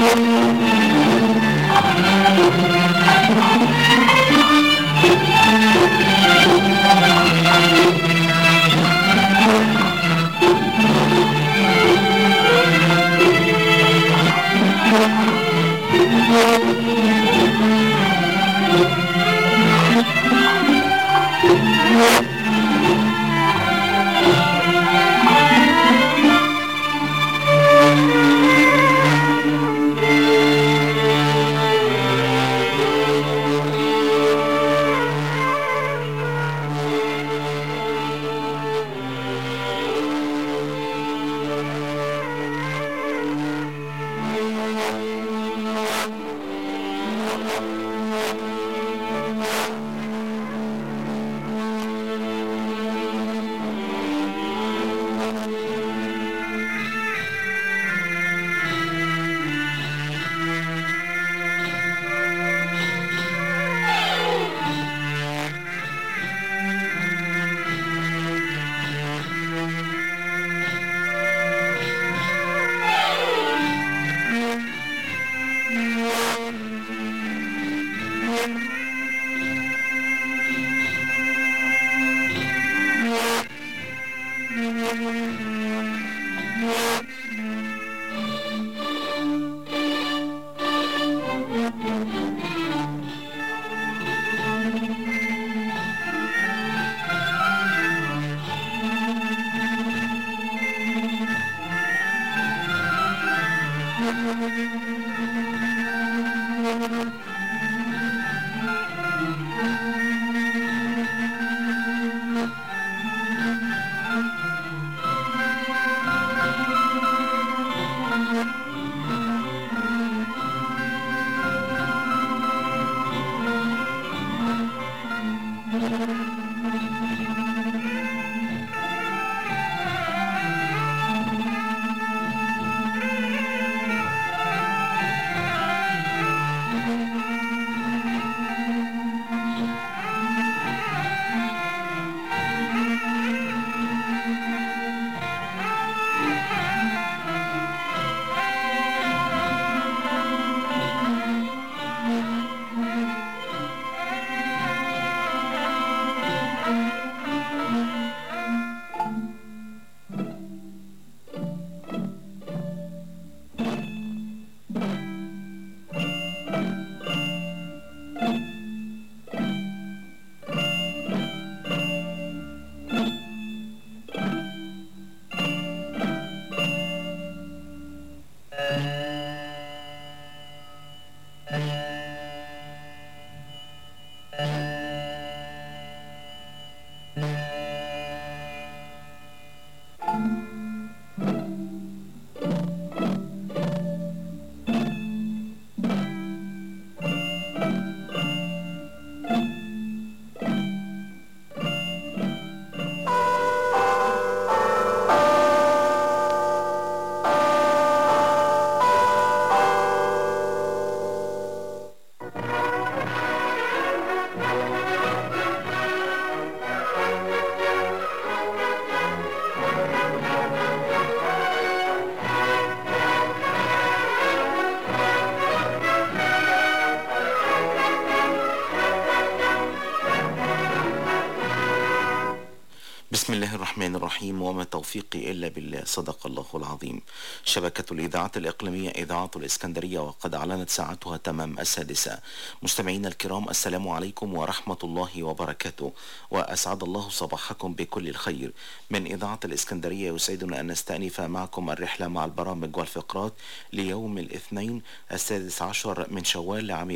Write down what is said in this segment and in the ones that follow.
الرحيم وما توفيقي إلا بالله صدق الله العظيم شبكة الإذاعة الإقليمية إذاعة الإسكندرية وقد أعلنت ساعتها تمام السادسة مستمعينا الكرام السلام عليكم ورحمة الله وبركاته وأسعد الله صباحكم بكل الخير من إذاعة الإسكندرية يسعدنا أن نستأنف معكم الرحلة مع البرامج والفقرات ليوم الاثنين السادس عشر من شوال لعام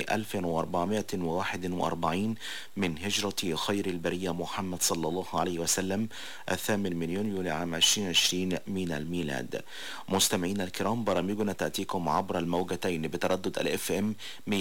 1441 من هجرة خير البرية محمد صلى الله عليه وسلم الثامن من يونيو لعام 2020 من الميلاد مستمعينا الكرام برامجنا تأتيكم عبر الموجتين بتردد الاف ام 101.1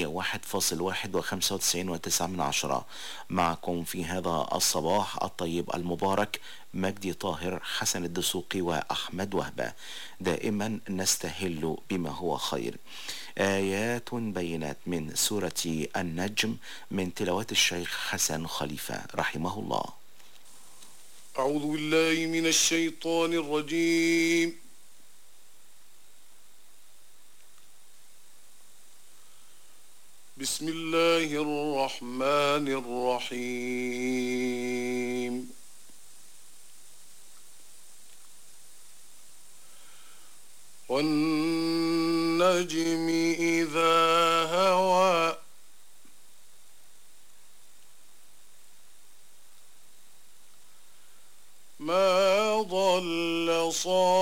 و95.9 من عشرة معكم في هذا الصباح الطيب المبارك مجدي طاهر حسن الدسوقي وأحمد وهبة دائما نستهل بما هو خير آيات بينات من سورة النجم من تلاوات الشيخ حسن خليفة رحمه الله أعوذ بالله من الشيطان الرجيم بسم الله الرحمن الرحيم والنجم إذا هوى ما ضل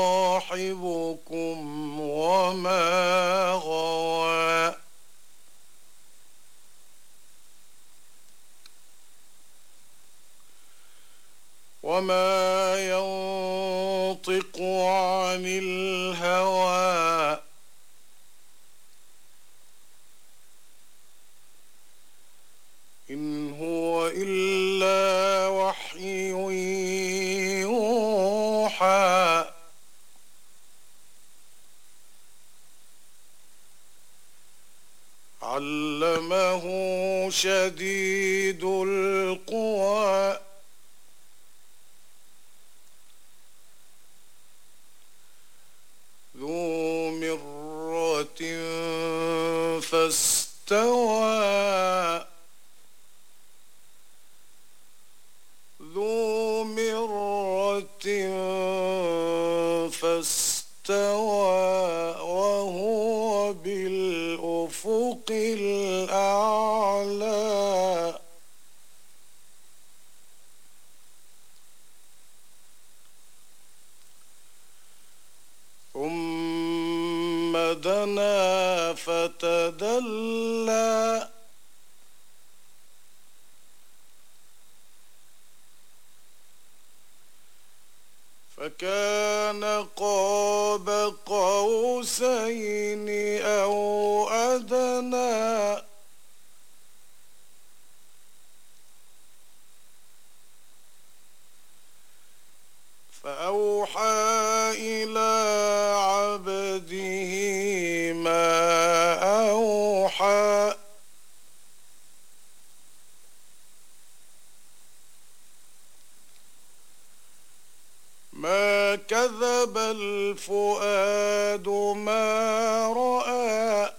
صاحبكم وما غوى وما ينطق عن الهوى إن هو إلا وحي يوحى علمه شديد القوى ذو مرة فاستوى ذو مرة فاستوى وهو بالأفق الأعلى ثم دنا فتدلى فكان قاب قوسين أو أدنى فأوحى إلى عبده ما أوحى ما كذب الفؤاد ما رأى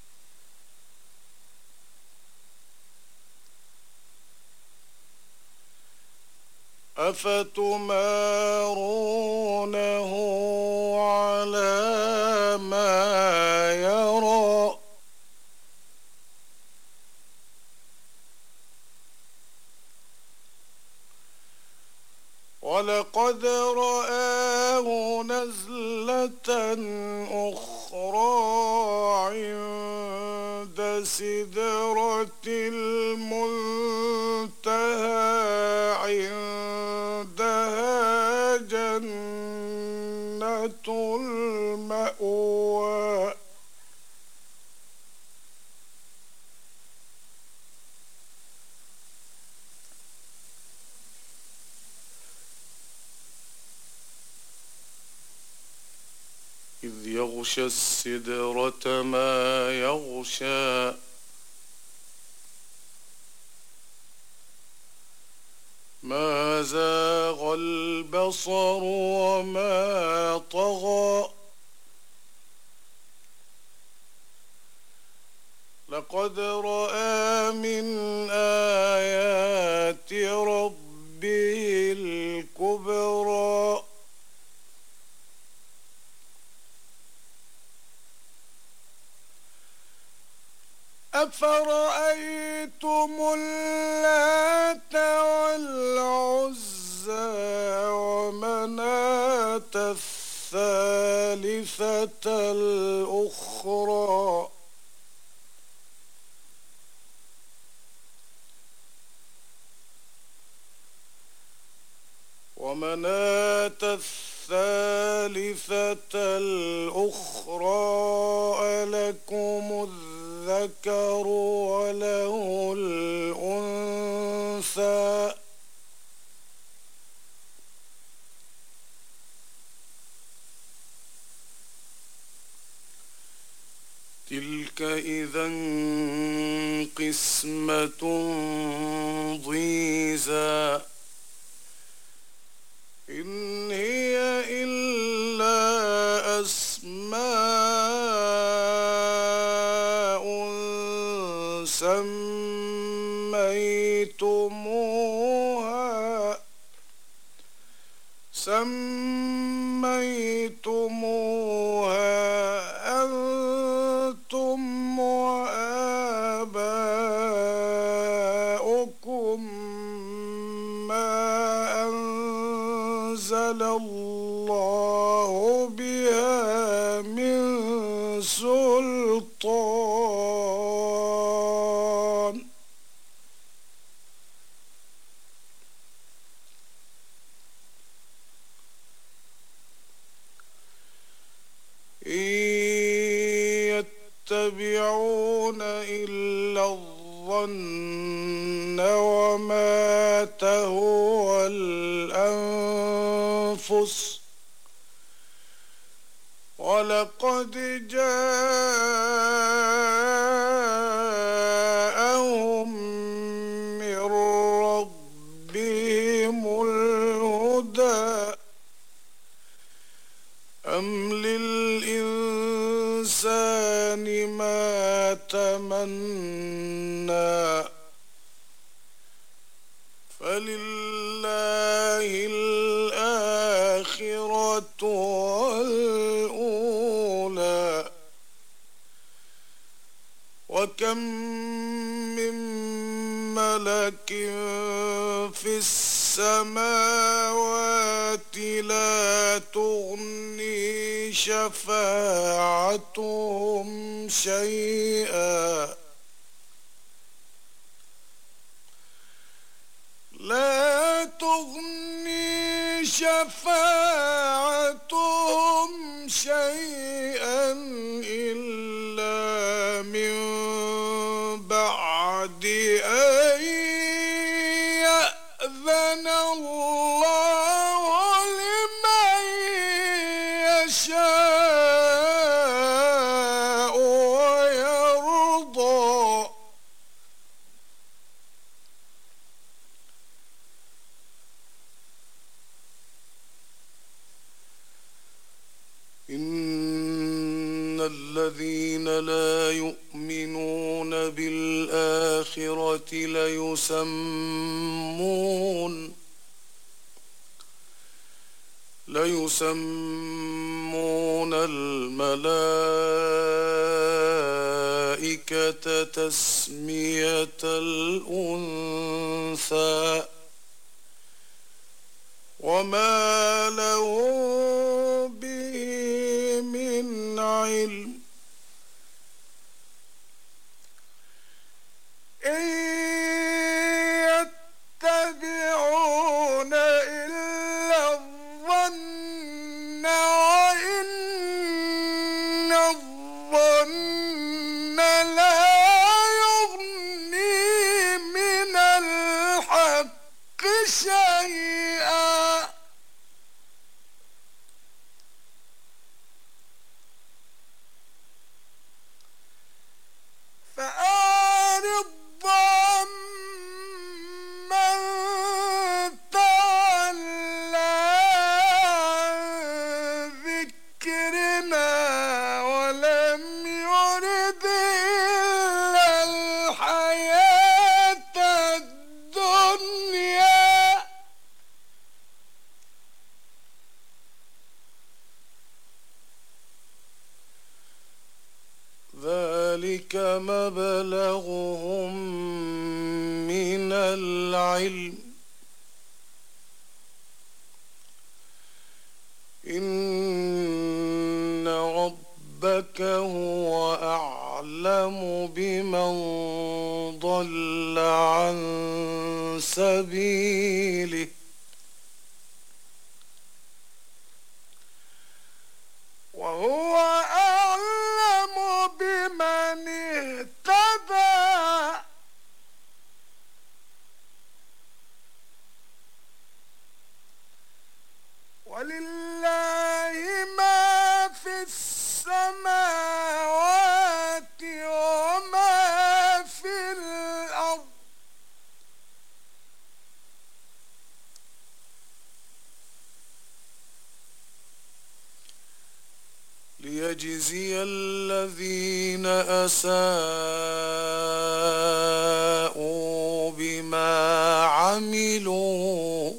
أفتمارونه على ما يرى ولقد رآه نزلة أخرى عند سدرة المنتهى عندها جنة المأوى إذ يغشى السدرة ما يغشى ما زاغ البصر وما طغى لقد رأى من آيات ربه الكبرى أفرأيتم اللات والعزى ومناة الثالثة الأخرى ومناة الثالثة الأخرى ألكم الذكر وله الأنثى تلك إذا قسمة ضيزى إن هي إلا أسماء سميتموها سميتموها أنتم وآباؤكم ما أنزل الله بها من سلطان إن يتبعون إلا الظن وما تهوى الأنفس ولقد جاءهم من ربهم الهدى أم للإنسان ما تمنى فلله الآخرة والأولى وكم من ملك في السماوات لا تغني شفاعتهم شيئا لا تغني شفاعتهم شيئا إلا من بعد أن يأذن الله لمن يشاء ويرضى إن الذين لا يؤمنون بالآخرة ليسمون ليسمون الملائكة تسمية الأنثى وما له به من علم إن يتبعون إلا الظن وإن الظن لا يغني من الحق شيئا فأعرض عن من تولى عن ذكرنا ولم يرد إلا الحياة الدنيا ذلك مبلغهم من العلم إن ربك هو أعلم بمن ضل عن سبيله وهو أعلم بمن اهتدى ولله ما في السماوات وما في الأرض ليجزي الذين أساءوا عملوا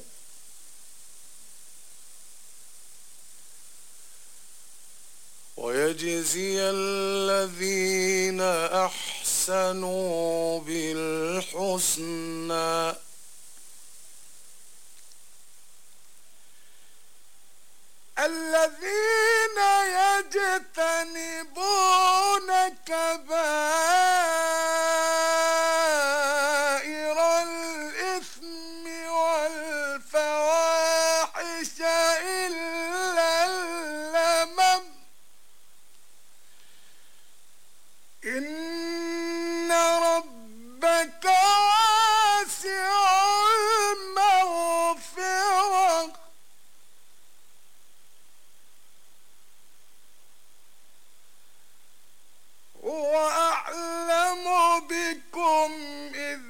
ويجزي الذين أحسنوا بالحسنى الذين يجتنبون كبائر الإثم والفواحش إلا اللمم إن ربك واسع المغفرة هو أعلم بكم إذ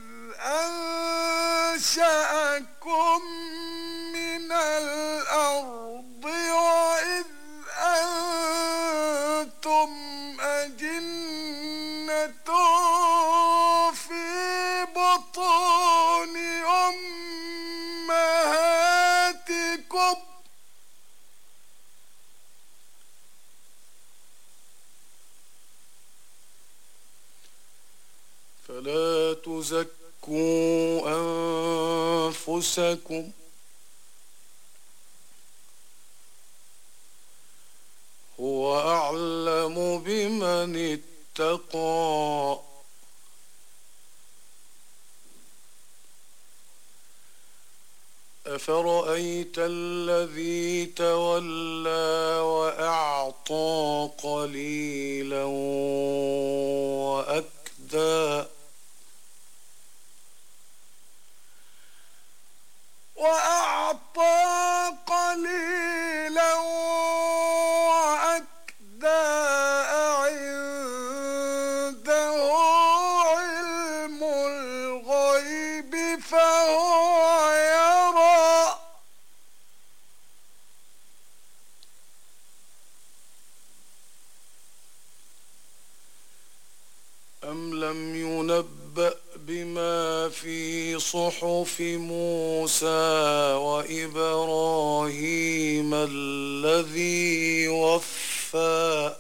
أنشأكم من الأرض وإذ أنتم أجنة في بطون أمهاتكم فلا تزكوا أنفسكم هو أعلم بمن اتقى أفرأيت الذي تولى وأعطى قليلا وأكدى وأعطى قليلا وأكدى عنده علم الغيب فهو يرى أم لم ينبأ بما في صحف موسى وإبراهيم الذي وفى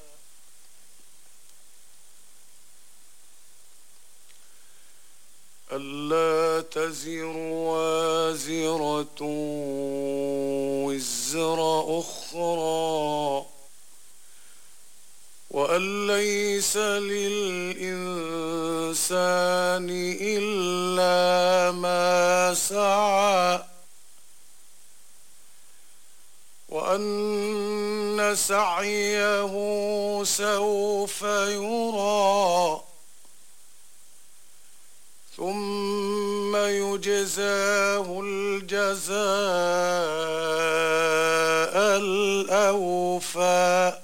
ألا تزر وازرة وزر أخرى وأن ليس للإنسان إلا ما سعى وأن سعيه سوف يرى ثم يجزاه الجزاء الأوفى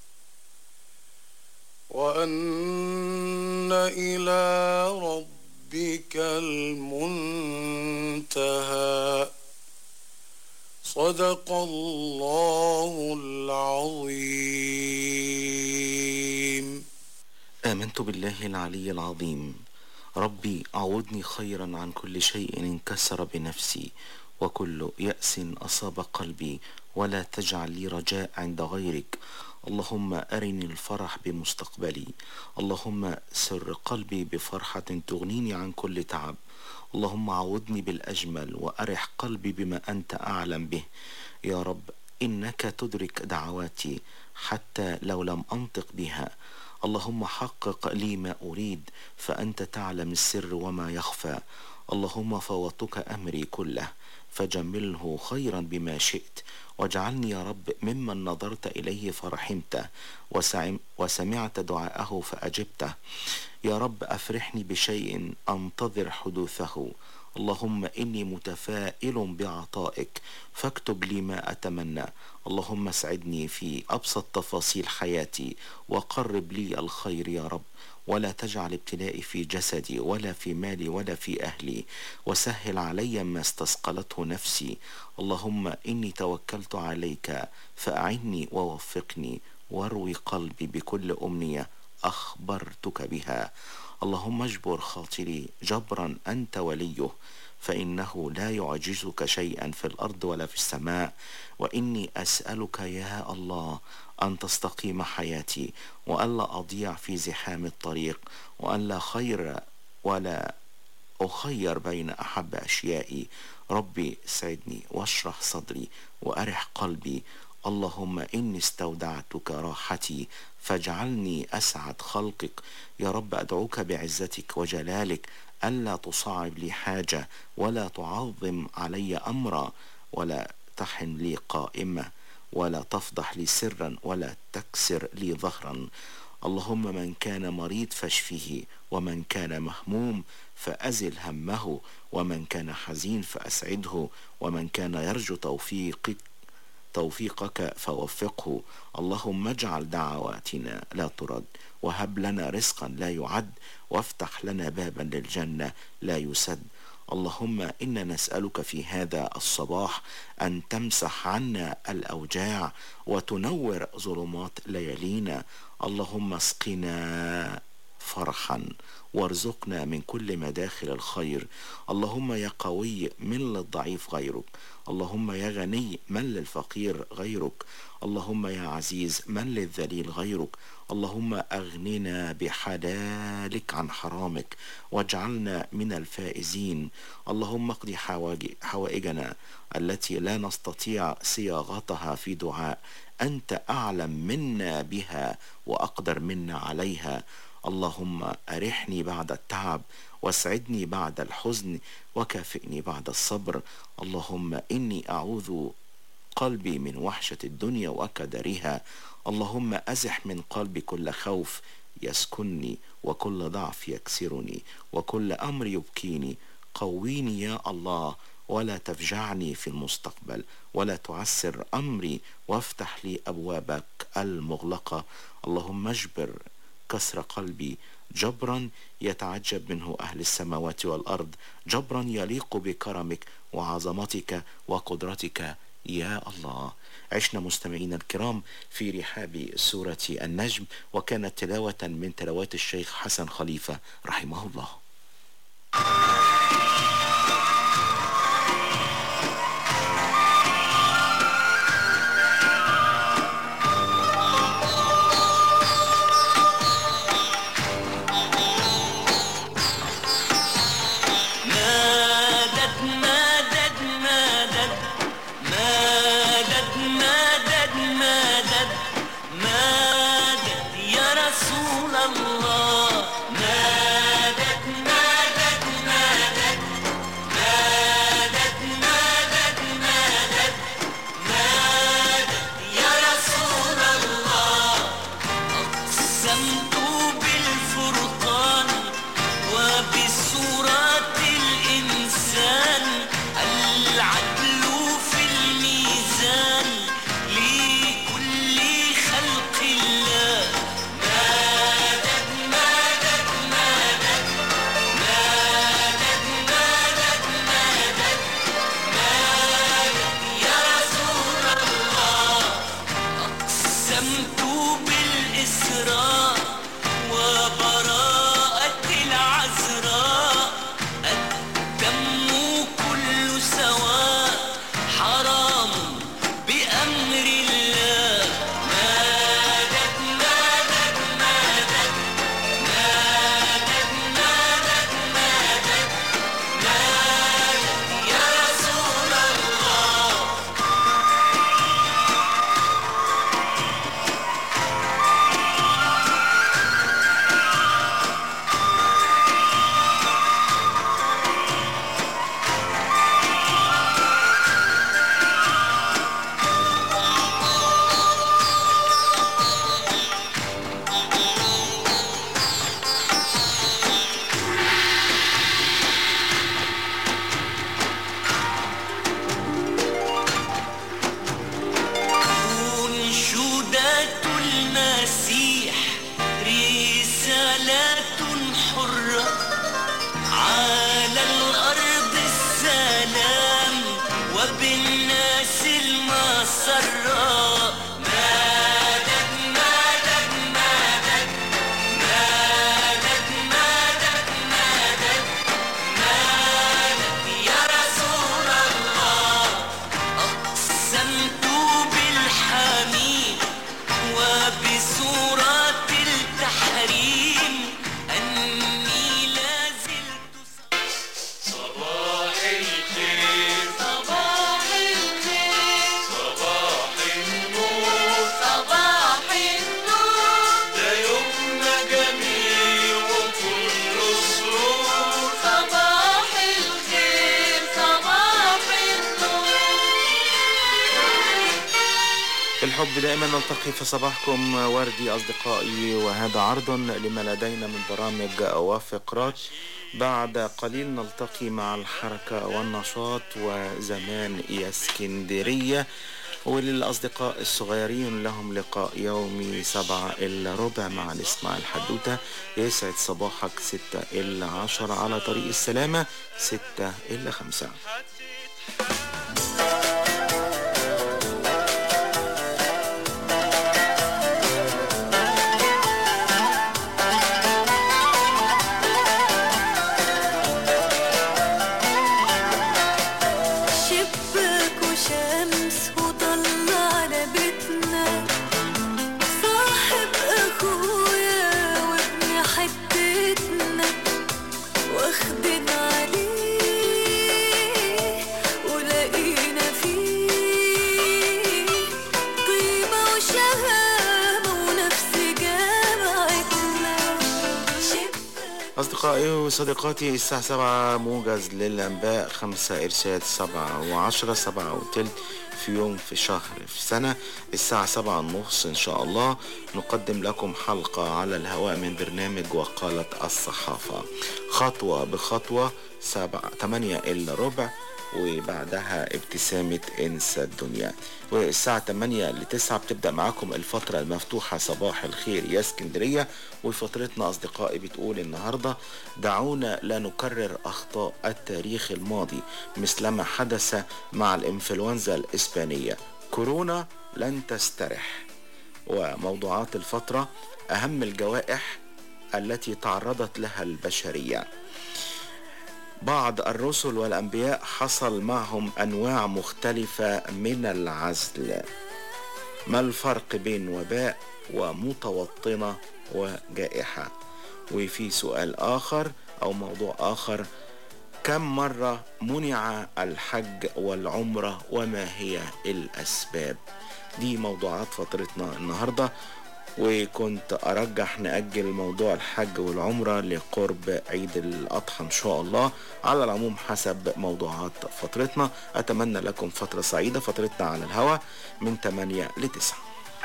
وأن إلى ربك المنتهى صدق الله العظيم آمنت بالله العلي العظيم ربي أعوذني خيرا عن كل شيء انكسر بنفسي وكل يأس أصاب قلبي ولا تجعل لي رجاء عند غيرك اللهم أرني الفرح بمستقبلي اللهم سر قلبي بفرحة تغنيني عن كل تعب اللهم عوضني بالأجمل وأرح قلبي بما أنت أعلم به يا رب إنك تدرك دعواتي حتى لو لم أنطق بها اللهم حقق لي ما أريد فأنت تعلم السر وما يخفى اللهم فوضتك أمري كله فجمله خيرا بما شئت واجعلني يا رب ممن نظرت إليه فرحمته وسعم وسمعت دعاءه فأجبته يا رب أفرحني بشيء أنتظر حدوثه اللهم إني متفائل بعطائك فاكتب لي ما أتمنى اللهم اسعدني في أبسط تفاصيل حياتي وقرب لي الخير يا رب ولا تجعل ابتلائي في جسدي ولا في مالي ولا في أهلي وسهل علي ما استثقلته نفسي اللهم إني توكلت عليك فأعني ووفقني واروي قلبي بكل أمنية أخبرتك بها اللهم اجبر خاطري جبرا أنت وليه فإنه لا يعجزك شيئا في الأرض ولا في السماء وإني أسألك يا الله أن تستقيم حياتي وألا أضيع في زحام الطريق وألا خير ولا أخير بين أحب أشيائي ربي سعدني واشرح صدري وأرح قلبي اللهم إني استودعتك راحتي فاجعلني أسعد خلقك يا رب أدعوك بعزتك وجلالك ألا تصعب لي حاجة ولا تعظم علي أمرا ولا تحن لي قائمة ولا تفضح لي سرا ولا تكسر لي ظهرا اللهم من كان مريض فاشفه ومن كان مهموم فأزل همه ومن كان حزين فأسعده ومن كان يرجو توفيقك توفيقك فوفقه اللهم اجعل دعواتنا لا ترد وهب لنا رزقا لا يعد وافتح لنا بابا للجنة لا يسد اللهم إنا نسألك في هذا الصباح أن تمسح عنا الأوجاع وتنور ظلمات ليالينا اللهم اسقنا فرحا وارزقنا من كل مداخل الخير اللهم يا قوي من للضعيف غيرك اللهم يا غني من للفقير غيرك اللهم يا عزيز من للذليل غيرك اللهم أغننا بحلالك عن حرامك واجعلنا من الفائزين اللهم اقض حوائجنا التي لا نستطيع صياغتها في دعاء أنت أعلم منا بها وأقدر منا عليها اللهم أرحني بعد التعب واسعدني بعد الحزن وكافئني بعد الصبر اللهم إني أعوذ قلبي من وحشة الدنيا وكدرها اللهم أزح من قلبي كل خوف يسكنني وكل ضعف يكسرني وكل أمر يبكيني قويني يا الله ولا تفجعني في المستقبل ولا تعسر أمري وافتح لي أبوابك المغلقة اللهم اجبر كسر قلبي جبرا يتعجب منه أهل السماوات والأرض جبرا يليق بكرمك وعظمتك وقدرتك يا الله عشنا مستمعينا الكرام في رحاب سورة النجم وكانت تلاوة من تلاوات الشيخ حسن خليفة رحمه الله رسول الله نادت نادت نادت الحب دائما نلتقي في صباحكم وردي أصدقائي وهذا عرض لما لدينا من برامج وفقرات بعد قليل نلتقي مع الحركة والنشاط وزمان يا اسكندرية وللأصدقاء الصغيرين لهم لقاء يومي سبعة إلا ربع مع نسمع الحدوتة يسعد صباحك ستة إلا عشرة على طريق السلامة ستة إلا خمسة شباك وشمس وضل على بيتنا صاحب اخويا وابن حتتنا واخدين عليه ولقينا فيه طيبة وشهامة ونفس جامعتنا شباك أصدقائي وصديقاتي الساعة سبعة موجز للأنباء خمسة إرشاد سبعة وعشرة سبعة وتلت في يوم في شهر في سنة الساعة سبعة ونص إن شاء الله نقدم لكم حلقة على الهواء من برنامج وقالة الصحافة خطوة بخطوة سبعة تمانية إلا ربع وبعدها ابتسامة انسى الدنيا والساعة 8 ل 9 بتبدأ معاكم الفترة المفتوحة صباح الخير يا اسكندرية وفترتنا أصدقائي بتقول النهاردة دعونا لا نكرر أخطاء التاريخ الماضي مثلما حدث مع الإنفلونزا الإسبانية كورونا لن تسترح وموضوعات الفترة أهم الجوائح التي تعرضت لها البشرية بعض الرسل والأنبياء حصل معهم أنواع مختلفة من العزل ما الفرق بين وباء ومتوطنة وجائحة وفي سؤال آخر أو موضوع آخر كم مرة منع الحج والعمرة وما هي الأسباب دي موضوعات فترتنا النهاردة وكنت أرجح نأجل موضوع الحج والعمرة لقرب عيد الأضحى إن شاء الله على العموم حسب موضوعات فترتنا أتمنى لكم فترة سعيدة فترتنا على الهواء من 8 ل 9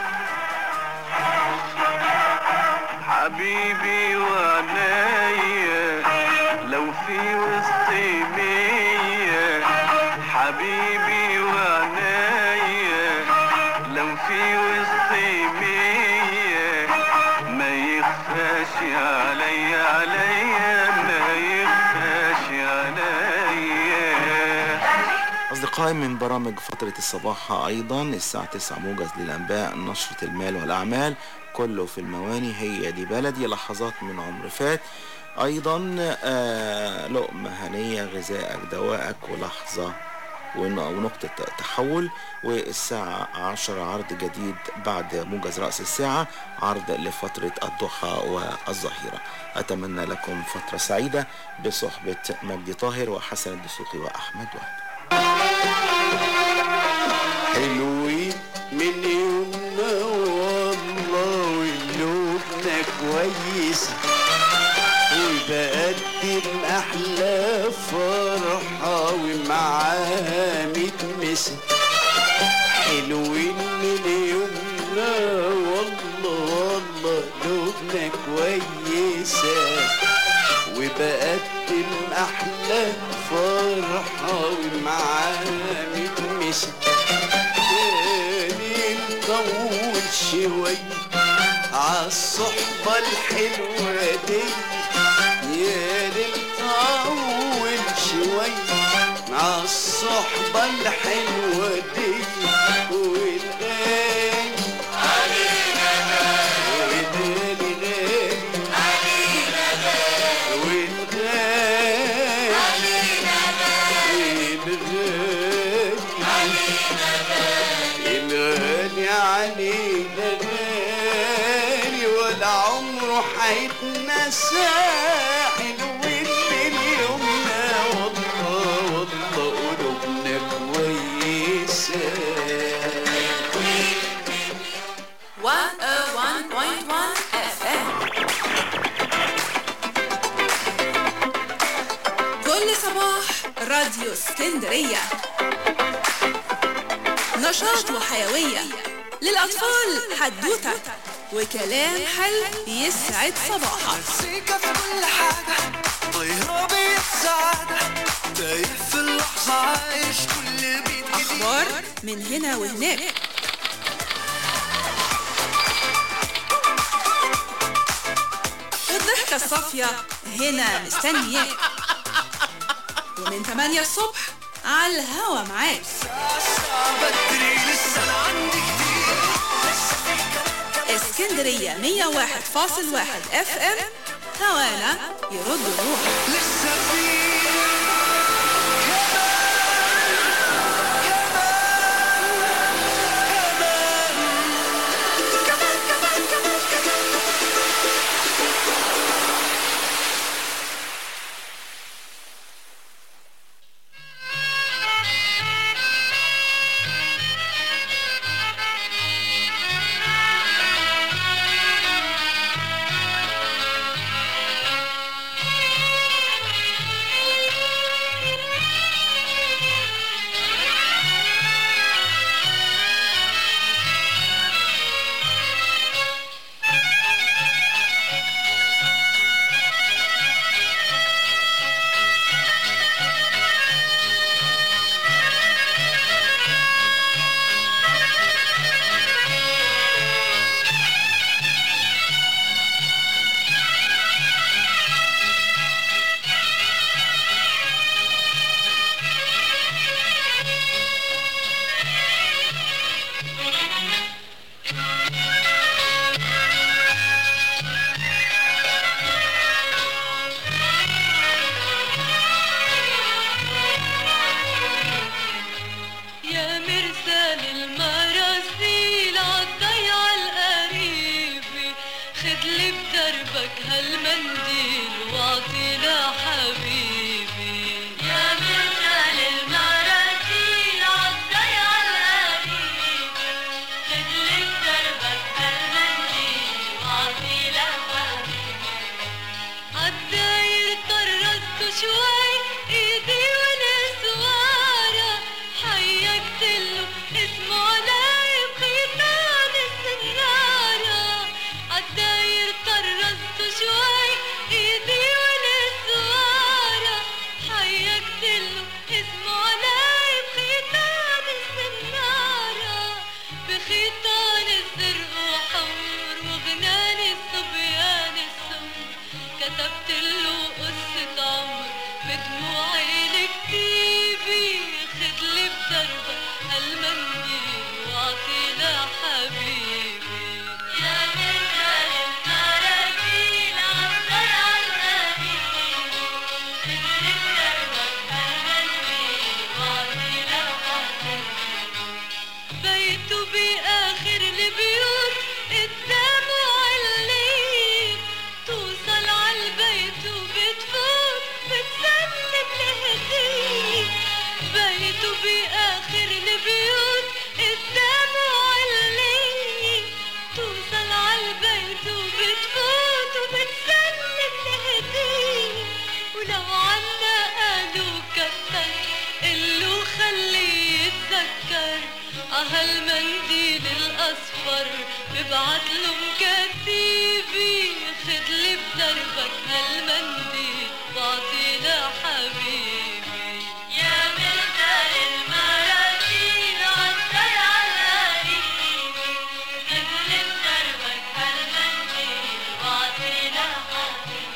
حبيبي وعنايا لو في وسطي مية حبيبي وعنايا لو في وسطي مية ما يخفاش عليا عليا ما يخفاش عليا أصدقائي من برامج فترة الصباح أيضا الساعة 9 موجز للأنباء نشرة المال والأعمال كله في المواني هي دي بلدي لحظات من عمر فات أيضا آه لقمة هنية غذائك دوائك ولحظة ون- ونقطة تحول والساعة عشرة عرض جديد بعد موجز رأس الساعة عرض لفترة الضحى والظهيرة أتمنى لكم فترة سعيدة بصحبة مجدي طاهر وحسن الدسوقي وأحمد وهب حلوين من يومنا والله وقلوبنا كويسة وبقدم أحلى فرحة ومعاها متمسة حلوين من يومنا والله والله قلوبنا كويسة وبقدم أحلى فرحة ومعاها متمسة تاني نطول شوية عالصحبة الحلوة دي يا نطول شوية عالصحبة الحلوة دي والغالي والغالي غالي الغالي علينا غالي ولا عمره حيتنسى حلوين من يومنا والله والله قلوبنا كويسه 101.1 FM كل صباح راديو اسكندرية نشاط وحيوية للأطفال حدوتة وكلام حلو يسعد صباحك مزيكا في كل حاجة طيرة بالسعادة تايه في اللحظة عايش كل بيت جديد أخبار من هنا وهناك والضحكة الصافية هنا مستنياك ومن 8 الصبح على الهوا معاك الساعة بدري لسه أنا عندي كتير لسه في كلام كمان اسكندرية 101.1 اف ام هوانا يرد الروح لسه في يا مرسال المراسيل عالضيعة القريبة خدلي بدربك هالمنديل واعطي لحبيبي يا مرسال المراسيل عالضيعة القريبة خدلي بدربك هالمنديل واعطي لحبيبي عالداير طرزت شوي ايدي والاسوارة حيكتله اسمه علي بخيطان السنارة عالداير طرزت شوي ايدي والاسوارة حيكتله اسمه علي بخيطان السنارة بخيطان الزرق وحمر وغناني الصبيان السمر كتبت له قصة عمر بدموعي لكتيبي خدلي بدربك هالمنديل واعطي لحبيبي يا مرجال المراجيل عالضر عالقريب خدلي بدربك هالمنديل واعطي لحبيبي بيته بآخر البيوت قدامه عليت توصل عالبيت وبتفوت بتسلم الهدية بيته بآخر البيوت قدامه عليت توصل عالبيت وبتفوت وبتسلم الهدية ولو عنا قالوا كتر قلو خليه يتذكر عهالمنديل الأصفر ببعت له مكتيبي خدلي بدربك هالمنديل بعطي لحبيبي يا مرسال المراجيل عالدر عالقريب خدلي بدربك هالمنديل بعطي لحبيبي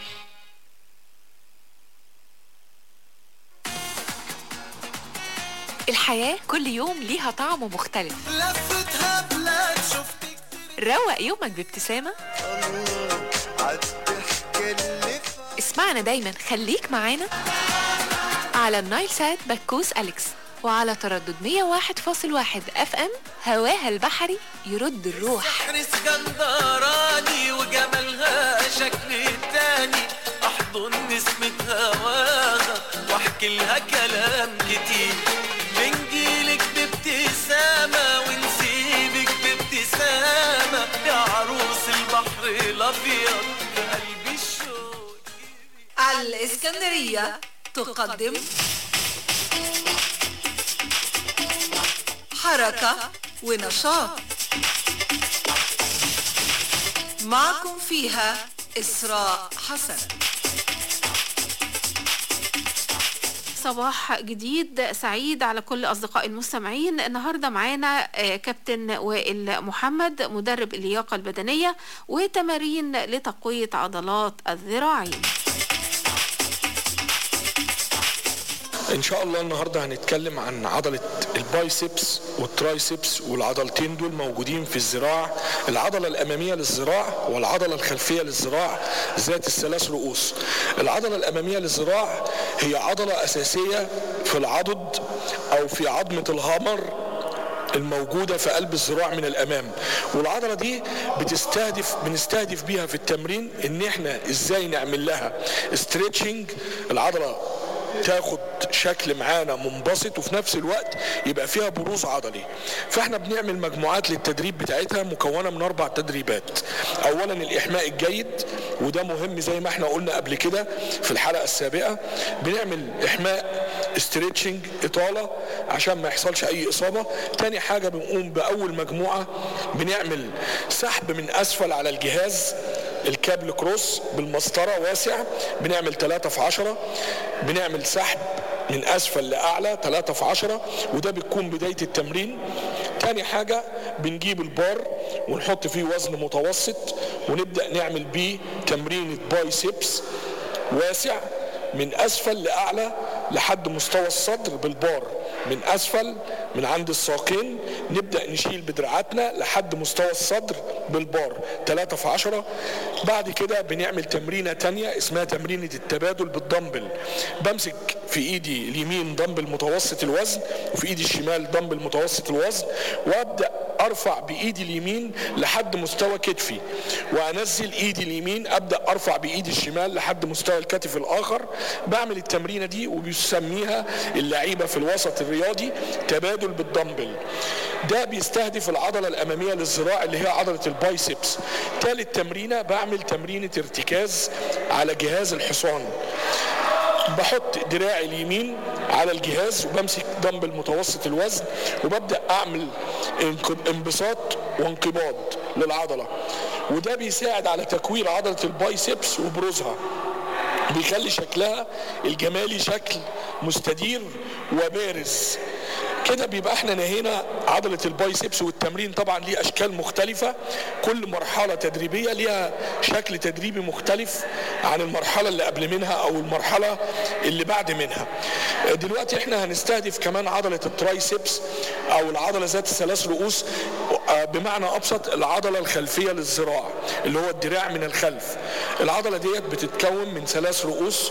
الحياة كل يوم ليها طعم مختلف لفتها بلاد شفت روق يومك بابتسامة الله عالضحكة اللي في اسمعنا دايما خليك معانا على النايل سات بكوس أليكس وعلى تردد 101.1 اف ام هواها البحري يرد الروح بحر اسكندراني وجمالها شكل تاني احضن نسمة هواها واحكي لها كلام كتير بنجيلك بابتسامة ونسيبك بابتسامة يا عروس البحر الابيض في قلبي الشوق الإسكندرية تقدم حركة ونشاط معكم فيها إسراء حسن صباح جديد سعيد على كل أصدقاء المستمعين النهاردة معانا آه، كابتن وائل محمد مدرب اللياقة البدنية وتمارين لتقوية عضلات الذراعين ان شاء الله النهارده هنتكلم عن عضله البايسبس والترايسبس والعضلتين دول موجودين في الذراع العضله الاماميه للذراع والعضله الخلفيه للذراع ذات الثلاث رؤوس العضله الاماميه للذراع هي عضله اساسيه في العضد او في عظمه الهامر الموجودة في قلب الذراع من الأمام والعضلة دي بتستهدف بنستهدف بيها في التمرين إن إحنا إزاي نعمل لها ستريتشنج العضلة تاخد شكل معانا منبسط وفي نفس الوقت يبقى فيها بروز عضلي فاحنا بنعمل مجموعات للتدريب بتاعتها مكونه من اربع تدريبات اولا الاحماء الجيد وده مهم زي ما احنا قلنا قبل كده في الحلقه السابقه بنعمل احماء استريتشنج اطاله عشان ما يحصلش اي اصابه تاني حاجه بنقوم باول مجموعه بنعمل سحب من اسفل على الجهاز الكابل كروس بالمسطرة واسع بنعمل 3 في 10 بنعمل سحب من اسفل لاعلى 3 في 10 وده بتكون بداية التمرين تاني حاجة بنجيب البار ونحط فيه وزن متوسط ونبدأ نعمل بيه تمرين بايسبس واسع من اسفل لاعلى لحد مستوى الصدر بالبار من اسفل من عند الساقين نبدا نشيل بدراعاتنا لحد مستوى الصدر بالبار 3 في 10 بعد كده بنعمل تمرينه تانية اسمها تمرينه التبادل بالدمبل بمسك في ايدي اليمين دمبل متوسط الوزن وفي ايدي الشمال دمبل متوسط الوزن وابدا ارفع بايدي اليمين لحد مستوى كتفي وانزل ايدي اليمين ابدا ارفع بايدي الشمال لحد مستوى الكتف الاخر بعمل التمرينه دي وبيسميها اللعيبه في الوسط الرياضي تبادل بالدمبل ده بيستهدف العضله الاماميه للذراع اللي هي عضله البايسبس ثالث تمرينه بعمل تمرينه ارتكاز على جهاز الحصان بحط دراعي اليمين على الجهاز وبمسك دمبل متوسط الوزن وببدا اعمل انق- انبساط وانقباض للعضله وده بيساعد على تكوين عضله البايسبس وبروزها بيخلي شكلها الجمالي شكل مستدير وبارز كده بيبقى احنا نهينا عضلة البايسبس والتمرين طبعا ليه اشكال مختلفة كل مرحلة تدريبية ليها شكل تدريبي مختلف عن المرحلة اللي قبل منها او المرحلة اللي بعد منها دلوقتي احنا هنستهدف كمان عضلة الترايسبس او العضلة ذات الثلاث رؤوس آه، بمعنى ابسط العضلة الخلفية للذراع اللي هو الدراع من الخلف العضلة ديت بتتكون من ثلاث رؤوس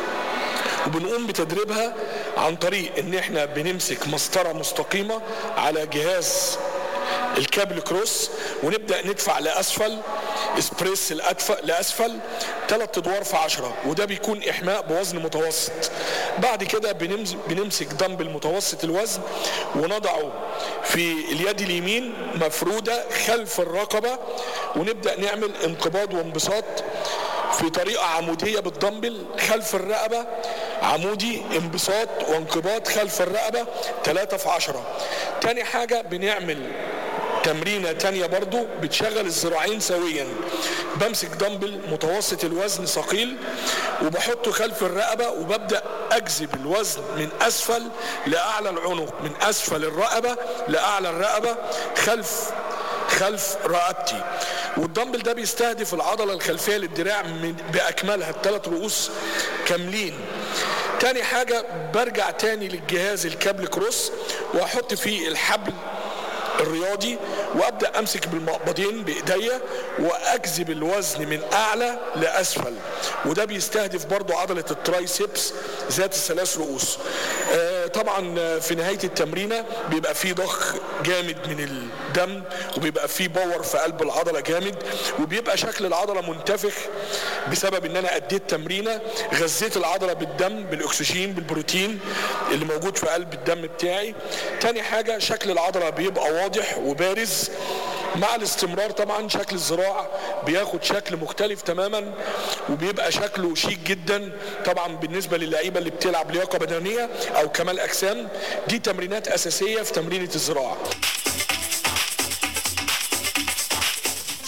وبنقوم بتدريبها عن طريق ان احنا بنمسك مسطره مستقيمه على جهاز الكابل كروس ونبدا ندفع لاسفل اسبريس الأدفع لاسفل ثلاث ادوار في عشرة وده بيكون احماء بوزن متوسط بعد كده بنمز- بنمسك دمبل متوسط الوزن ونضعه في اليد اليمين مفروده خلف الرقبه ونبدا نعمل انقباض وانبساط في طريقة عمودية بالدمبل خلف الرقبة عمودي انبساط وانقباض خلف الرقبة 3 في 10 تاني حاجة بنعمل تمرينة تانية برضو بتشغل الذراعين سويا بمسك دمبل متوسط الوزن ثقيل وبحطه خلف الرقبة وببدأ أجذب الوزن من أسفل لأعلى العنق من أسفل الرقبة لأعلى الرقبة خلف خلف رقبتي والدمبل ده بيستهدف العضلة الخلفية للدراع من بأكملها الثلاث رؤوس كاملين تاني حاجة برجع تاني للجهاز الكابل كروس وأحط فيه الحبل الرياضي وابدا امسك بالمقبضين بايديا واجذب الوزن من اعلى لاسفل وده بيستهدف برضو عضله الترايسبس ذات الثلاث رؤوس آه طبعا آه، في نهايه التمرينه بيبقى فيه ضخ جامد من الدم وبيبقى فيه باور في قلب العضله جامد وبيبقى شكل العضله منتفخ بسبب ان انا اديت تمرينه غذيت العضله بالدم بالاكسجين بالبروتين اللي موجود في قلب الدم بتاعي تاني حاجه شكل العضله بيبقى واضح وبارز مع الاستمرار طبعا شكل الذراع بياخد شكل مختلف تماما وبيبقى شكله شيك جدا طبعا بالنسبه للعيبه اللي بتلعب لياقه بدنيه او كمال اجسام دي تمرينات اساسيه في تمرينه الذراع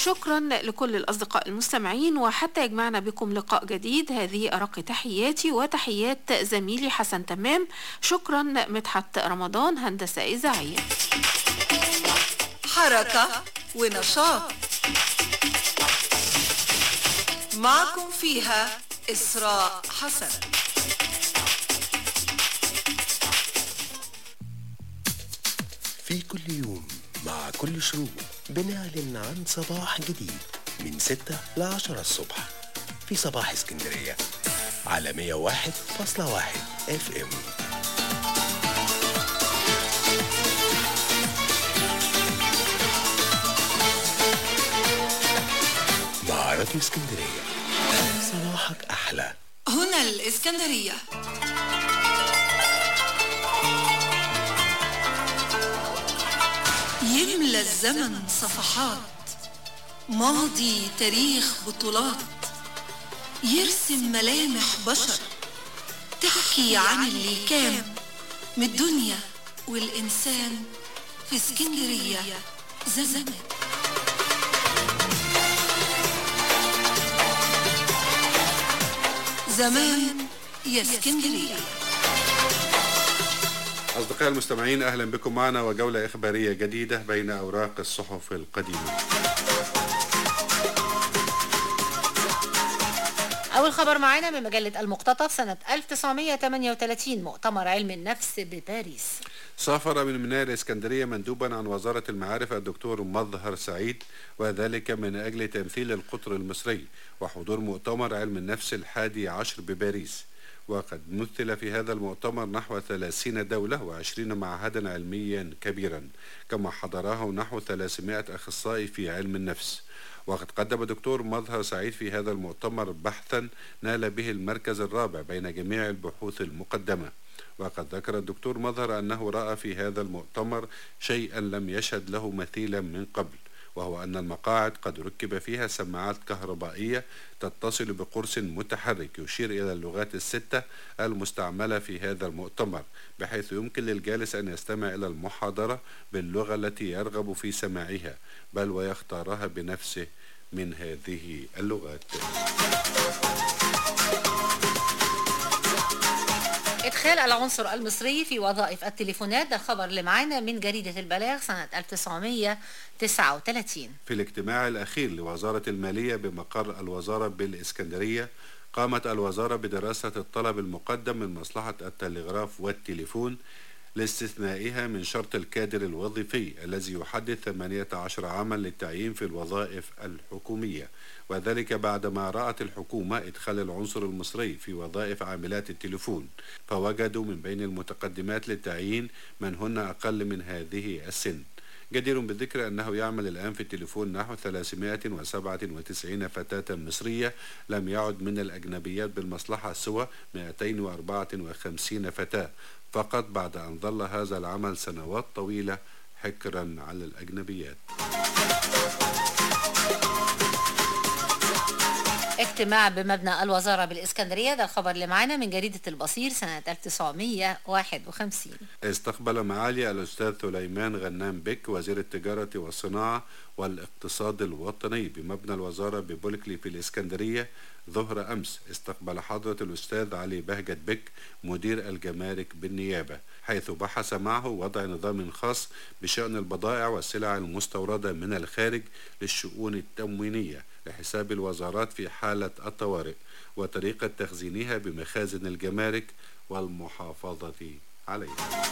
شكرا لكل الأصدقاء المستمعين وحتى يجمعنا بكم لقاء جديد هذه أرق تحياتي وتحيات زميلي حسن تمام شكرا مدحت رمضان هندسة إذاعية حركة ونشاط معكم فيها إسراء حسن في كل يوم مع كل شروق بنعلن عن صباح جديد من 6 ل 10 الصبح في صباح اسكندرية على 101.1 اف ام مع راديو اسكندرية صباحك أحلى هنا الإسكندرية يملى الزمن صفحات ماضي تاريخ بطولات يرسم ملامح بشر تحكي عن اللي كان من الدنيا والإنسان في اسكندرية زمان زمان يا اسكندرية أصدقائي المستمعين أهلا بكم معنا وجولة إخبارية جديدة بين أوراق الصحف القديمة أول خبر معانا من مجلة المقتطف سنة 1938 مؤتمر علم النفس بباريس سافر من ميناء الإسكندرية مندوبا عن وزارة المعارف الدكتور مظهر سعيد وذلك من أجل تمثيل القطر المصري وحضور مؤتمر علم النفس الحادي عشر بباريس وقد مثل في هذا المؤتمر نحو 30 دولة و20 معهدا علميا كبيرا كما حضره نحو 300 أخصائي في علم النفس وقد قدم دكتور مظهر سعيد في هذا المؤتمر بحثا نال به المركز الرابع بين جميع البحوث المقدمة وقد ذكر الدكتور مظهر أنه رأى في هذا المؤتمر شيئا لم يشهد له مثيلا من قبل وهو أن المقاعد قد ركب فيها سماعات كهربائية تتصل بقرص متحرك يشير إلى اللغات الستة المستعملة في هذا المؤتمر بحيث يمكن للجالس أن يستمع إلى المحاضرة باللغة التي يرغب في سماعها بل ويختارها بنفسه من هذه اللغات إدخال العنصر المصري في وظائف التليفونات ده الخبر اللي معانا من جريدة البلاغ سنة 1939 في الاجتماع الأخير لوزارة المالية بمقر الوزارة بالإسكندرية قامت الوزارة بدراسة الطلب المقدم من مصلحة التلغراف والتليفون لاستثنائها من شرط الكادر الوظيفي الذي يحدد 18 عاما للتعيين في الوظائف الحكومية وذلك بعدما رأت الحكومة إدخال العنصر المصري في وظائف عاملات التليفون فوجدوا من بين المتقدمات للتعيين من هن أقل من هذه السن جدير بالذكر أنه يعمل الآن في التليفون نحو 397 فتاة مصرية لم يعد من الأجنبيات بالمصلحة سوى 254 فتاة فقط بعد أن ظل هذا العمل سنوات طويلة حكرا على الأجنبيات اجتماع بمبنى الوزارة بالإسكندرية ده الخبر اللي معانا من جريدة البصير سنة 1951 استقبل معالي الأستاذ سليمان غنام بك وزير التجارة والصناعة والاقتصاد الوطني بمبنى الوزارة ببولكلي في الإسكندرية ظهر أمس استقبل حضرة الأستاذ علي بهجت بك مدير الجمارك بالنيابة حيث بحث معه وضع نظام خاص بشأن البضائع والسلع المستوردة من الخارج للشؤون التموينية لحساب الوزارات في حالة الطوارئ وطريقة تخزينها بمخازن الجمارك والمحافظة عليها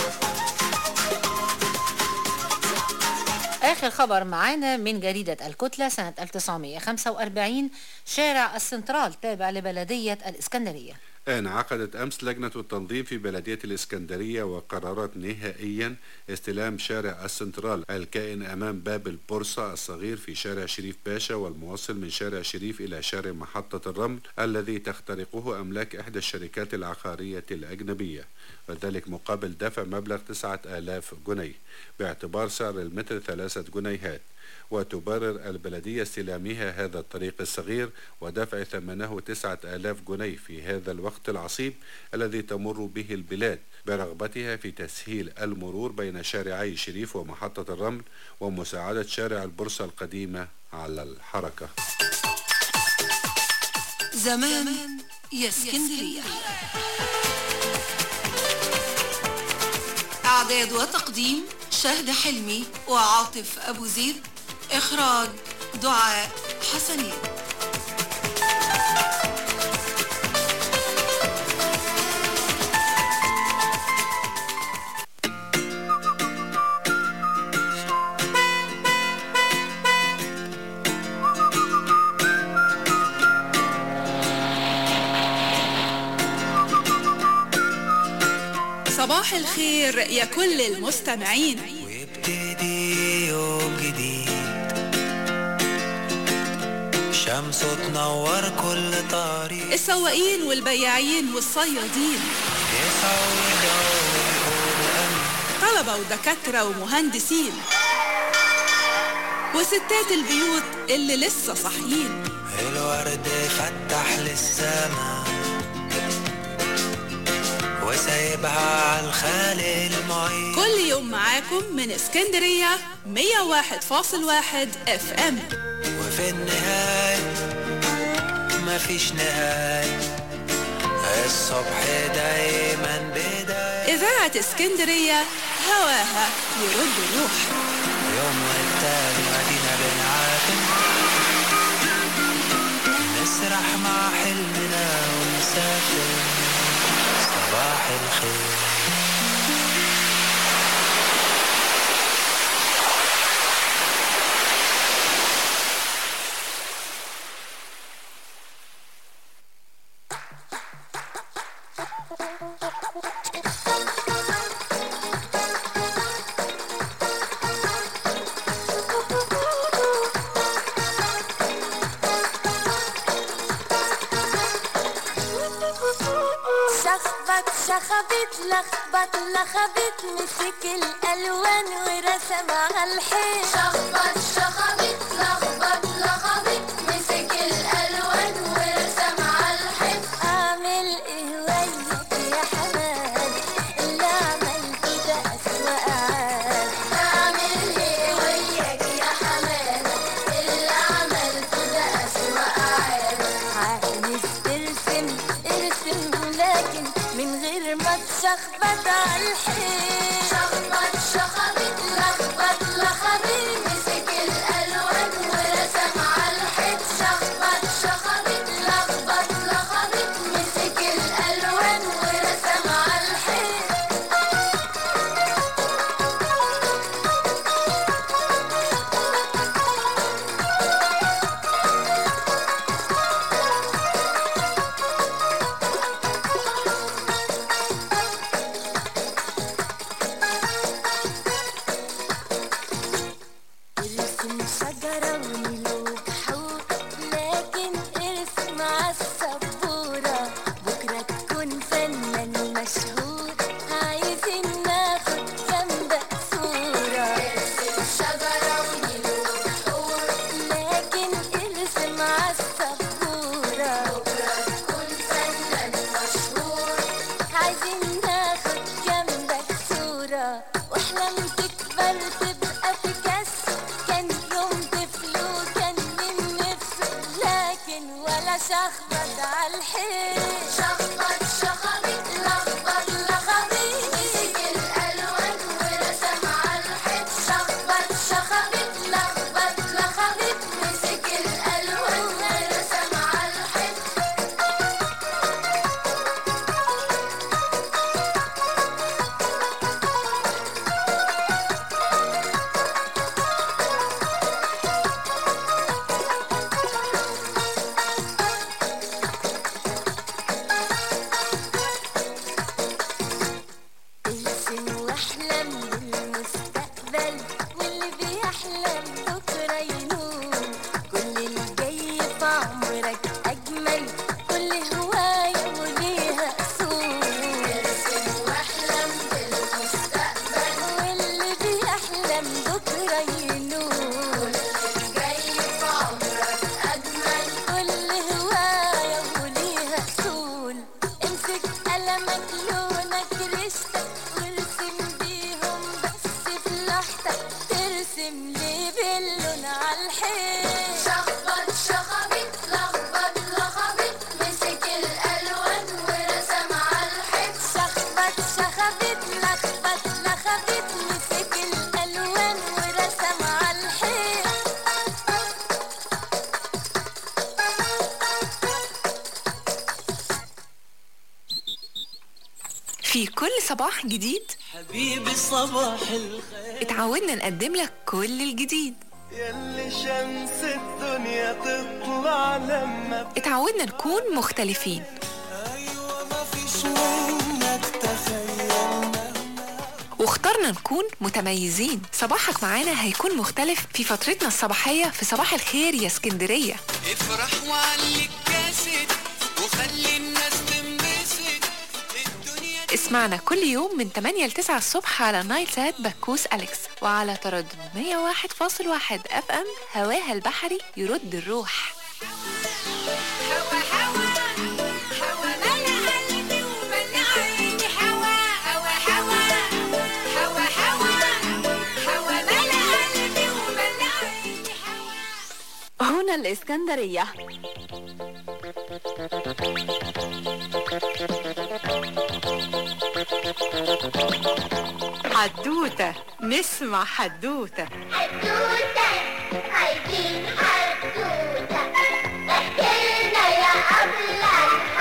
آخر خبر معانا من جريدة الكتلة سنة 1945 شارع السنترال تابع لبلدية الإسكندرية انعقدت أمس لجنة التنظيم في بلدية الإسكندرية وقررت نهائيا استلام شارع السنترال الكائن أمام باب البورصة الصغير في شارع شريف باشا والموصل من شارع شريف إلى شارع محطة الرمل الذي تخترقه أملاك إحدى الشركات العقارية الأجنبية وذلك مقابل دفع مبلغ 9000 جنيه باعتبار سعر المتر ثلاثة جنيهات وتبرر البلدية استلامها هذا الطريق الصغير ودفع ثمنه تسعة آلاف جنيه في هذا الوقت العصيب الذي تمر به البلاد برغبتها في تسهيل المرور بين شارعي شريف ومحطة الرمل ومساعدة شارع البورصة القديمة على الحركة زمان يا اسكندرية إعداد وتقديم شهد حلمي وعاطف أبو زيد إخراج دعاء حسنين صباح الخير يا كل المستمعين ويبتدي يوم جديد شمس تنور كل طريق السواقين والبياعين والصيادين يسعوا ويدوروا الأمل طلبة ودكاترة ومهندسين وستات البيوت اللي لسه صاحيين الورد فتح للسما وسايبها على الخالق المعين كل يوم معاكم من اسكندرية 101.1 اف ام وفي النهاية مفيش نهاية الصبح دايما بداية إذاعة اسكندرية هواها يرد الروح يوم والتاني ادينا بنعافر نسرح مع حلمنا ونسافر صباح الخير شخبط شخبط لخبط لخبط مسك الالوان ورسم على الحيط شخبط شخبط لخبط لخبط مسك الالوان ورسم على الحيط اعمل ايه وياك يا حماد اللي عملته ده اسوأ عاد اعمل ايه وياك يا حماد اللي عملته ده اسوأ عاد عايز ترسم ارسم لكن من غير ما تشخبط على الحيط شخبط شخبط لخبط لخبط مسك الالوان ورسم على الحيط شخبط شخبط لخبط لخبط مسك الالوان ورسم على الحيط امسك قلمك لونك رشتك وارسم بيهم بس في لوحتك ترسم لي باللون عالحيط شخبط شخبط لخبط لخبط مسك الالوان ورسم عالحيط شخبط شخبط لخبط لخبط مسك الالوان ورسم عالحيط في كل صباح جديد حبيبي صباح الخير اتعودنا نقدم لك كل الجديد يلي شمس الدنيا تطلع لما اتعودنا نكون مختلفين ما فيش منك تخيلنا واخترنا نكون متميزين صباحك معانا هيكون مختلف في فترتنا الصباحية في صباح الخير يا اسكندرية افرح وعليك كاسد وخلي الناس تنبسط اسمعنا كل يوم من 8 ل 9 الصبح على نايل سات بكوس أليكس وعلى تردد 101.1 اف ام هواها البحري يرد الروح هنا الإسكندرية حدوتة نسمع حدوتة عايزين حدوتة احكيلنا يا أبلة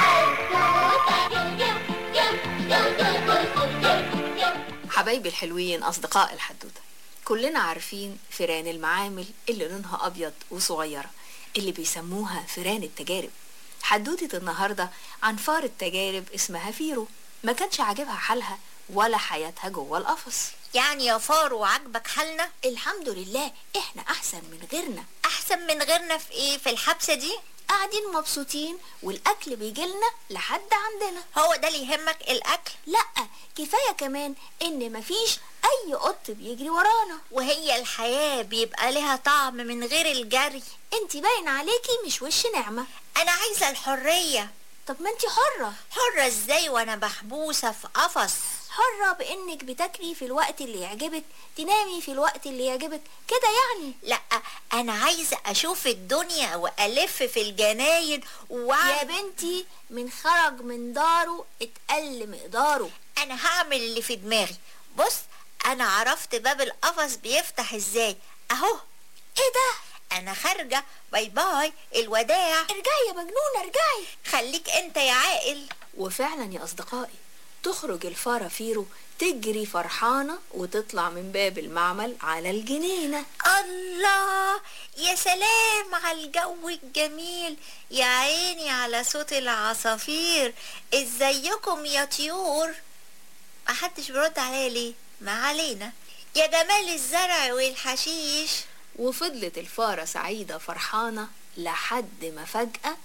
الحدوتة حبايبي الحلوين أصدقاء الحدوتة كلنا عارفين فيران المعامل اللي لونها أبيض وصغيرة اللي بيسموها فيران التجارب حدوتة النهاردة عن فار التجارب اسمها فيرو ما كانش عاجبها حالها ولا حياتها جوه القفص يعني يا فارو عاجبك حالنا الحمد لله احنا احسن من غيرنا احسن من غيرنا في ايه في الحبسه دي قاعدين مبسوطين والاكل بيجيلنا لحد عندنا هو ده اللي يهمك الاكل لا كفايه كمان ان مفيش اي قط بيجري ورانا وهي الحياه بيبقى لها طعم من غير الجري انت باين عليكي مش وش نعمه انا عايزه الحريه طب ما انت حره حره ازاي وانا محبوسه في قفص حرة بإنك بتاكلي في الوقت اللي يعجبك تنامي في الوقت اللي يعجبك كده يعني لا انا عايزه اشوف الدنيا والف في الجناين وأعمل يا بنتي من خرج من داره اتقل مقداره انا هعمل اللي في دماغي بص انا عرفت باب القفص بيفتح ازاي اهو ايه ده انا خارجه باي باي الوداع ارجعي يا مجنونه ارجعي خليك انت يا عاقل وفعلا يا اصدقائي تخرج الفارة فيرو تجري فرحانة وتطلع من باب المعمل على الجنينة الله يا سلام على الجو الجميل يا عيني على صوت العصافير ازيكم يا طيور محدش بيرد عليا ليه ما علينا يا جمال الزرع والحشيش وفضلت الفارة سعيدة فرحانة لحد ما فجأة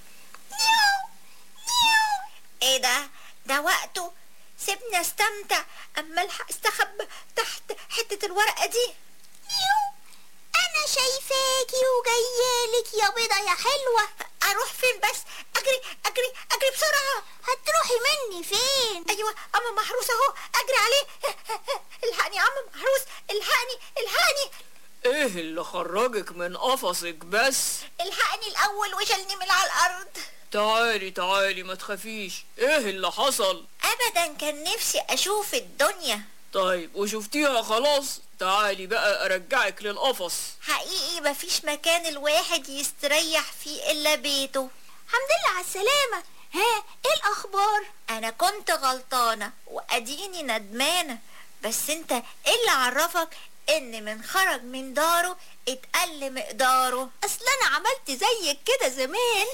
ايه ده ده وقته سيبني استمتع اما الحق استخبى تحت حتة الورقة دي انا شايفاكي وجايالك يا بيضة يا حلوة اروح فين بس اجري اجري اجري بسرعة هتروحي مني فين ايوه اما محروس اهو اجري عليه الحقني يا عم محروس الحقني الحقني ايه اللي خرجك من قفصك بس الحقني الاول وشلني من على الارض تعالي تعالي ما تخافيش ايه اللي حصل ابدا كان نفسي اشوف الدنيا طيب وشفتيها خلاص تعالي بقى ارجعك للقفص حقيقي مفيش مكان الواحد يستريح فيه الا بيته الحمد لله على السلامة ها ايه الاخبار انا كنت غلطانة واديني ندمانة بس انت ايه اللي عرفك ان من خرج من داره اتقل مقداره اصل انا عملت زيك كده زمان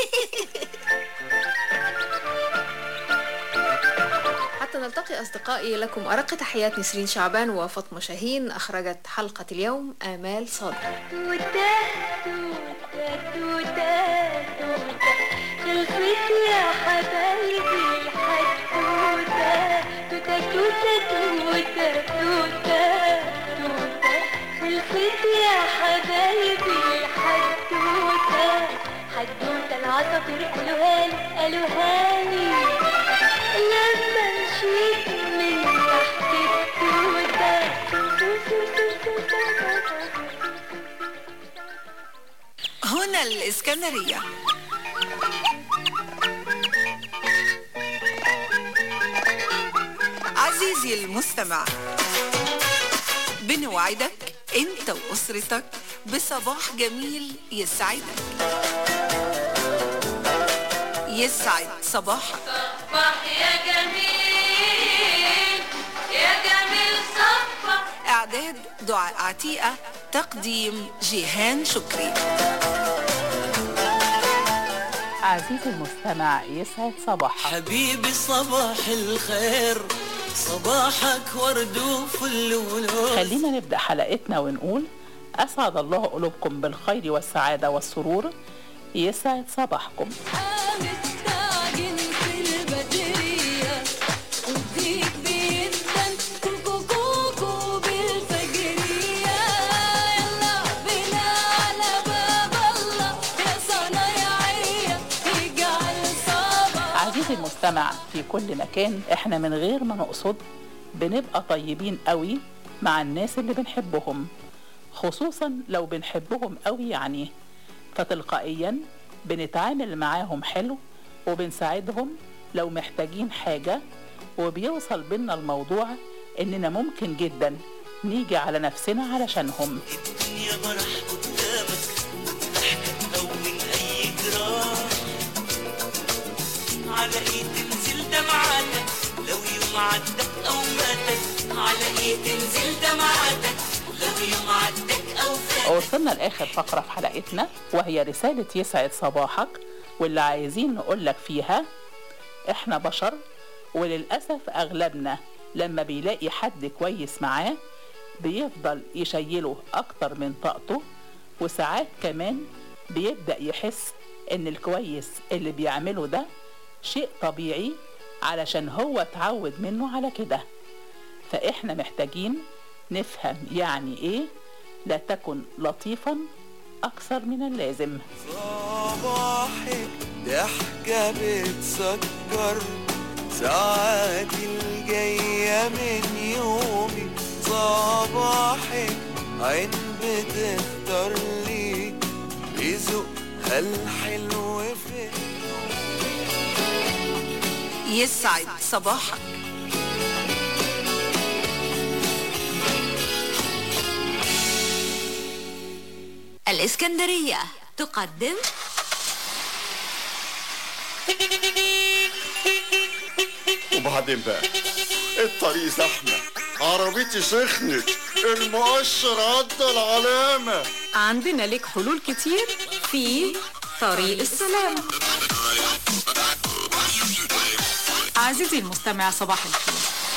حتى نلتقي أصدقائي لكم أرق تحيات نسرين شعبان وفاطمة شاهين أخرجت حلقة اليوم آمال صادق توتة توتة توتة توتة خلصت يا حبايبي الحدوتة توتة توتة توتة توتة توتة خلصت يا حبايبي الحدوتة حدوتة العصافير قالوها لي قالوها لي هنا الإسكندرية عزيزي المستمع بنوعدك انت واسرتك بصباح جميل يسعدك يسعد صباحك صبح يا جميل يا جميل صبح اعداد دعاء عتيقة تقديم جيهان شكري عزيزي المستمع يسعد صباحك حبيبي صباح الخير صباحك ورد وفل ولوز خلينا نبدأ حلقتنا ونقول أسعد الله قلوبكم بالخير والسعادة والسرور يسعد صباحكم مستعجل في البدرية وديك بيدن كوكو كوكو بالفجرية يلا بنا على باب الله يا صنايعية اجعل صباح عزيزي المستمع في كل مكان احنا من غير ما نقصد بنبقى طيبين قوي مع الناس اللي بنحبهم خصوصا لو بنحبهم قوي يعني فتلقائيا بنتعامل معاهم حلو وبنساعدهم لو محتاجين حاجة وبيوصل بينا الموضوع اننا ممكن جدا نيجي على نفسنا علشانهم يا مرح قدامك ضحكة تهون أي جراح على إيه تنزل دمعاتك لو يوم عدك أو ماتك على إيه تنزل دمعاتك لو يوم عدك أو فاتك وصلنا لآخر فقرة في حلقتنا وهي رسالة يسعد صباحك واللي عايزين نقولك فيها احنا بشر وللأسف أغلبنا لما بيلاقي حد كويس معاه بيفضل يشيله أكتر من طاقته وساعات كمان بيبدأ يحس إن الكويس اللي بيعمله ده شيء طبيعي علشان هو اتعود منه على كده فإحنا محتاجين نفهم يعني إيه لا تكن لطيفا أكثر من اللازم صباحك ضحكة بتسكر ساعاتي الجاية من يومي صباحك عين بتختار لي بذوقها الحلو في يسعد صباحك الإسكندرية تقدم وبعدين بقى الطريق زحمة عربيتي سخنت المؤشر عدى العلامة عندنا لك حلول كتير في طريق السلام عزيزي المستمع صباح الخير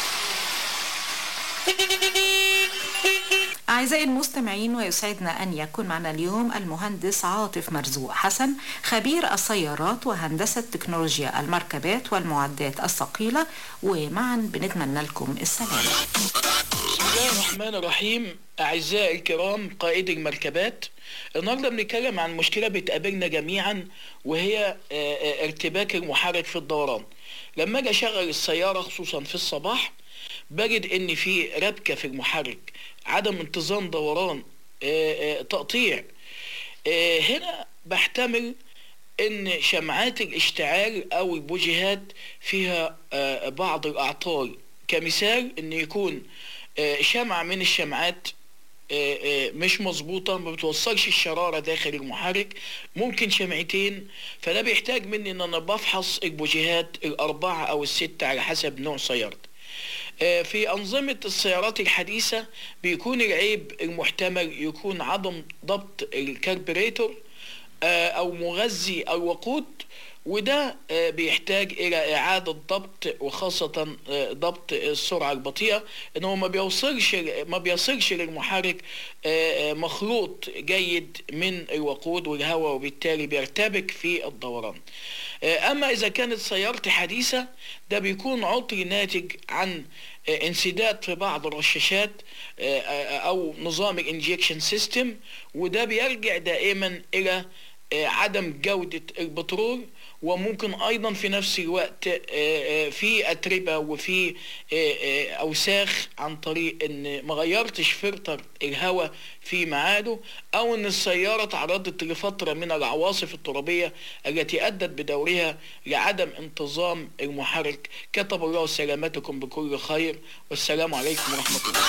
أعزائي المستمعين ويسعدنا أن يكون معنا اليوم المهندس عاطف مرزوق حسن خبير السيارات وهندسة تكنولوجيا المركبات والمعدات الثقيلة ومعا بنتمنى لكم السلام بسم الله الرحمن الرحيم أعزائي الكرام قائدي المركبات النهارده بنتكلم عن مشكلة بتقابلنا جميعا وهي آه، آه، ارتباك المحرك في الدوران لما اجي اشغل السيارة خصوصا في الصباح بجد ان في ربكة في المحرك عدم انتظام دوران آه، آه، تقطيع آه، هنا بحتمل ان شمعات الاشتعال او البوجيهات فيها آه، بعض الاعطال كمثال ان يكون آه، شمعة من الشمعات آه، آه، مش مظبوطة ما بتوصلش الشرارة داخل المحرك ممكن شمعتين فده بيحتاج مني ان انا بفحص البوجيهات الاربعة او الستة على حسب نوع سيارتي آه، في أنظمة السيارات الحديثة بيكون العيب المحتمل يكون عدم ضبط الكربريتور آه، أو مغذي الوقود وده آه، بيحتاج إلى إعادة ضبط وخاصة آه، ضبط السرعة البطيئة إن هو ما بيوصلش ما بيصلش للمحرك آه، آه، مخلوط جيد من الوقود والهواء وبالتالي بيرتبك في الدوران آه، أما إذا كانت سيارتي حديثة ده بيكون عطل ناتج عن آه، انسداد في بعض الرشاشات آه، آه، أو نظام الانجكشن سيستم وده بيرجع دائما إلى آه، عدم جودة البترول وممكن ايضا في نفس الوقت آه، آه، في اتربه وفي آه، آه، اوساخ عن طريق ان ما غيرتش فلتر الهواء في ميعاده او ان السياره تعرضت لفتره من العواصف الترابيه التي ادت بدورها لعدم انتظام المحرك كتب الله سلامتكم بكل خير والسلام عليكم ورحمه الله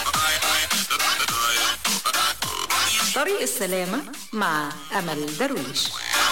طريق السلامة مع أمل درويش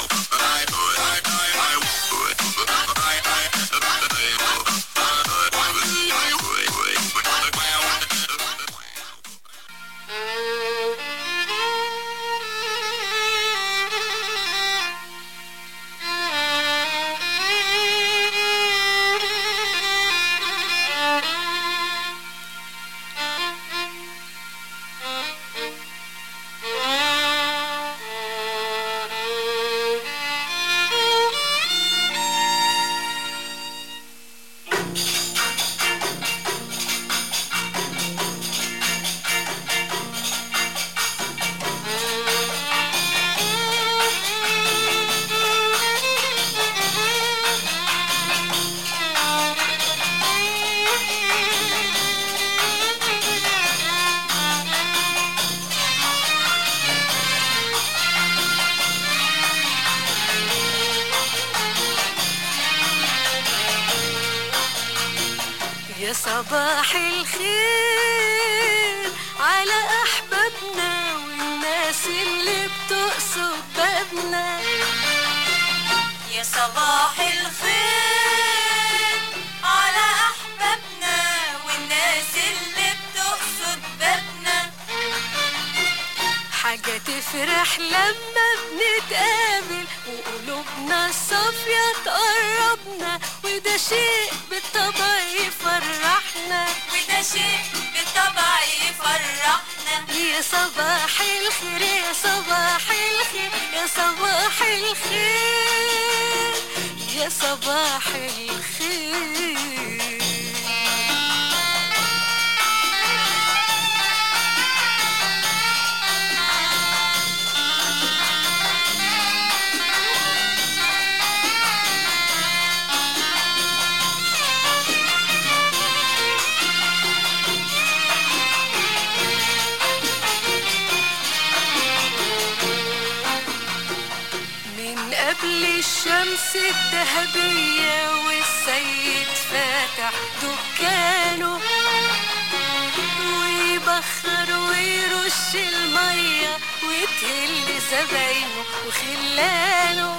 يا صباح الخير على احبابنا والناس اللي بتقصد بابنا يا صباح الخير على أحبابنا والناس اللي بتقصد بابنا حاجة تفرح لما بنتقابل وقلوبنا الصافية تقربنا وده شيء بالطبع يفرحنا وده شيء بالطبع يفرحنا يا صباح الخير يا صباح الخير يا صباح الخير يا صباح الخير من قبل الشمس الذهبية والسيد فاتح دكانه ويبخر ويرش المية وتهل زباينه وخلانه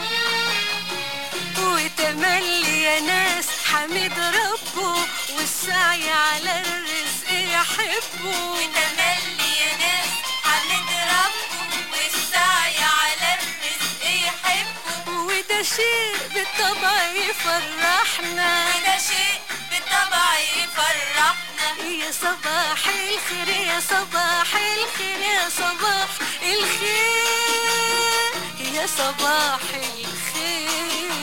وتملي يا ناس حمد ربه والسعي على الرزق يحبه وتملي يا ناس حمد ربه والسعي على الرزق يحبه وده شيء بالطبع يفرحنا وده شيء بالطبع يفرحنا يا صباح الخير يا صباح الخير يا صباح الخير يا صباح الخير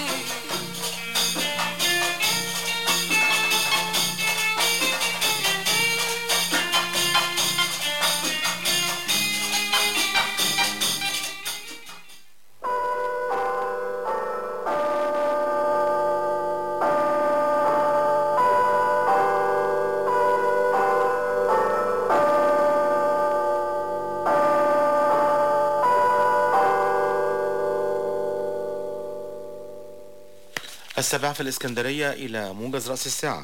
السابعة في الإسكندرية إلى موجز رأس الساعة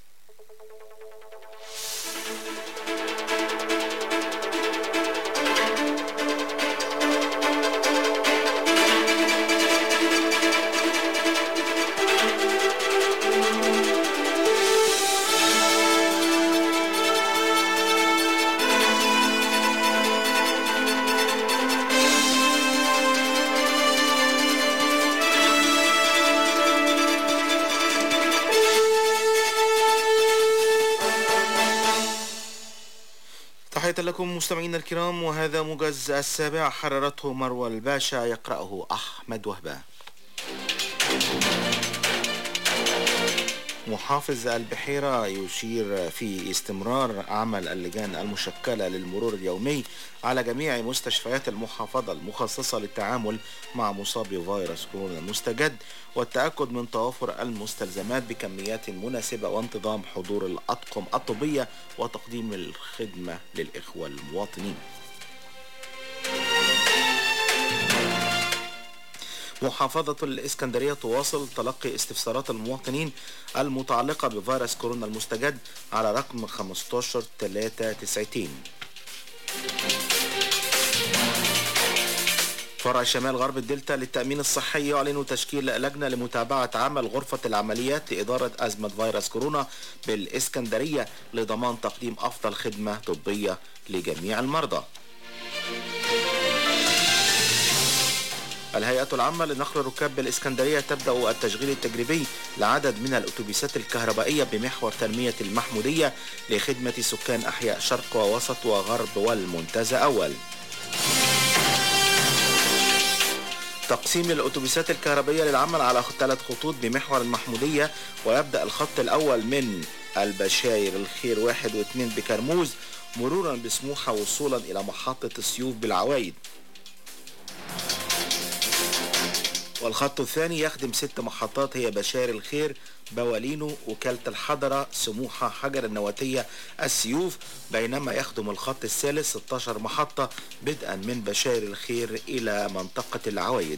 تحية لكم مستمعينا الكرام وهذا موجز السابع حررته مروى الباشا يقرأه أحمد وهبة محافظ البحيرة يشير في استمرار عمل اللجان المشكلة للمرور اليومي على جميع مستشفيات المحافظة المخصصة للتعامل مع مصابي فيروس كورونا المستجد والتأكد من توافر المستلزمات بكميات مناسبة وانتظام حضور الأطقم الطبية وتقديم الخدمة للإخوة المواطنين محافظة الإسكندرية تواصل تلقي استفسارات المواطنين المتعلقة بفيروس كورونا المستجد على رقم 15390 فرع شمال غرب الدلتا للتأمين الصحي يعلن تشكيل لجنة لمتابعة عمل غرفة العمليات لإدارة أزمة فيروس كورونا بالإسكندرية لضمان تقديم أفضل خدمة طبية لجميع المرضى الهيئة العامة لنقل الركاب بالإسكندرية تبدأ التشغيل التجريبي لعدد من الأتوبيسات الكهربائية بمحور تنمية المحمودية لخدمة سكان أحياء شرق ووسط وغرب والمنتزه أول تقسيم الأتوبيسات الكهربائية للعمل على ثلاث خطوط بمحور المحمودية ويبدأ الخط الأول من البشاير الخير واحد واثنين بكرموز مرورا بسموحة وصولا إلى محطة السيوف بالعوايد والخط الثاني يخدم ست محطات هي بشار الخير بوالينو وكالة الحضرة سموحة حجر النواتية السيوف بينما يخدم الخط الثالث 16 محطة بدءا من بشار الخير إلى منطقة العوايد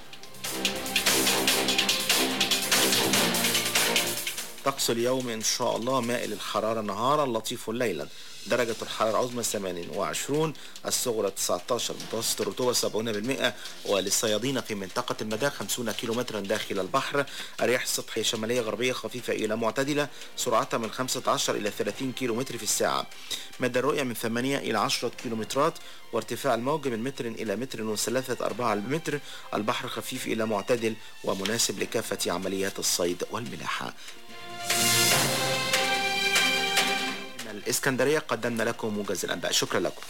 طقس اليوم إن شاء الله مائل الحرارة نهارا لطيف ليلا درجة الحرارة العظمى 28 الصغرى 19 متوسط الرطوبة 70% وللصيادين في منطقة المدى 50 كيلومترا داخل البحر الرياح السطحية شمالية غربية خفيفة إلى معتدلة سرعتها من 15 إلى 30 كيلومتر في الساعة مدى الرؤية من 8 إلى 10 كيلومترات وارتفاع الموج من متر إلى متر وثلاثة أرباع المتر البحر خفيف إلى معتدل ومناسب لكافة عمليات الصيد والملاحة من الإسكندرية قدمنا لكم موجز الأنباء شكرا لكم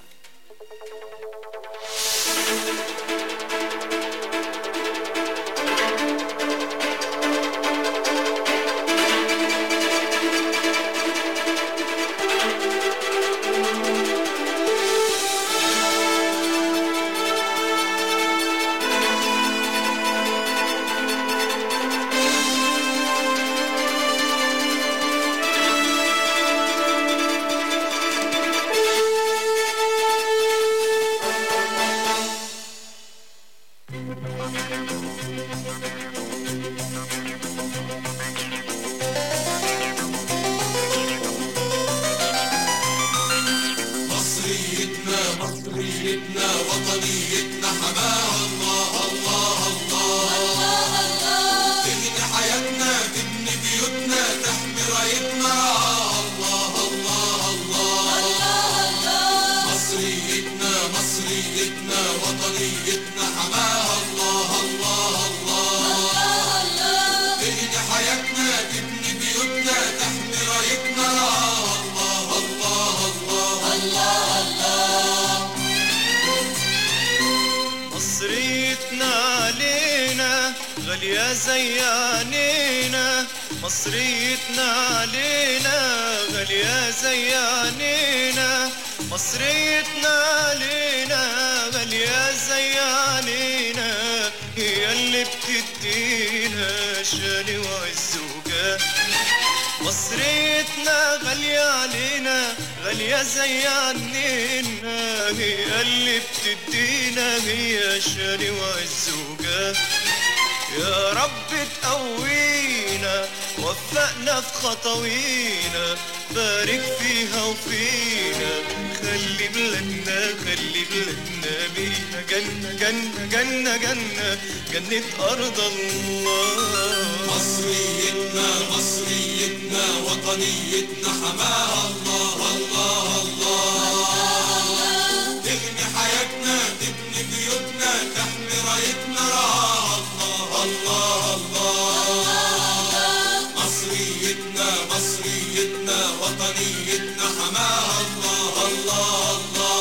مصريتنا مصريتنا وطنيتنا حماها الله الله الله تغني حياتنا تبني بيوتنا تحمي رايتنا الله الله الله مصريتنا مصريتنا وطنيتنا حماها الله الله الله تغني حياتنا تبني بيوتنا تحمي رايتنا الله الله الله الله مصريتنا علينا غالية زي عينينا مصريتنا علينا غالية زي عينينا مصريتنا علينا غالية زي عينينا هي اللي بتدينا شان وعز وجاه مصريتنا غالية علينا غالية زي عنينا هي اللي بتدينا هي شان وعز وجاه يا رب تقوينا وفقنا في خطوينا بارك فيها وفينا خلي بلادنا خلي بلادنا بينا جنة جنة جنة جنة جنة أرض الله مصريتنا مصريتنا وطنيتنا حماها الله الله الله تغني حياتنا تبني بيوتنا تحمي رايتنا رعاها الله الله الله مصريتنا مصريتنا وطنيتنا حماها الله الله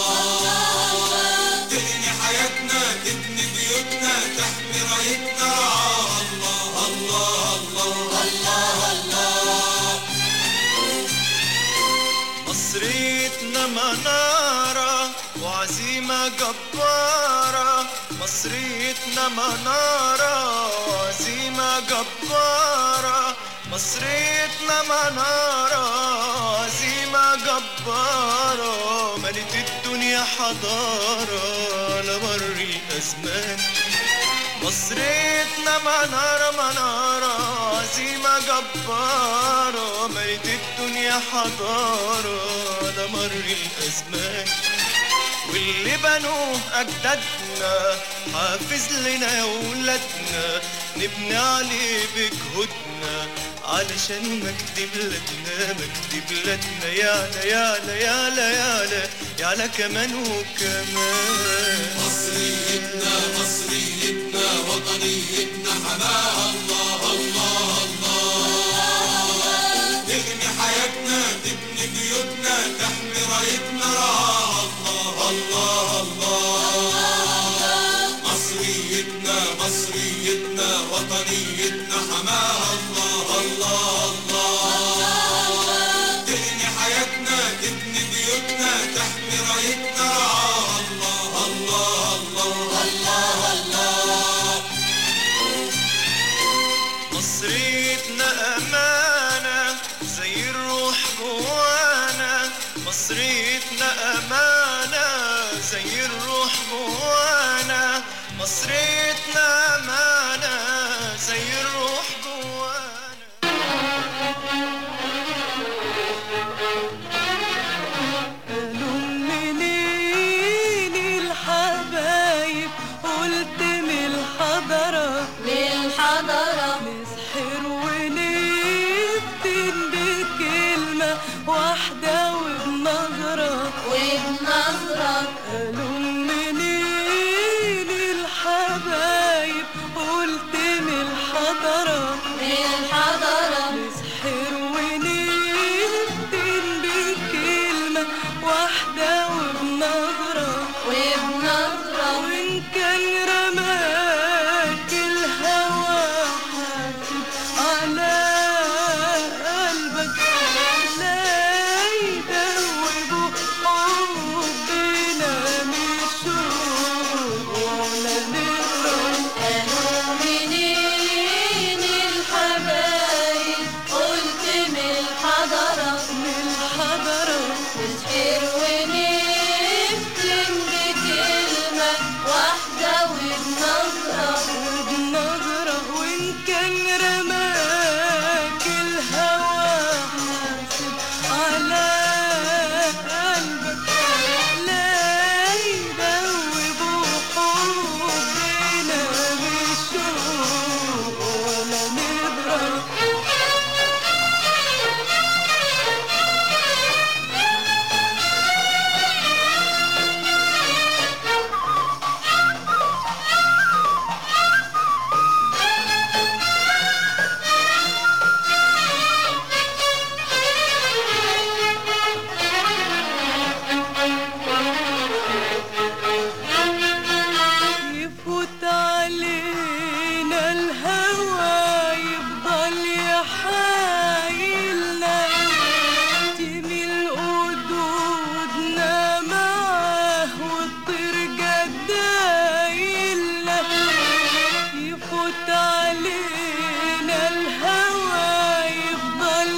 الله تغني حياتنا تبني بيوتنا تحمي رايتنا رعاها الله الله الله الله الله مصريتنا منارة وعزيمة جبارة مصريتنا منارة وعزيمة جبارة مصريتنا منارة عزيمة جبارة ملت الدنيا حضارة لمر الأزمان مصريتنا منارة منارة عزيمة جبارة ملت الدنيا حضارة لمر الأزمان واللي بنوه أجدادنا حافظ لنا يا ولادنا نبني عليه بجهودنا علشان مجد بلادنا مجد بلادنا يالا يالا يالا يالا يالا كمان وكمان مصريتنا مصريتنا وطنيتنا حماها الله الله الله تغني حياتنا تبني بيوتنا تحمي رايتنا رعاها الله الله الله مصريتنا مصريتنا وطنيتنا حماها الله الله الله تغني حياتنا تبني بيوتنا تحمي رايتنا رعاها الله الله الله الله مصريتنا أمانة زي الروح جوانا مصريتنا أمانة زي الروح جوانا مصريتنا أمانة زي الروح جوانا قالوا منين الحبايب قلت من الحضرة من الحضرة نسحر ونفتن بكلمة واحدة وبنظرة وبنظرة قالوا منين الحبايب قلت من الحضرة من الحضرة نسحر ونفتن بكلمة واحدة وبنظرة وبنظرة وإن كان رماك الهوى حاسب على قلبك لا يدوبوا حبنا من الشوق ولا نفرح قالوا منين الحبايب قلت من الحضرة من الحضرة نسحر ونفتن بكلمة واحدة وبنظرة وبنظرة وإن كان رماك الهوى حاسب على قلبك لا يدوبوا حبنا بالشوق ولا نبرح يفوت علينا الهوى يفضل يحايلنا تميل قدودنا معاه والطير جدايلنا يفوت علينا الهوى يفضل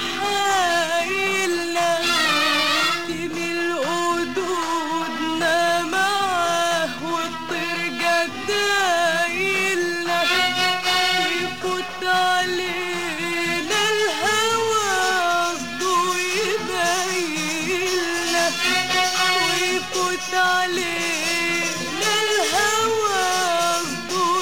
يحايلنا تميل قدودنا معاه والطير جدايلنا يفوت علينا الهوى قصده يبيننا ويفوت علينا الهوى قصده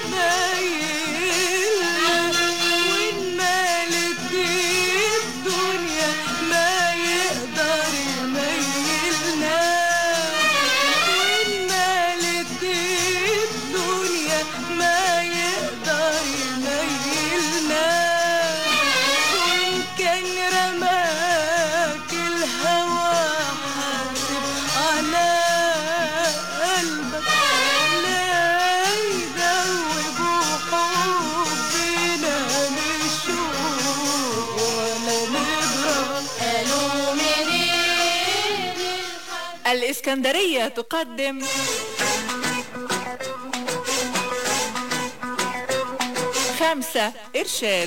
يبيننا وإن مالت الدنيا ما يقدر يميلنا وإن مالت الدنيا ما يقدر يميلنا وإن كان رماك الهوى حاسب على الإسكندرية تقدم خمسة إرشاد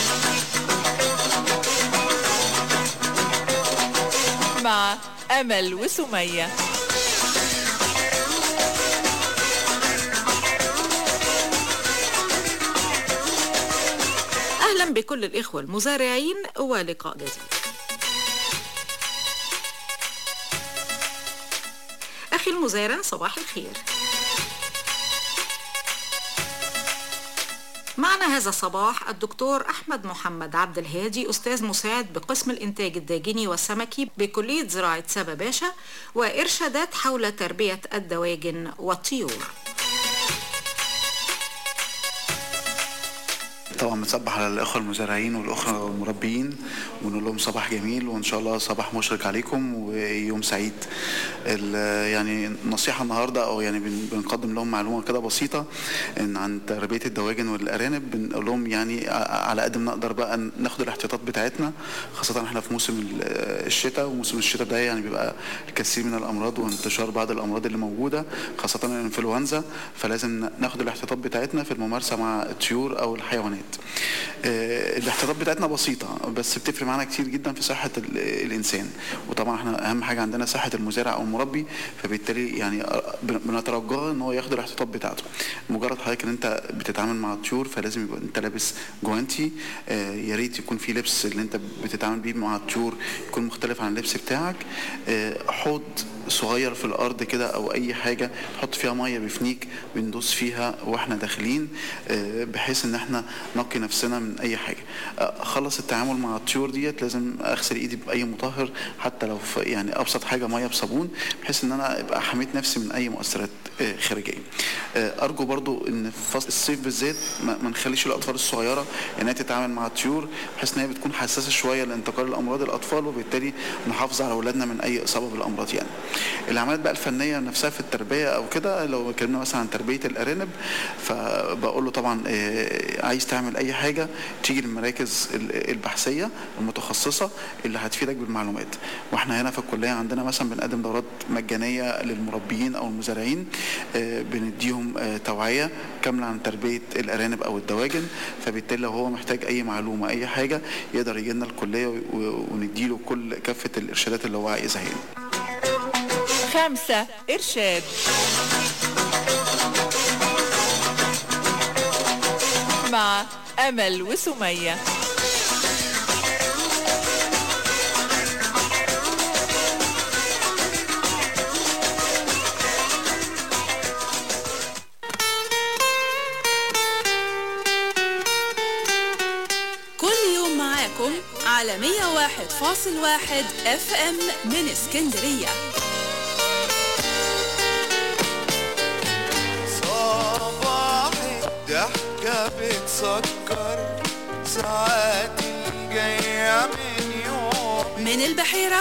مع أمل وسمية أهلا بكل الإخوة المزارعين ولقاء جديد أخي المزارع صباح الخير معنا هذا الصباح الدكتور أحمد محمد عبد الهادي أستاذ مساعد بقسم الإنتاج الداجني والسمكي بكلية زراعة سبا باشا وإرشادات حول تربية الدواجن والطيور طبعا بنصبح على الاخوه المزارعين والاخوه المربيين ونقول لهم صباح جميل وان شاء الله صباح مشرق عليكم ويوم سعيد ال- يعني نصيحه النهارده او يعني بن- بنقدم لهم معلومه كده بسيطه ان عن تربيه الدواجن والارانب بنقول لهم يعني ع- على قد ما نقدر بقى ناخد الاحتياطات بتاعتنا خاصه احنا في موسم ال- الشتاء وموسم الشتاء ده يعني بيبقى الكثير من الامراض وانتشار بعض الامراض اللي موجوده خاصه الانفلونزا فلازم ناخد الاحتياطات بتاعتنا في الممارسه مع الطيور او الحيوانات آه، الاحتياطات بتاعتنا بسيطه بس بتفرق معانا كتير جدا في صحه ال- الانسان وطبعا احنا اهم حاجه عندنا صحه المزارع او المربي فبالتالي يعني آه، بن- بنترجاه ان هو ياخد الاحتياطات بتاعته مجرد حضرتك ان انت بتتعامل مع الطيور فلازم يبقى انت لابس جوانتي آه، يا ريت يكون في لبس اللي انت بتتعامل بيه مع الطيور يكون مختلف عن اللبس بتاعك آه، حوض صغير في الارض كده او اي حاجه نحط فيها ميه بفنيك بندوس فيها واحنا داخلين آه، بحيث ان احنا نقي نفسنا من اي حاجه آه، اخلص التعامل مع الطيور ديت لازم اغسل ايدي باي مطهر حتى لو في يعني ابسط حاجه ميه بصابون بحيث ان انا ابقى حميت نفسي من اي مؤثرات آه، خارجيه آه، ارجو برضو ان في فصل الصيف بالذات ما ما نخليش الاطفال الصغيره انها تتعامل مع الطيور بحيث ان هي بتكون حساسه شويه لانتقال الامراض الاطفال وبالتالي نحافظ على اولادنا من اي اصابه بالامراض يعني العمليات بقى الفنيه نفسها في التربيه او كده لو اتكلمنا مثلا عن تربيه الارانب فبقول له طبعا آه، عايز تعمل اي حاجه تيجي للمراكز ال- البحثيه المتخصصه اللي هتفيدك بالمعلومات واحنا هنا في الكليه عندنا مثلا بنقدم دورات مجانيه للمربيين او المزارعين آه، بنديهم آه، توعيه كامله عن تربيه الارانب او الدواجن فبالتالي لو هو محتاج اي معلومه اي حاجه يقدر يجي لنا الكليه و- ونديله كل كافه الارشادات اللي هو عايزها يعني خمسة إرشاد مع أمل وسمية كل يوم معاكم على 101.1 اف ام من اسكندرية صباحي ضحكة بتسكر ساعات الجاية من يوم من البحيرة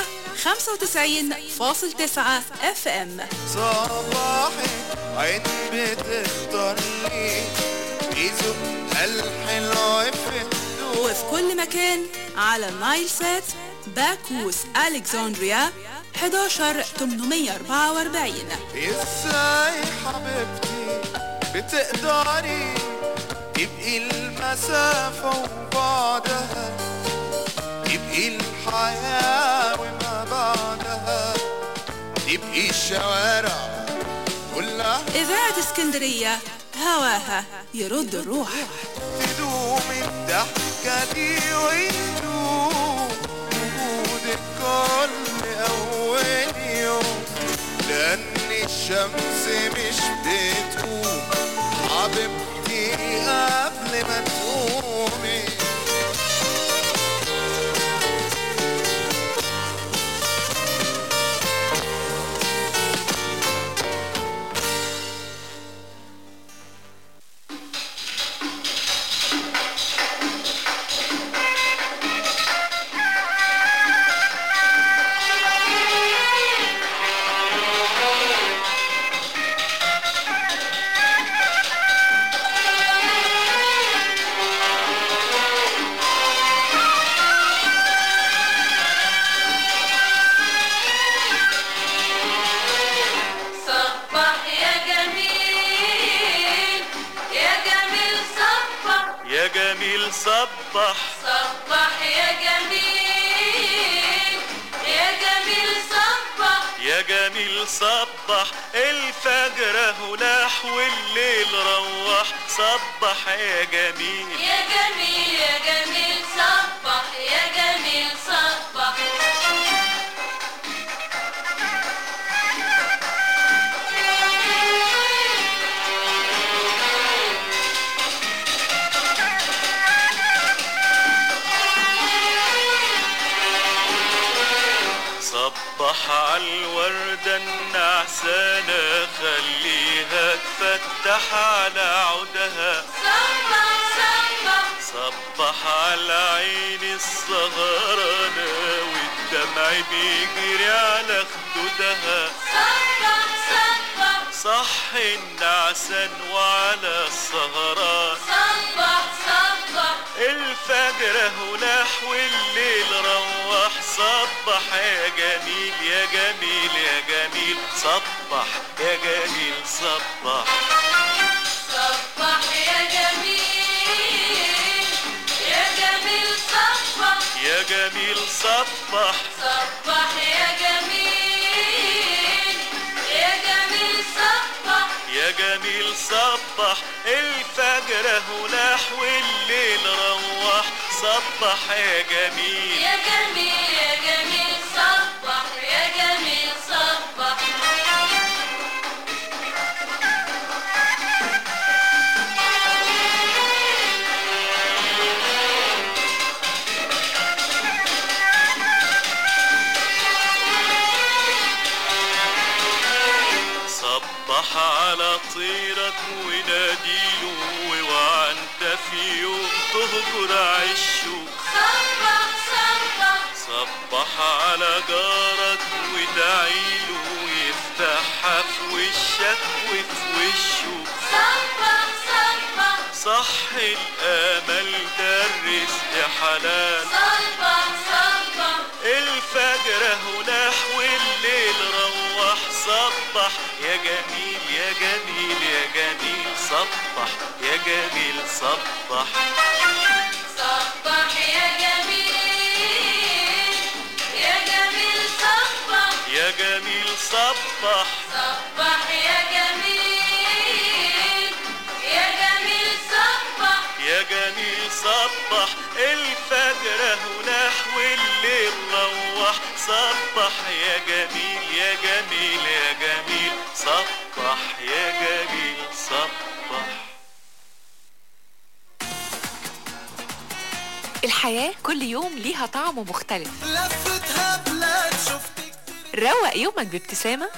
95.9 اف ام صباحي عين بتختار لي بيزق الحلو في وفي كل مكان على النايل سات باكوس الكسندريا 11844 ازاي حبيبتي بتقدري تبقي المسافة وبعدها تبقي الحياة وما بعدها تبقي الشوارع كلها إذاعة اسكندرية هواها يرد الروح تدوم الضحكة دي ويدوم وجودك كل أول يوم لأن الشمس مش بتقوم حبيبتي قبل ما تقومي صبح صبح يا جميل يا جميل صبح يا جميل صبح الفجر هلاح والليل روح صبح يا جميل يا جميل يا جميل صبح يا جميل صبح صبح عالوردة النعسانة خليها تفتح على عودها صبح صبح صبح على عين السهرانة والدمع بيجري على خدودها صبح صبح صح النعسان وعلى السهران صبح صبح الفجر هلاح والليل روح صبح يا جميل يا جميل يا جميل صبح يا جميل صبح صبح يا جميل يا جميل صبح يا جميل صبح صبح يا جميل يا جميل صبح يا جميل صبح الفجر هلاح والليل روح صبح يا جميل يا جميل يا جميل صبح يا جميل صبح صبح على طيرك وناديله واوعى انت في يوم تهجر عشه صبح صبح صبح على جارك ودعيله يفتحها في وشك وفي وشه صبح صبح صح الامل ده الرزق حلال صبح صبح الفجر هلاح والليل روح صبح يا جميل يا جميل يا جميل صبح يا جميل صبح صبح يا جميل يا جميل صبح يا جميل صبح صبح يا جميل يا جميل صبح يا جميل صبح الفجر هلاح والليل روح صبح يا جميل يا جميل يا جميل صبح يا جميل صبح الحياة كل يوم ليها طعم مختلف لفتها بلاد شفت روق يومك بابتسامة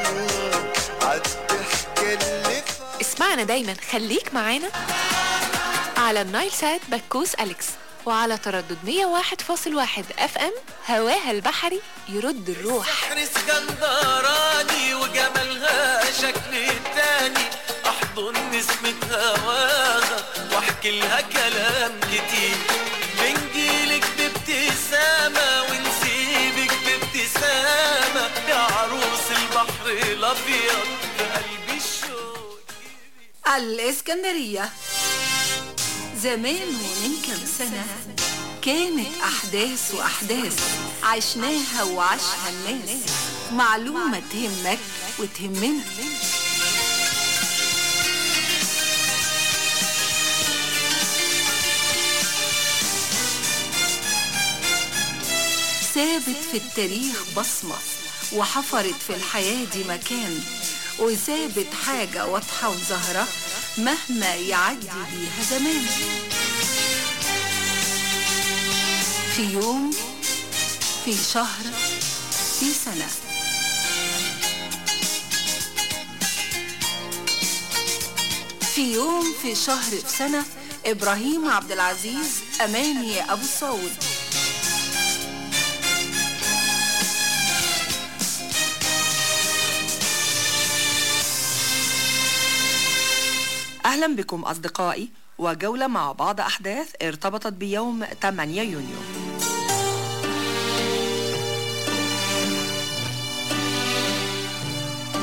عالضحكة اللي اسمعنا دايما خليك معانا على النايل سات بكوس أليكس وعلى تردد 101.1 اف ام هواها البحري يرد الروح سحر اسكندراني وجمالها شكل تاني احضن نسمة هواها واحكي لها كلام كتير بنجيلك بابتسامة ونسيبك بابتسامة يا عروس البحر الابيض في قلبي الشوق الإسكندرية زمان ومن كم سنة كانت أحداث وأحداث عشناها وعاشها الناس معلومة تهمك وتهمنا سابت في التاريخ بصمة وحفرت في الحياة دي مكان وسابت حاجة واضحة وظاهرة مهما يعدي بيها زمان في يوم في شهر في سنة في يوم في شهر في سنة إبراهيم عبد العزيز أماني أبو السعود أهلا بكم أصدقائي وجولة مع بعض أحداث ارتبطت بيوم 8 يونيو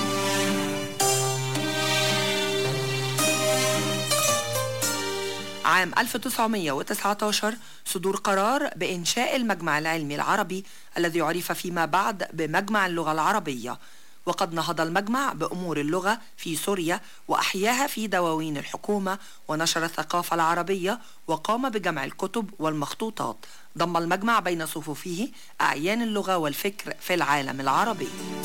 عام عام 1919 صدور قرار بإنشاء المجمع العلمي العربي الذي عرف فيما بعد بمجمع اللغة العربية وقد نهض المجمع بأمور اللغة في سوريا وأحياها في دواوين الحكومة ونشر الثقافة العربية وقام بجمع الكتب والمخطوطات ضم المجمع بين صفوفه أعيان اللغة والفكر في العالم العربي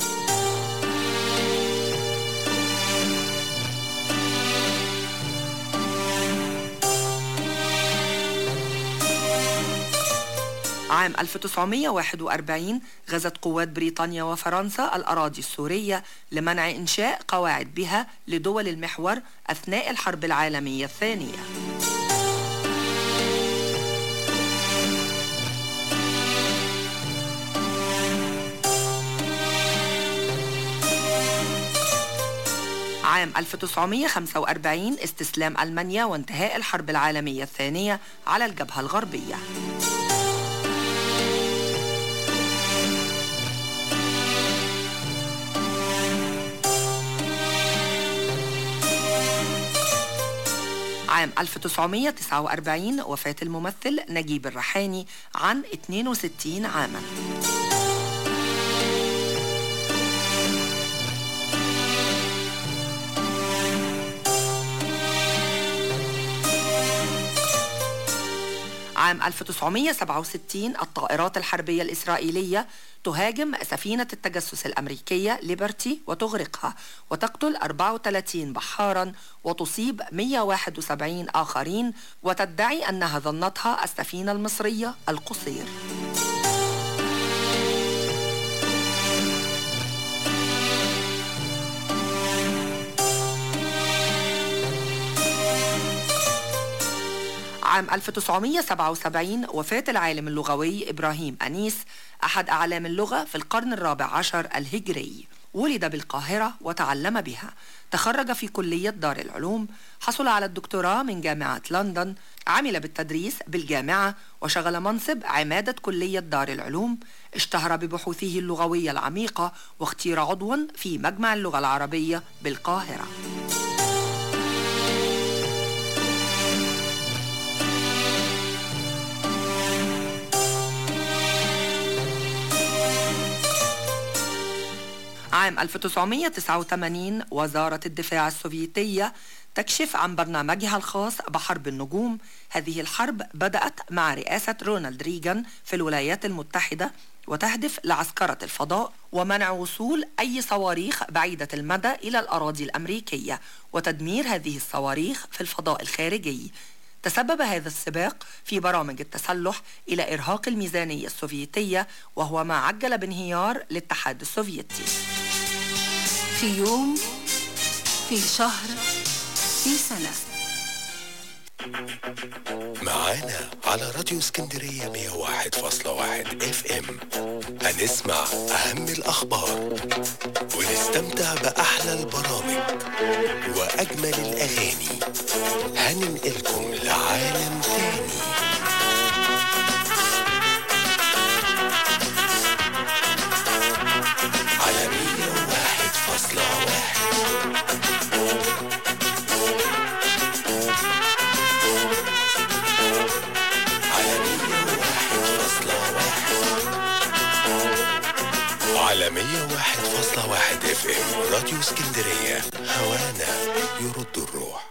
عام 1941 غزت قوات بريطانيا وفرنسا الأراضي السورية لمنع إنشاء قواعد بها لدول المحور أثناء الحرب العالمية الثانية عام 1945 استسلام ألمانيا وانتهاء الحرب العالمية الثانية على الجبهة الغربية عام 1949 وفاة الممثل نجيب الريحاني عن 62 عاما عام 1967 الطائرات الحربية الإسرائيلية تهاجم سفينة التجسس الأمريكية ليبرتي وتغرقها وتقتل 34 بحارا وتصيب 171 آخرين وتدعي أنها ظنتها السفينة المصرية القصير عام 1977 وفاة العالم اللغوي إبراهيم أنيس أحد أعلام اللغة في القرن الرابع عشر الهجري ولد بالقاهرة وتعلم بها تخرج في كلية دار العلوم حصل على الدكتوراه من جامعة لندن عمل بالتدريس بالجامعة وشغل منصب عمادة كلية دار العلوم اشتهر ببحوثه اللغوية العميقة واختير عضوا في مجمع اللغة العربية بالقاهرة عام 1989 وزارة الدفاع السوفيتية تكشف عن برنامجها الخاص بحرب النجوم هذه الحرب بدأت مع رئاسة رونالد ريغان في الولايات المتحدة وتهدف لعسكرة الفضاء ومنع وصول أي صواريخ بعيدة المدى إلى الأراضي الأمريكية وتدمير هذه الصواريخ في الفضاء الخارجي تسبب هذا السباق في برامج التسلح إلى إرهاق الميزانية السوفيتية وهو ما عجل بانهيار الاتحاد السوفيتي في يوم في شهر في سنة معانا على راديو اسكندرية 101.1 اف ام هنسمع أهم الأخبار ونستمتع بأحلى البرامج وأجمل الأغاني هننقلكم لعالم تاني على 101.1 على 101.1 اف ام راديو اسكندرية هوانا يرد الروح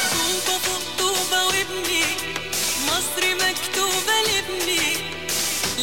طوبة فوق طوبة وابني مصر مكتوبة لابني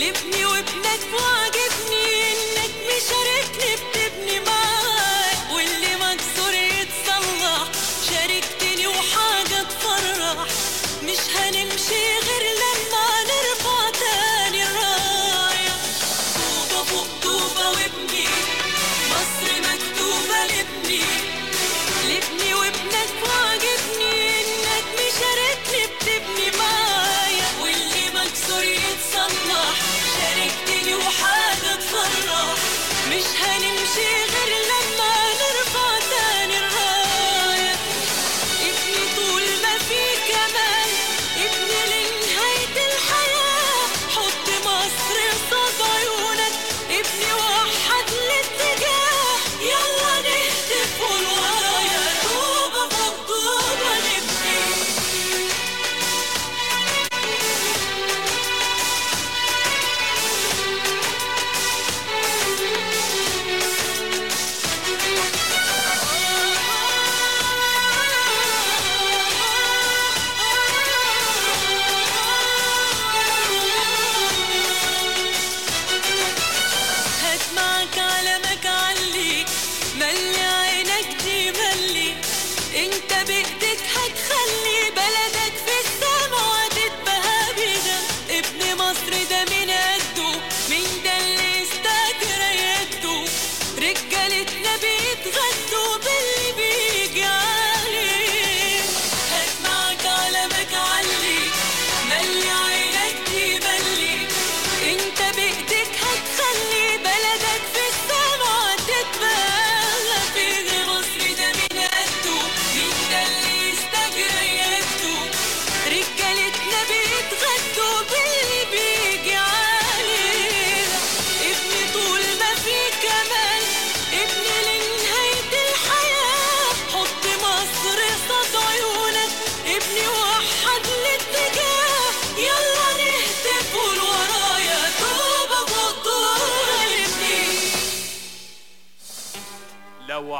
لو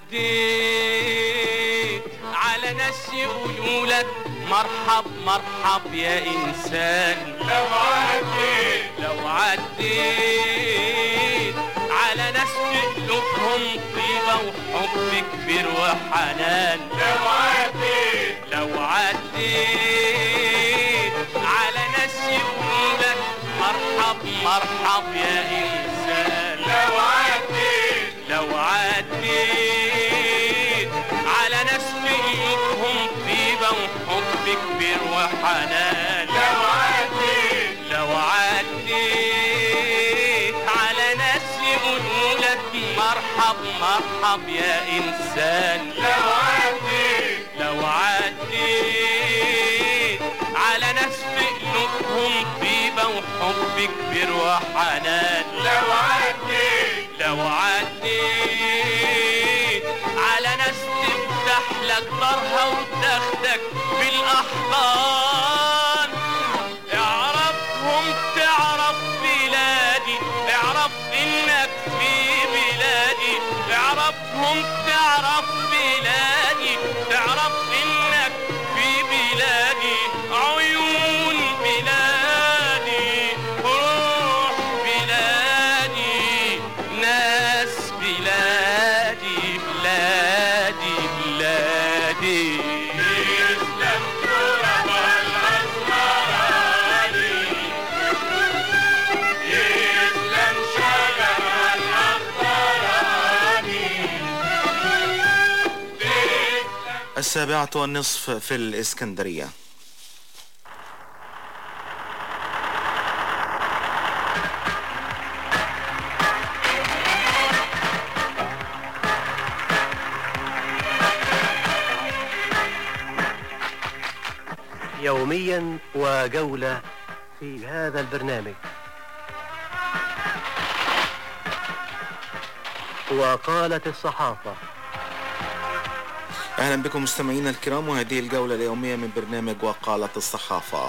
عديت على ناس يقولوا لك مرحب مرحب يا انسان لو عديت لو عديت على ناس في قلوبهم طيبة وحب كبير وحنان لو عديت لو عديت على ناس يقولوا لك مرحب مرحب يا انسان لو عديت لو عديت على ناس في قلوبهم طيبة وحب كبير وحنان لو عديت لو عديت على ناس يقولوا لك مرحب مرحب يا انسان لو عديت لو عديت على ناس في قلوبهم طيبة وحب كبير وحنان لو عديت لو عديت على ناس تفتح لك دارها وتاخدك بالاحضان اعرفهم تعرف بلادي اعرف انك في بلادي اعرفهم تعرف بلادي تعرف انك في بلادي عيون بلادي روح بلادي ناس بلادي بلادي بلادي يسلم تراب الأسمراني يسلم شجر الأخضراني السابعة والنصف في الإسكندرية يوميا وجولة في هذا البرنامج وقالت الصحافة أهلا بكم مستمعينا الكرام وهذه الجولة اليومية من برنامج وقالت الصحافة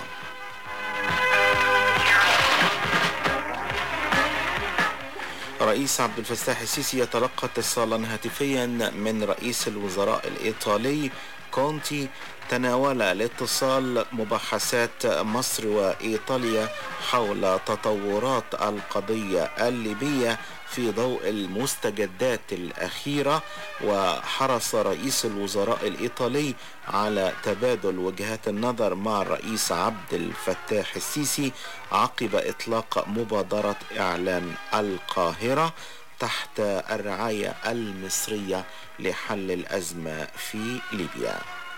رئيس عبد الفتاح السيسي يتلقى اتصالا هاتفيا من رئيس الوزراء الإيطالي كونتي تناول الاتصال مباحثات مصر وإيطاليا حول تطورات القضية الليبية في ضوء المستجدات الأخيرة وحرص رئيس الوزراء الإيطالي على تبادل وجهات النظر مع الرئيس عبد الفتاح السيسي عقب إطلاق مبادرة إعلام القاهرة تحت الرعاية المصرية لحل الأزمة في ليبيا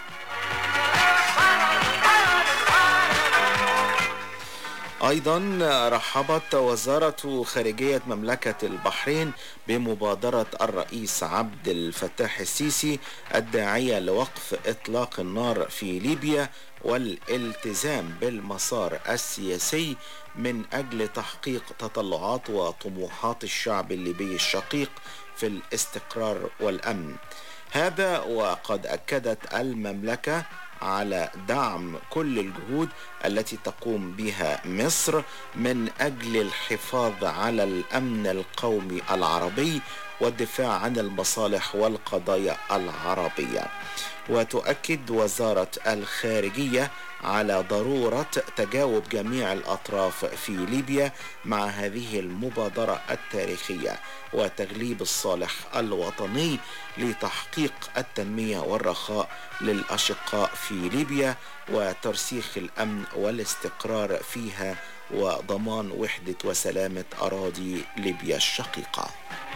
أيضا رحبت وزارة خارجية مملكة البحرين بمبادرة الرئيس عبد الفتاح السيسي الداعية لوقف إطلاق النار في ليبيا والالتزام بالمسار السياسي من أجل تحقيق تطلعات وطموحات الشعب الليبي الشقيق في الاستقرار والأمن هذا وقد أكدت المملكة على دعم كل الجهود التي تقوم بها مصر من اجل الحفاظ على الامن القومي العربي والدفاع عن المصالح والقضايا العربيه وتؤكد وزاره الخارجيه على ضروره تجاوب جميع الاطراف في ليبيا مع هذه المبادره التاريخيه وتغليب الصالح الوطني لتحقيق التنميه والرخاء للاشقاء في ليبيا وترسيخ الامن والاستقرار فيها وضمان وحده وسلامه اراضي ليبيا الشقيقه.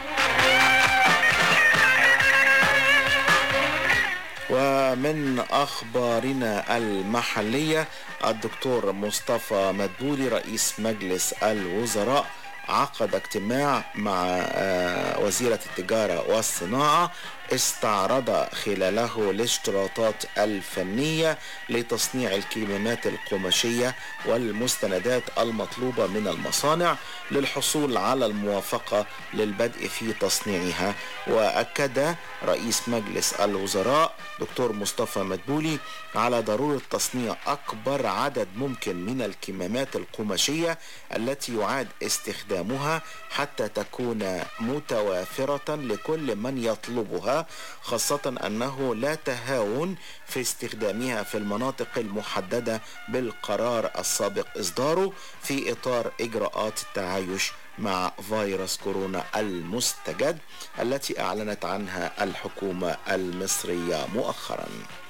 ومن اخبارنا المحليه الدكتور مصطفى مدبولي رئيس مجلس الوزراء عقد اجتماع مع وزيرة التجارة والصناعة استعرض خلاله الاشتراطات الفنية لتصنيع الكمامات القماشية والمستندات المطلوبة من المصانع للحصول على الموافقة للبدء في تصنيعها وأكد رئيس مجلس الوزراء دكتور مصطفى مدبولي على ضرورة تصنيع أكبر عدد ممكن من الكمامات القماشية التي يعاد استخدامها حتى تكون متوافرة لكل من يطلبها خاصة أنه لا تهاون في استخدامها في المناطق المحددة بالقرار السابق إصداره في إطار إجراءات التعايش مع فيروس كورونا المستجد التي أعلنت عنها الحكومة المصرية مؤخراً.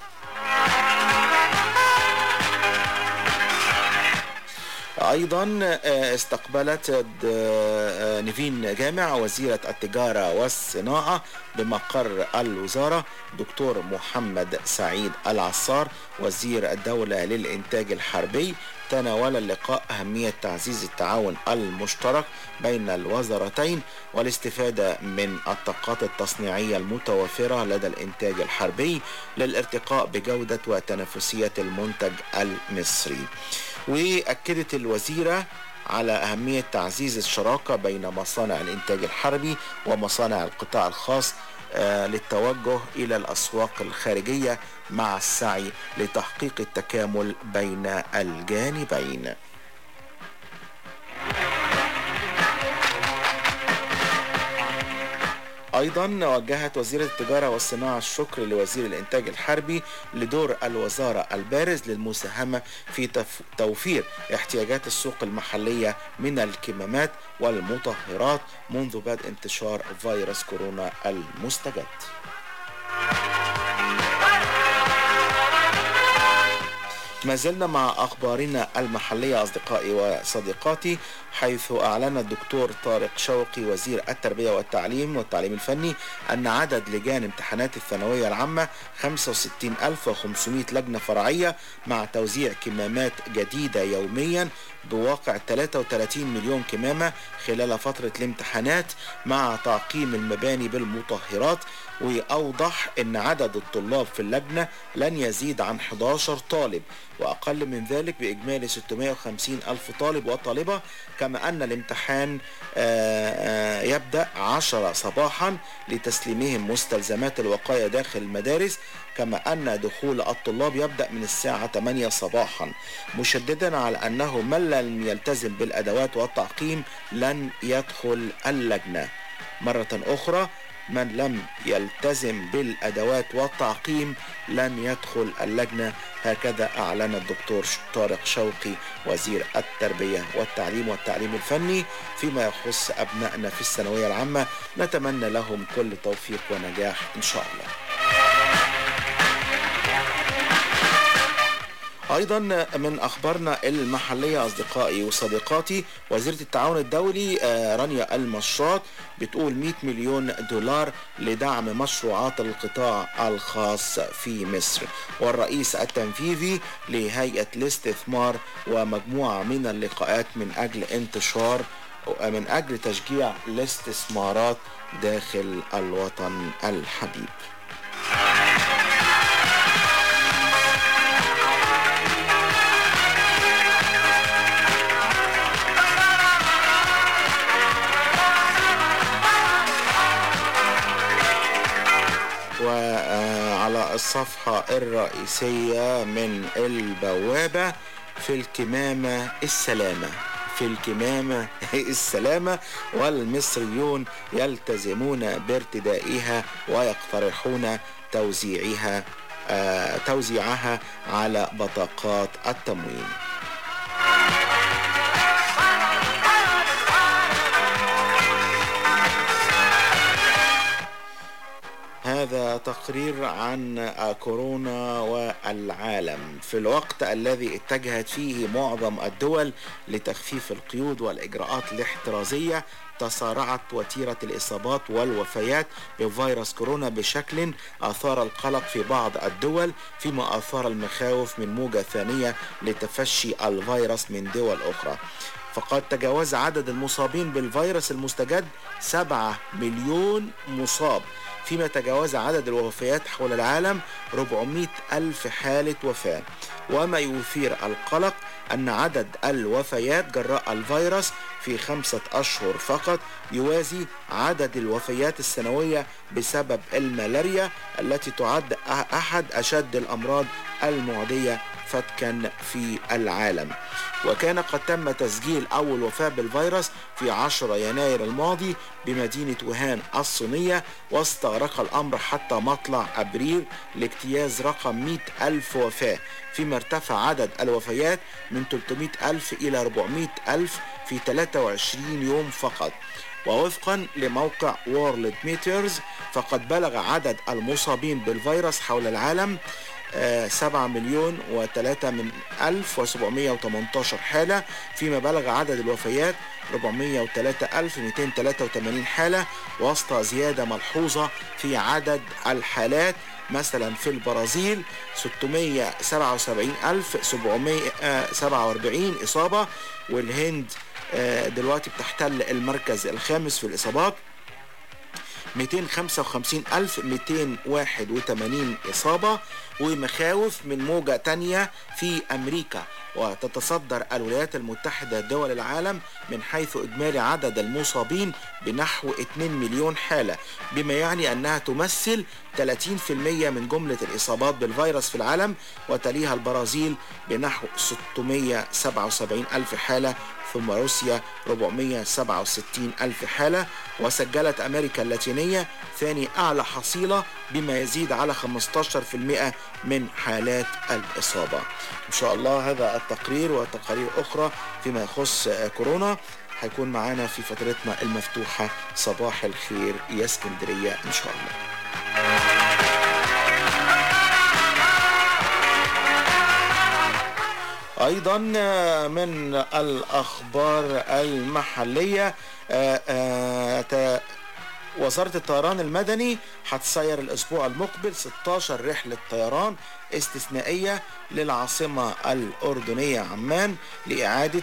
ايضا آه، استقبلت د- آه، نيفين جامع وزيرة التجارة والصناعة بمقر الوزارة دكتور محمد سعيد العصار وزير الدولة للإنتاج الحربي تناول اللقاء أهمية تعزيز التعاون المشترك بين الوزارتين والاستفادة من الطاقات التصنيعية المتوفرة لدى الإنتاج الحربي للارتقاء بجودة وتنافسية المنتج المصري وأكدت الوزيرة على أهمية تعزيز الشراكة بين مصانع الإنتاج الحربي ومصانع القطاع الخاص آه، للتوجه إلى الأسواق الخارجية مع السعي لتحقيق التكامل بين الجانبين. أيضا وجهت وزيرة التجارة والصناعة الشكر لوزير الإنتاج الحربي لدور الوزارة البارز للمساهمة في تف- توفير احتياجات السوق المحلية من الكمامات والمطهرات منذ بدء انتشار فيروس كورونا المستجد. ما زلنا مع أخبارنا المحلية أصدقائي وصديقاتي حيث أعلن الدكتور طارق شوقي وزير التربية والتعليم والتعليم الفني أن عدد لجان امتحانات الثانوية العامة 65500 لجنة فرعية مع توزيع كمامات جديدة يوميا بواقع 33 مليون كمامة خلال فترة الامتحانات مع تعقيم المباني بالمطهرات وأوضح أن عدد الطلاب في اللجنة لن يزيد عن 11 طالب وأقل من ذلك بإجمالي 650 ألف طالب وطالبة كما أن الامتحان آه، آه، يبدأ 10 صباحا لتسليمهم مستلزمات الوقاية داخل المدارس كما أن دخول الطلاب يبدأ من الساعة 8 صباحا مشددا على أنه من لم يلتزم بالأدوات والتعقيم لن يدخل اللجنة مرة أخرى من لم يلتزم بالأدوات والتعقيم لن يدخل اللجنة هكذا أعلن الدكتور طارق شوقي وزير التربية والتعليم والتعليم الفني فيما يخص أبنائنا في الثانوية العامة نتمنى لهم كل توفيق ونجاح إن شاء الله ايضا من اخبارنا المحليه اصدقائي وصديقاتي وزيره التعاون الدولي آه، رانيا المشاط بتقول 100 مليون دولار لدعم مشروعات القطاع الخاص في مصر والرئيس التنفيذي لهيئه الاستثمار ومجموعه من اللقاءات من اجل انتشار من اجل تشجيع الاستثمارات داخل الوطن الحبيب وعلى الصفحة الرئيسية من البوابة في الكمامة السلامة في الكمامة السلامة والمصريون يلتزمون بارتدائها ويقترحون توزيعها آه، توزيعها على بطاقات التموين هذا تقرير عن كورونا والعالم في الوقت الذي اتجهت فيه معظم الدول لتخفيف القيود والإجراءات الاحترازية تسارعت وتيرة الإصابات والوفيات بفيروس كورونا بشكل أثار القلق في بعض الدول فيما أثار المخاوف من موجة ثانية لتفشي الفيروس من دول أخرى فقد تجاوز عدد المصابين بالفيروس المستجد 7 مليون مصاب فيما تجاوز عدد الوفيات حول العالم 400 ألف حالة وفاة وما يثير القلق أن عدد الوفيات جراء الفيروس في خمسة أشهر فقط يوازي عدد الوفيات السنوية بسبب الملاريا التي تعد أ- أحد أشد الأمراض المعدية فتكا في العالم وكان قد تم تسجيل أول وفاة بالفيروس في 10 يناير الماضي بمدينة ووهان الصينية واستغرق الأمر حتى مطلع أبريل لاجتياز رقم 100 ألف وفاة فيما ارتفع عدد الوفيات من 300 ألف إلى 400 ألف في 23 يوم فقط ووفقا لموقع وورلد ميترز فقد بلغ عدد المصابين بالفيروس حول العالم آه، 7 مليون و3 من 1718 حالة فيما بلغ عدد الوفيات 403283 حالة وسط زيادة ملحوظة في عدد الحالات مثلا في البرازيل 677747 إصابة والهند آه، دلوقتي بتحتل المركز الخامس في الإصابات 255281 إصابة ومخاوف من موجة تانية في أمريكا وتتصدر الولايات المتحدة دول العالم من حيث إجمالي عدد المصابين بنحو 2 مليون حالة بما يعني أنها تمثل 30% من جملة الإصابات بالفيروس في العالم وتليها البرازيل بنحو 677 ألف حالة ثم روسيا 467 ألف حالة وسجلت أمريكا اللاتينية ثاني أعلى حصيلة بما يزيد على 15% من حالات الإصابة إن شاء الله هذا التقرير وتقارير أخرى فيما يخص آه، كورونا هيكون معانا في فترتنا المفتوحة صباح الخير يا اسكندرية إن شاء الله ايضا من الاخبار المحليه آه، آه، ت- وزاره الطيران المدني هتسير الاسبوع المقبل 16 رحله طيران استثنائيه للعاصمه الاردنيه عمان لاعاده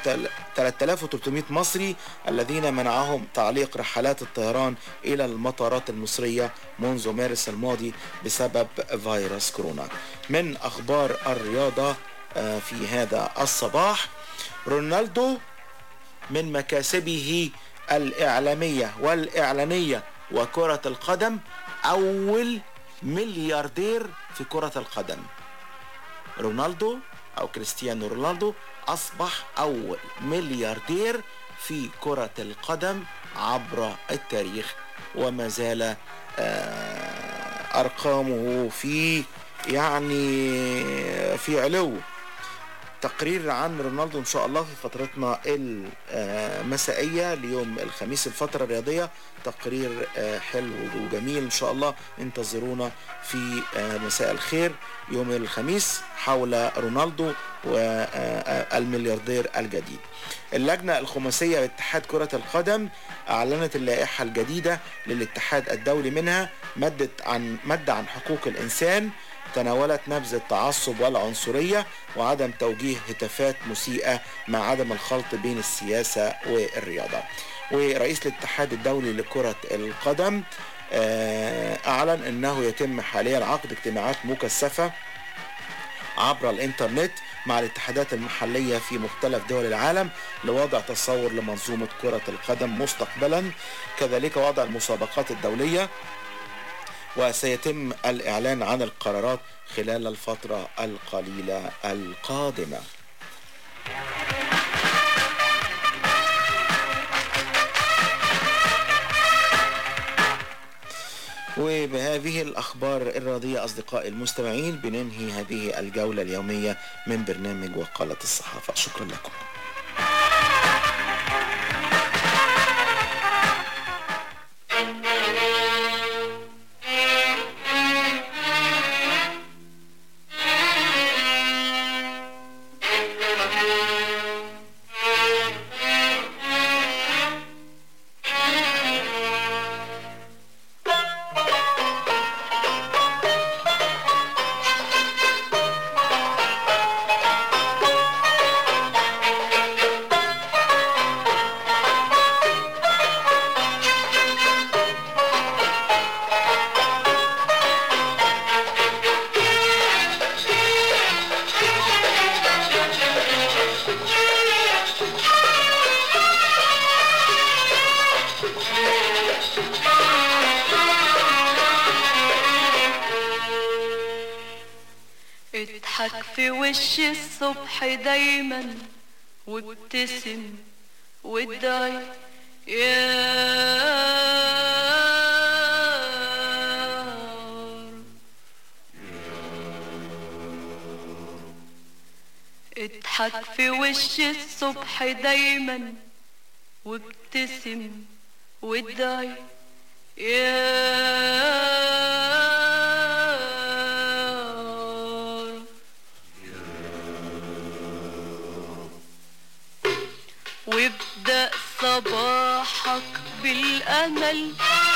3300 مصري الذين منعهم تعليق رحلات الطيران الى المطارات المصريه منذ مارس الماضي بسبب فيروس كورونا من اخبار الرياضه آه، في هذا الصباح رونالدو من مكاسبه الإعلامية والإعلانية وكرة القدم أول ملياردير في كرة القدم رونالدو أو كريستيانو رونالدو أصبح أول ملياردير في كرة القدم عبر التاريخ وما زال آه، أرقامه في يعني في علو تقرير عن رونالدو ان شاء الله في فترتنا المسائيه ليوم الخميس الفتره الرياضيه تقرير آه، حلو وجميل ان شاء الله انتظرونا في آه، مساء الخير يوم الخميس حول رونالدو والملياردير الجديد اللجنة الخماسية لاتحاد كرة القدم أعلنت اللائحة الجديدة للاتحاد الدولي منها مادة عن مادة عن حقوق الإنسان تناولت نبذ التعصب والعنصرية وعدم توجيه هتافات مسيئة مع عدم الخلط بين السياسة والرياضة ورئيس الاتحاد الدولي لكرة القدم آه، أعلن أنه يتم حاليا عقد اجتماعات مكثفة عبر الإنترنت مع الاتحادات المحلية في مختلف دول العالم لوضع تصور لمنظومة كرة القدم مستقبلا كذلك وضع المسابقات الدولية وسيتم الإعلان عن القرارات خلال الفترة القليلة القادمة وبهذه الأخبار الرياضية أصدقائي المستمعين بننهي هذه الجولة اليومية من برنامج وقالة الصحافة شكرا لكم Thank اضحك في وش الصبح دايما وابتسم وادعي يا اضحك في وش الصبح دايما وابتسم وادعي يا وابدأ صباحك بالأمل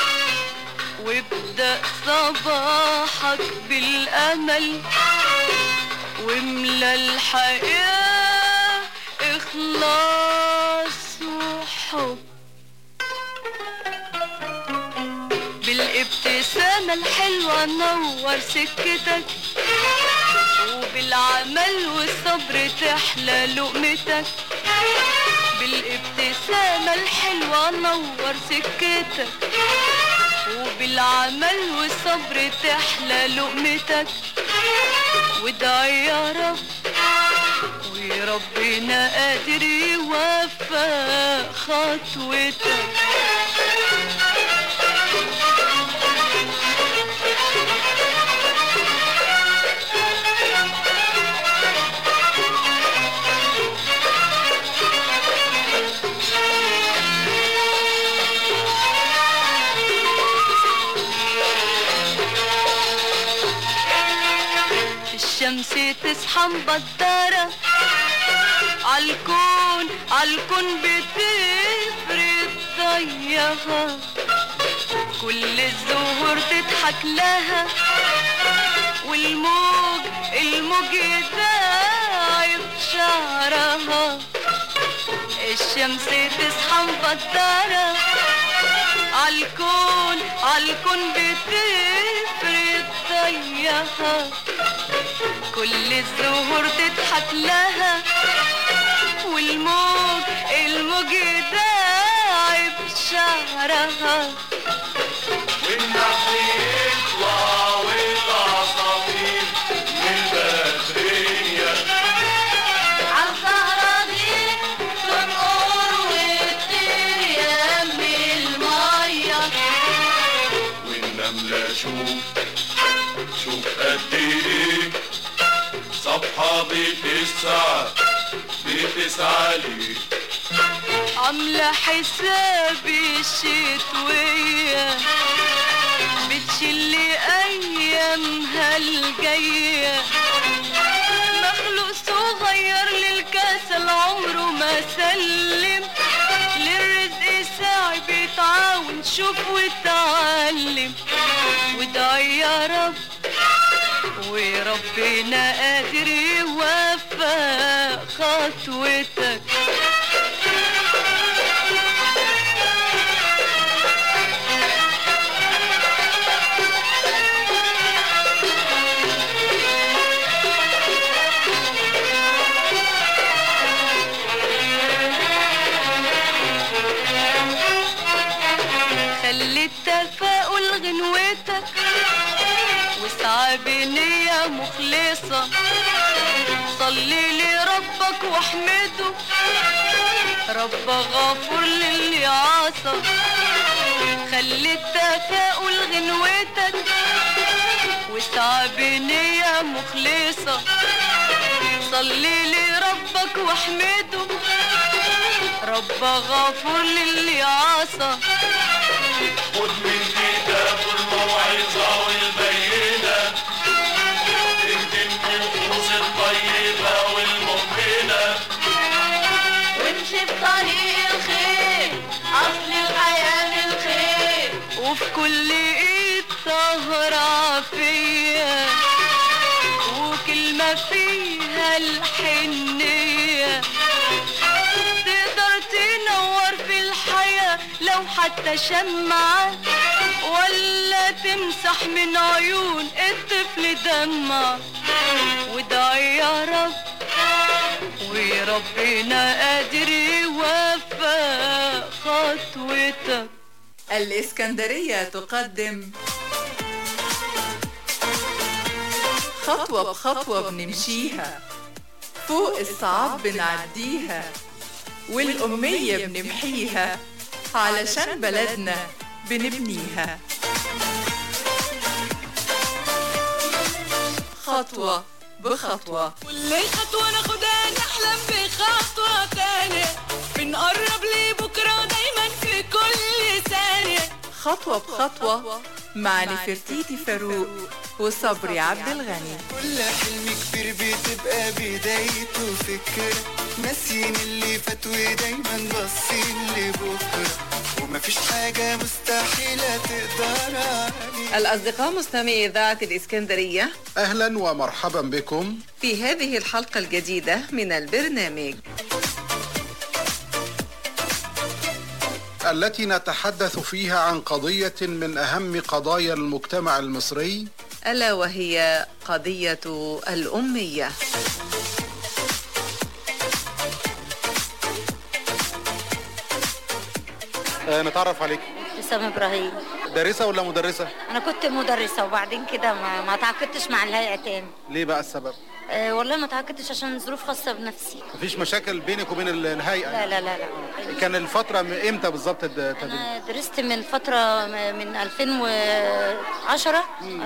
وابدأ صباحك بالأمل واملى الحياة إخلاص وحب بالابتسامة الحلوة نور سكتك وبالعمل والصبر تحلى لقمتك بالابتسامة الحلوة نور سكتك وبالعمل والصبر تحلى لقمتك وادعي يا رب وربنا قادر يوفق خطوتك الشمس تصحى مبدرة عالكون عالكون بتفرد ضيها كل الزهور تضحك لها والموج الموج يداعب شعرها الشمس تصحى مبدرة عالكون عالكون بتفرد ضيها كل الزهور تضحك لها والموج الموج داعب شعرها والنحل يطلع والعصافير من البدرية عالزهرة دي تنقر وتطير يم المية والنملة شوف شوف قد ايه صفحة بتسعى بتسعى ليه عاملة حساب الشتوية بتشيل أيامها الجاية مخلوق صغير للكسل عمره ما سلم للرزق ساعي بيتعاون شوف وتعلم وادعي يا رب وربنا قادر يوفق خطوتك خلي التفاؤل غنوتك واسعى بنية مخلصة صلي لربك واحمده رب غفور للي عصى خلي التفاؤل غنوتك واسعى بنية مخلصة صلي لربك واحمده رب غفور للي عصى خد من كتاب الموعظة والبينة تهدم النفوس الطيبة والمؤمنة وامشي بطريق الخير اصل الحياة الخير وفي كل ايد طهرة فيا وكلمة فيها الحنية تقدر تنور في الحياة لو حتى شمعة ولا تمسح من عيون الطفل دمع وادعي يا رب وربنا قادر يوفق خطوتك الإسكندرية تقدم خطوة بخطوة بنمشيها فوق الصعاب بنعديها والأمية بنمحيها علشان بلدنا بنبنيها خطوة بخطوة كل خطوة ناخدها نحلم بخطوة تانية بنقرب لبكرة دايما في كل ثانية خطوة بخطوة مع نفرتيتي فاروق وصبري عبد الغني كل حلم كبير بتبقى بدايته فكرة ناسيين اللي فات ودايما باصين لبكرة ومفيش حاجة مستحيلة تقدر عليها الأصدقاء مستمعي إذاعة الإسكندرية أهلا ومرحبا بكم في هذه الحلقة الجديدة من البرنامج التي نتحدث فيها عن قضية من أهم قضايا المجتمع المصري ألا وهي قضية الأمية آه نتعرف عليك حسام ابراهيم دارسة ولا مدرسة؟ انا كنت مدرسه وبعدين كده ما, ما تعاقدتش مع الهيئه تاني ليه بقى السبب؟ أه والله ما تعاقدتش عشان ظروف خاصه بنفسي مفيش مشاكل بينك وبين ال- الهيئة لا لا لا لا كان الفترة من امتى بالظبط التدريب؟ انا درست من فتره م- من 2010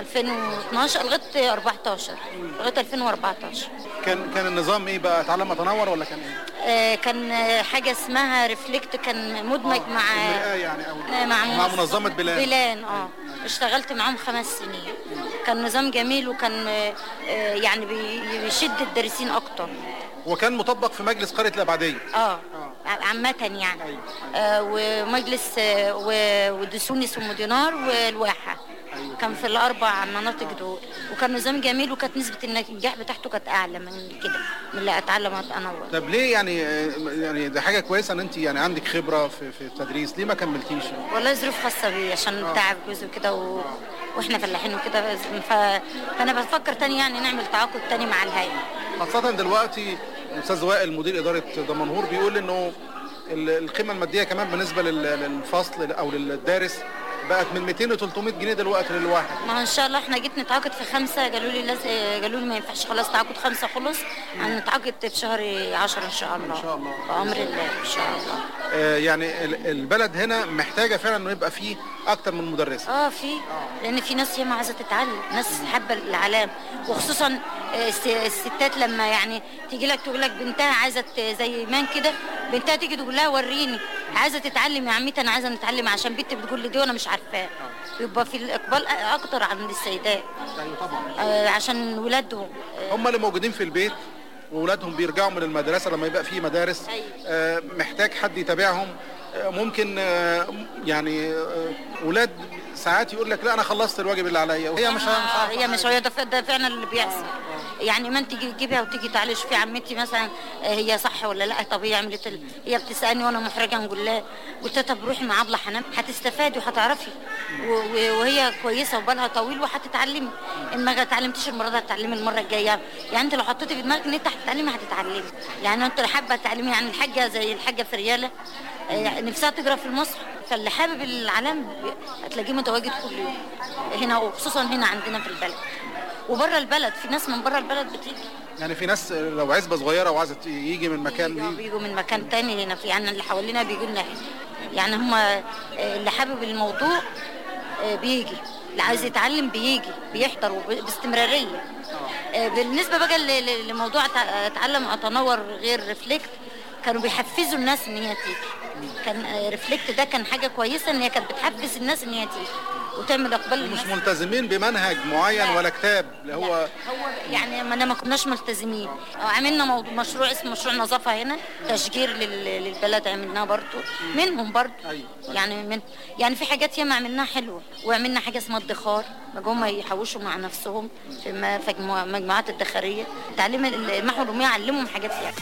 2012 لغايه 14 لغايه 2014 كان كان النظام ايه بقى؟ تعلم اتنور ولا كان ايه؟ آه، كان آه، حاجه اسمها ريفلكت كان مدمج مع المرآة يعني او آه، مع مع منظمة بلاد بلان اه اشتغلت معاهم خمس سنين كان نظام جميل وكان آه، آه، يعني بي- بيشد الدارسين اكتر وكان مطبق في مجلس قرية الأبعدية اه عامة يعني آه ومجلس آه و- ودسوني ام دينار والواحة كان في الأربع مناطق دول وكان نظام جميل وكانت نسبة النجاح بتاعته كانت أعلى من كده من اللي أتعلم أنور طب ليه يعني يعني ده حاجة كويسة ان انت يعني عندك خبرة في في التدريس ليه ما كملتيش؟ والله ظروف خاصة بي عشان آه. تعب جوزي وكده و... واحنا فلاحين وكده ف... فأنا بفكر تاني يعني نعمل تعاقد تاني مع الهيئة خاصة دلوقتي الأستاذ وائل مدير إدارة دمنهور بيقول إنه ال- القيمة المادية كمان بالنسبة لل- للفصل أو للدارس بقت من 200 ل 300 جنيه دلوقتي للواحد ما هو ان شاء الله احنا جيت نتعاقد في خمسة قالوا لي لاز... قالوا لي ما ينفعش خلاص تعاقد خمسة خلص هنتعاقد في شهر 10 ان شاء الله ان شاء الله بأمر الله ان شاء الله آه، يعني ال- البلد هنا محتاجة فعلا إنه يبقى فيه أكتر من مدرس اه في لان في ناس ياما عايزه تتعلم ناس حابه العلام وخصوصا آه، الس- الستات لما يعني تيجي لك تقول لك بنتها عايزه ت- زي ايمان كده بنتها تيجي تقول لها وريني عايزه تتعلم يا عمتي انا عايزه نتعلم عشان بنتي بتقول لي دي وانا مش عارفاه يبقى في الاقبال اكتر عند السيدات أيوة طبعا آه، عشان ولادهم هم اللي موجودين في البيت وولادهم بيرجعوا من المدرسة لما يبقى فيه مدارس آه، محتاج حد يتابعهم آه، ممكن آه، يعني آه، ولاد ساعات يقول لك لا انا خلصت الواجب اللي عليا وهي مش مش آه، عارفة هي مش هي ده, ف- ده فعلا اللي بيحصل يعني ما انت تيجي تجيبها وتيجي تعالج في عمتي مثلا آه، هي صح ولا لا طب هي عملت ال... هي بتسالني وانا محرجه نقول لها قلت لها طب روحي مع ابله حنان هتستفادي وهتعرفي و... و... وهي كويسه وبالها طويل وهتتعلمي ان ما اتعلمتيش المره دي هتتعلمي المره الجايه يعني انت لو حطيتي في دماغك ان انت هتتعلمي هتتعلمي يعني انت حابه تتعلمي يعني الحاجه زي الحاجه فرياله آه، نفسها تقرا في المصحف فاللي حابب العلام هتلاقيه متواجد كل يوم هنا وخصوصا هنا عندنا في البلد وبره البلد في ناس من بره البلد بتيجي يعني في ناس لو عزبة صغيرة وعايزة يجي من مكان بيجوا- بيجوا من مكان تاني هنا في يعني اللي حوالينا بيجوا لنا هنا يعني هم اللي حابب الموضوع آه، بيجي اللي عايز يتعلم بيجي بيحضر وب- باستمراريه آه، بالنسبه بقى ل- ل- لموضوع تع- اتعلم اتنور غير ريفلكت كانوا بيحفزوا الناس ان هي تيجي كان آه، ريفلكت ده كان حاجه كويسه ان هي كانت بتحفز الناس ان هي تيجي وتعمل اقبال مش الناس ملتزمين بمنهج معين ولا كتاب اللي هو هو يعني ما أنا ما كناش ملتزمين عملنا موضوع مشروع اسمه مشروع نظافه هنا تشجير لل- للبلد عملناه برضو منهم برضو يعني من يعني في حاجات ياما عملناها حلوه وعملنا حاجه اسمها الدخار بقوا هم يحوشوا مع نفسهم في ما- في مجموع- مجموعات الدخاريه تعليم المحو الاميه علمهم حاجات يعني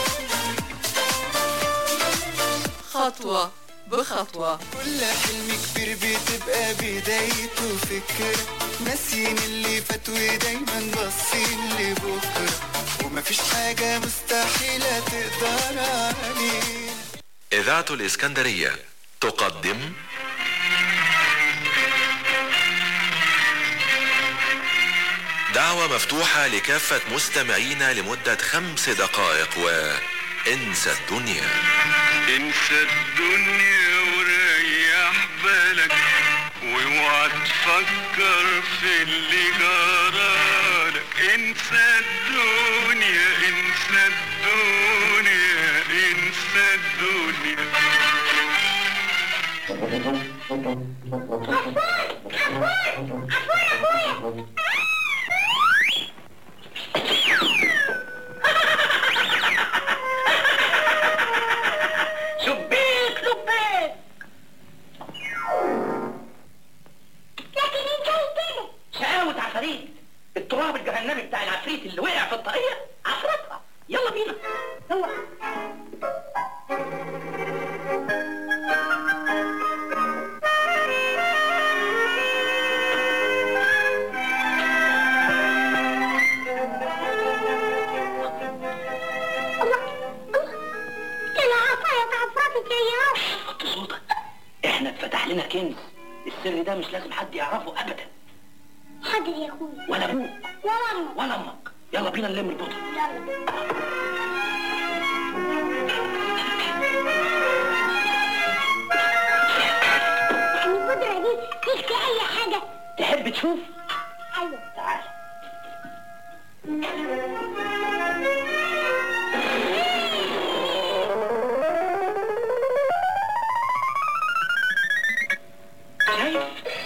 خطوة بخطوة كل حلم كبير بتبقى بدايته فكرة ناسيين اللي فات ودايما باصين لبكرة ومفيش حاجة مستحيلة تقدر عليه إذاعة الإسكندرية تقدم دعوة مفتوحة لكافة مستمعينا لمدة خمس دقائق وانسى الدنيا انسى الدنيا وريح بالك واوعى تفكر في اللي جرالك انسى الدنيا انسى الدنيا انسى الدنيا شبيك لبيك لكن ازاي كده شقاوة عفاريت التراب الجهنمي بتاع العفريت اللي وقع في الطريق عفرتها يلا بينا يلا العصاية اتعفرتت يا وطي صوتك احنا اتفتح لنا كنز السر ده مش لازم حد يعرفه ابدا حاضر يا اخويا ولا ابوك ولا امك ولا امك يلا بينا نلم البطل يعني البودرة دي تشفي اي حاجة تحب تشوف ايوه تعال شايف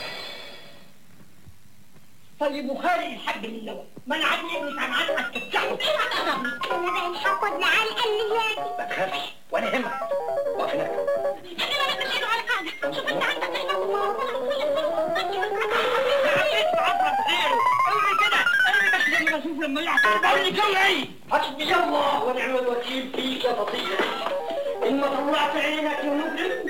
طيب وخالي الحاج من اللوى ما انا عادي ابني كان عادي هتفتحه انا بقى هاخد معاه القليات ما تخافش ولا يهمك اقف هناك حسبي الله ونعم الوكيل فيك يا فطير إن ما طلعت عينك يا مجرم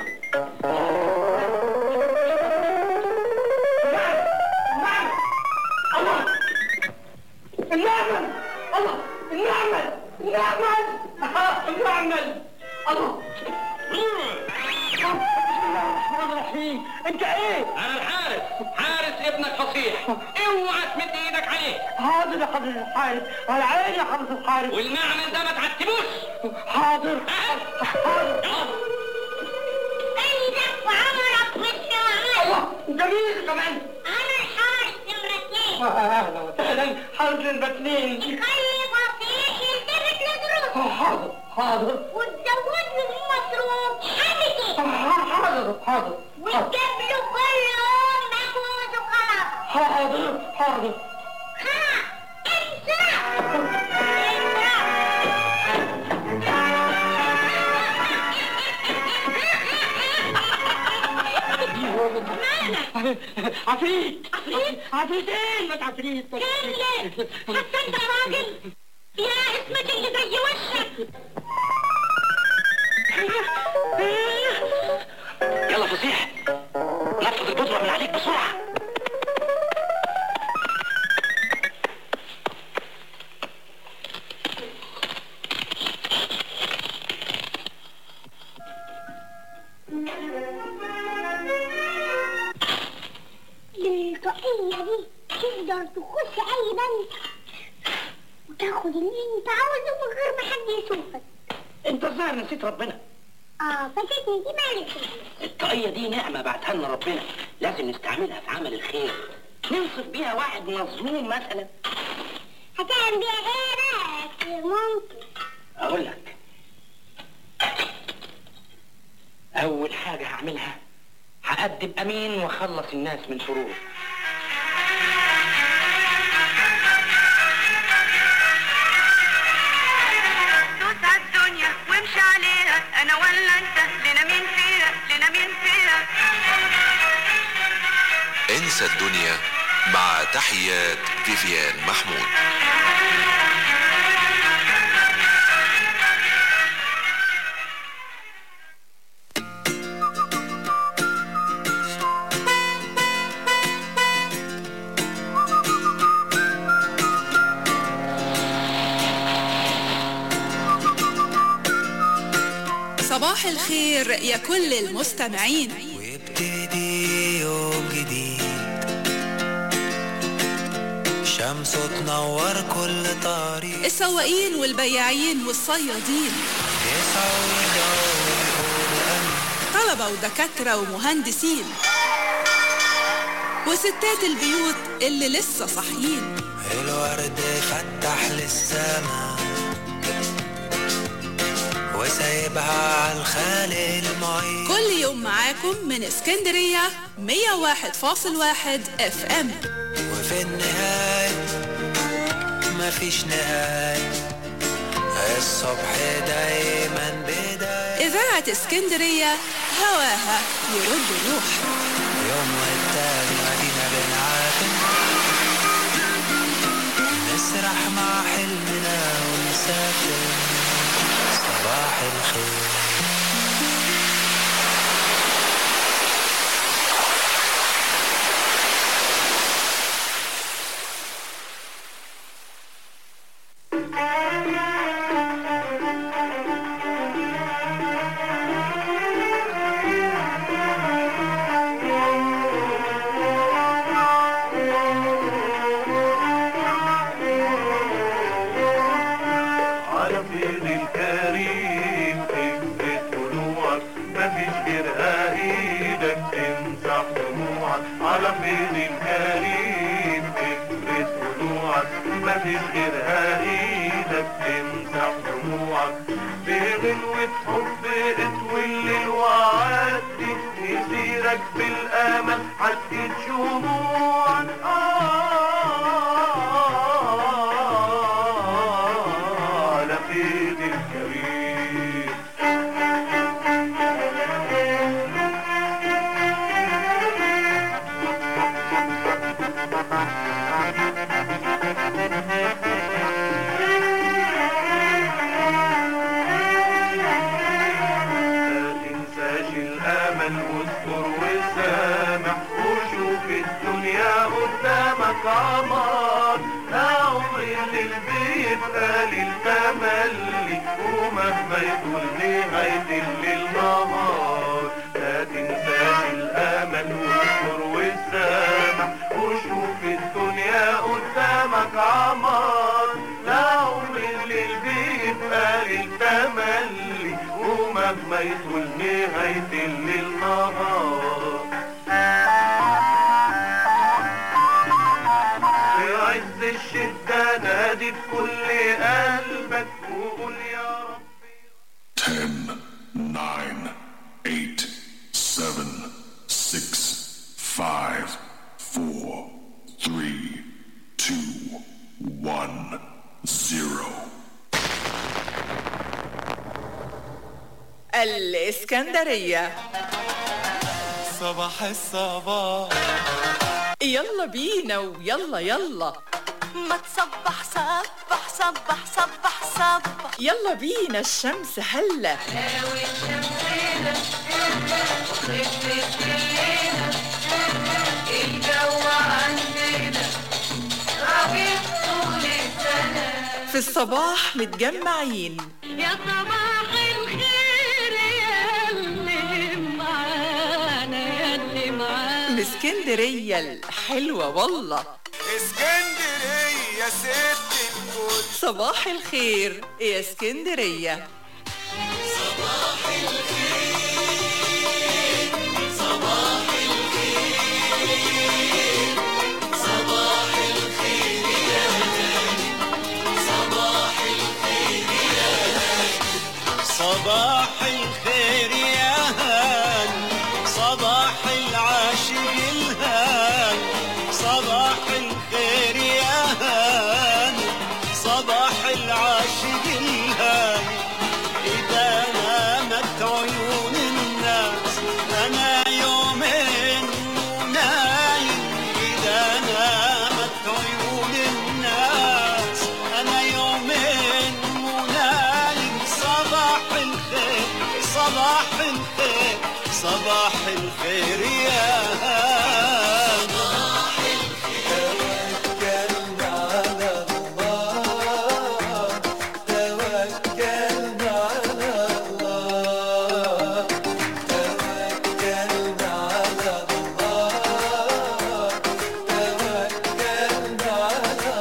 النعمل الله النعمل النعمل النعمل الله بسم الله الرحمن الرحيم انت ايه؟ انا الحارس حارس ابنك فصيح اوعى تمد ايدك عليه حاضر يا حضرة الحارس على عيني يا حضرة الحارس والمعمل ده ما تعتبوش حاضر حاضر ايدك وعمرك مثل وعمل جميل كمان انا الحارس نمرة اتنين اهلا وسهلا حارس البتنين خلي فصيح يلتفت لدروسه حاضر حاضر وتزودني المصروف حبيبي حاضر حاضر وتجيب له كل يوم مجهود وخلاص حاضر حاضر عفريت عفريت عفريتين ما عفريت كله حتى انت راجل يا اسمك اللي زي وشك يلا فصيح نفض البودرة من عليك بسرعة بالطاقية دي تقدر تخش أي بنك وتاخد اللي انت عاوزه من غير ما حد يشوفك انت الظاهر نسيت ربنا اه فاتتني دي مالك الطاقية دي نعمة بعتها لنا ربنا لازم نستعملها في عمل الخير ننصف بيها واحد مظلوم مثلا هتعمل بيها ايه بقى ممكن اقول لك اول حاجة هعملها هأدب امين واخلص الناس من شرور دوس على الدنيا وامشي عليها انا ولا انت لنا مين فيها لنا مين فيها انسى الدنيا مع تحيات فيفيان محمود صباح الخير يا كل المستمعين ويبتدي يوم جديد شمس تنور كل طريق السواقين والبياعين والصيادين يسعوا يدعوا ويقولوا أمين طلبة ودكاترة ومهندسين وستات البيوت اللي لسه صاحيين الورد فتح للسما وسايبها على الخالق المعين كل يوم معاكم من اسكندرية 101.1 اف ام وفي النهاية مفيش نهاية الصبح دايما بداية إذاعة اسكندرية هواها يرد الروح يوم والتاني ادينا بنعافر نسرح مع حلمنا ونسافر صباح الخير على فين الكريم افرد طلوعك مفيش غيرها ايدك تمسح دموعك على فين الكريم افرد طلوعك مفيش غيرها ايدك تمسح دموعك بغلوة حب اطوي الليل وعدي يسيرك بالامل حتى شموعك آه على فين الكريم ما تنساش الامل واذكر وسامح وشوف الدنيا قدامك عمار لا عمر اللي بيبقى للتملي ومهما يطول نهاية الليل نهار لا تنساش الامل واذكر وسامح وشوف الدنيا قدامك عمار لا عمر الليل بيبقى للتملي ومهما يطول نهاية الليل نهار في عز الشدة نادي بكل قلبك وقول يا رب 10, 9, 8, 7, 6, 5, 4, 3, 2, 1, 0. الإسكندرية صباح الصباح يلا بينا ويلا يلا ما تصبح صبح صبح صبح صبح يلا بينا الشمس هلا الجو عندنا ربيع طول السنة في الصباح متجمعين يا صباح الخير يا اللي معانا يا اللي معانا من اسكندرية الحلوة والله اسكندرية ست الكل صباح الخير يا اسكندرية صباح الخير صباح الخير صباح الخير يا هاني صباح الخير يا هاني صباح الخير يا هاني صباح العاشق الهاني صباح الخير يا هاني صباح العاشق الهاني إذا نامت عيون الناس أنا يومين ونايم إذا نامت عيون الناس أنا يومين ونايم صباح الخير صباح الخير صباح الخير يا هاني صباح الخير توكلنا على الله توكلنا على الله توكلنا على الله توكلنا على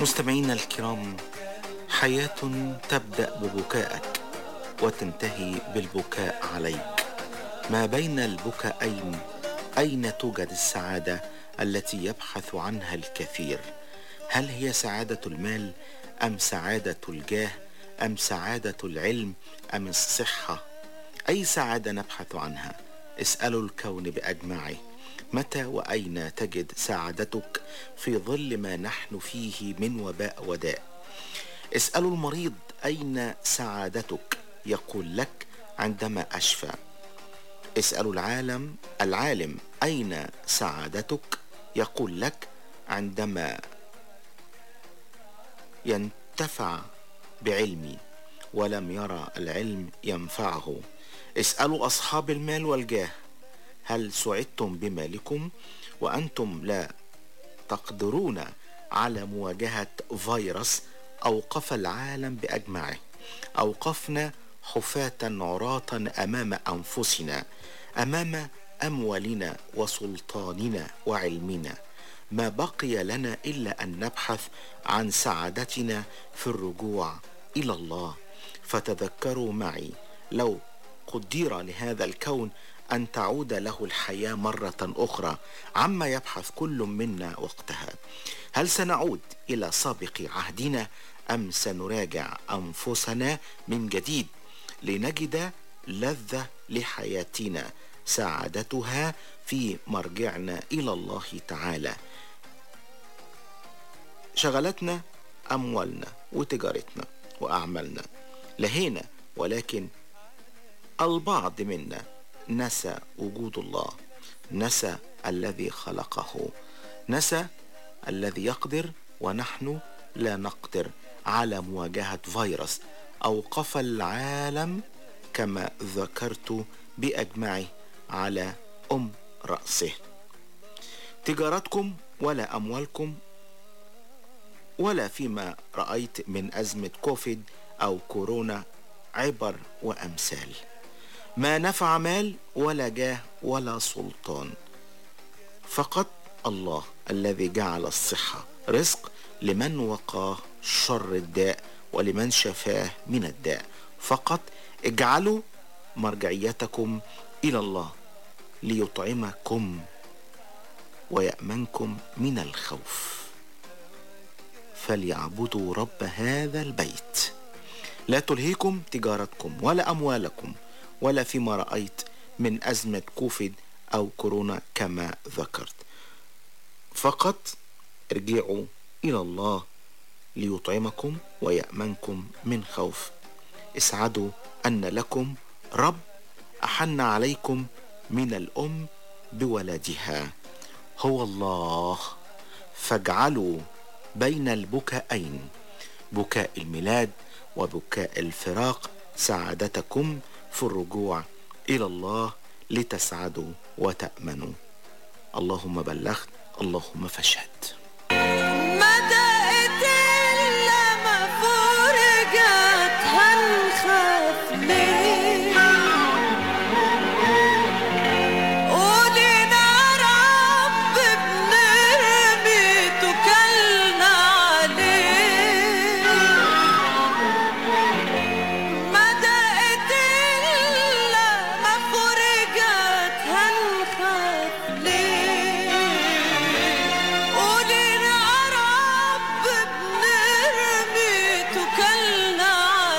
مستمعينا الكرام حياة تبدأ ببكائك وتنتهي بالبكاء عليك ما بين البكائين أين توجد السعادة التي يبحث عنها الكثير هل هي سعادة المال أم سعادة الجاه أم سعادة العلم أم الصحة أي سعادة نبحث عنها اسألوا الكون بأجمعه متى وأين تجد سعادتك في ظل ما نحن فيه من وباء وداء اسألوا المريض أين سعادتك يقول لك عندما أشفى اسألوا العالم العالم أين سعادتك يقول لك عندما ينتفع بعلمي ولم يرى العلم ينفعه اسألوا أصحاب المال والجاه هل سعدتم بمالكم وأنتم لا تقدرون على مواجهة فيروس أوقف العالم بأجمعه أوقفنا حفاة عراة أمام أنفسنا أمام أموالنا وسلطاننا وعلمنا ما بقي لنا إلا أن نبحث عن سعادتنا في الرجوع إلى الله فتذكروا معي لو قدر لهذا الكون أن تعود له الحياة مرة أخرى عما يبحث كل منا وقتها هل سنعود إلى سابق عهدنا أم سنراجع أنفسنا من جديد لنجد لذة لحياتنا سعادتها في مرجعنا إلى الله تعالى شغلتنا أموالنا وتجارتنا وأعمالنا لهينا ولكن البعض منا نسى وجود الله نسى الذي خلقه نسى الذي يقدر ونحن لا نقدر على مواجهة فيروس أوقف العالم كما ذكرت بأجمعه على أم رأسه تجارتكم ولا أموالكم ولا فيما رأيت من أزمة كوفيد أو كورونا عبر وأمثال ما نفع مال ولا جاه ولا سلطان فقط الله الذي جعل الصحة رزق لمن وقاه شر الداء ولمن شفاه من الداء فقط اجعلوا مرجعيتكم إلى الله ليطعمكم ويأمنكم من الخوف فليعبدوا رب هذا البيت لا تلهيكم تجارتكم ولا أموالكم ولا فيما رأيت من أزمة كوفيد أو كورونا كما ذكرت فقط ارجعوا إلى الله ليطعمكم ويأمنكم من خوف اسعدوا أن لكم رب أحن عليكم من الأم بولدها هو الله فاجعلوا بين البكائين بكاء الميلاد وبكاء الفراق سعادتكم في الرجوع إلى الله لتسعدوا وتأمنوا اللهم بلغت اللهم فاشهد مدقت لما فرجت هنخاف ليه قولنا رب بنرمي توكلنا عليه مدقت لما فرجت هنخاف ليه قولنا رب بنرمي توكلنا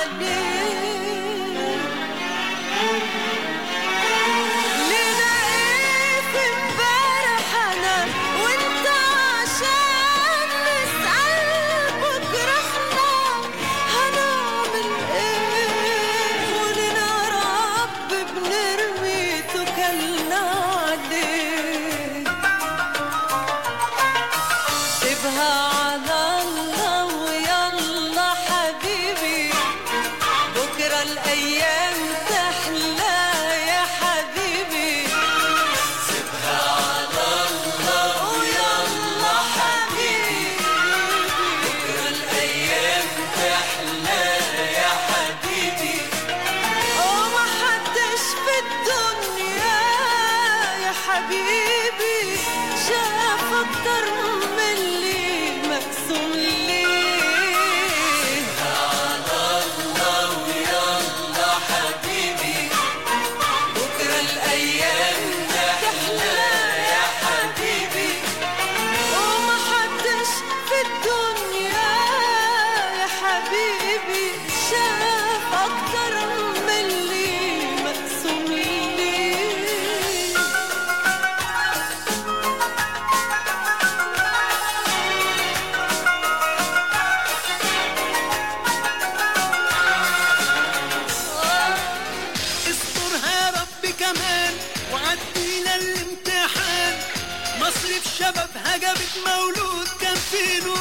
عليه لنا ايه في امبارح انا وانت عشان نسأل بكرة احنا هنعمل ايه قولنا رب بنرمي توكلنا عليه سيبها على الله ويلا حبيبي بكرة الأيام تحلى يا حبيبي سيبها على الله ويلا حبيبي بكرة الأيام تحلى يا حبيبي وما حدش في الدنيا يا حبيبي شاف أكتر من اللي مقسوم ليه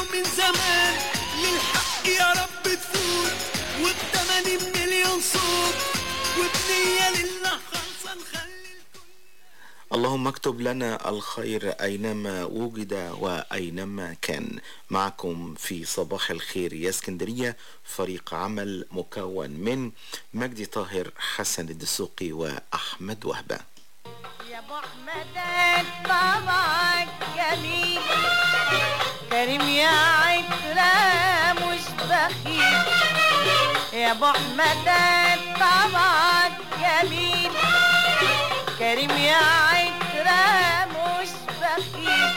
من زمان للحق يا رب تفوت وبتمانين مليون صوت وبنية لله خالصة نخلي اللهم اكتب لنا الخير أينما وجد وأينما كان معكم في صباح الخير يا اسكندرية فريق عمل مكون من مجدي طاهر حسن الدسوقي وأحمد وهبة يا ابو احمد طبعك جميل كريم يا عترة مش بخيل يا ابو احمد طبعك جميل كريم يا عترة مش بخيل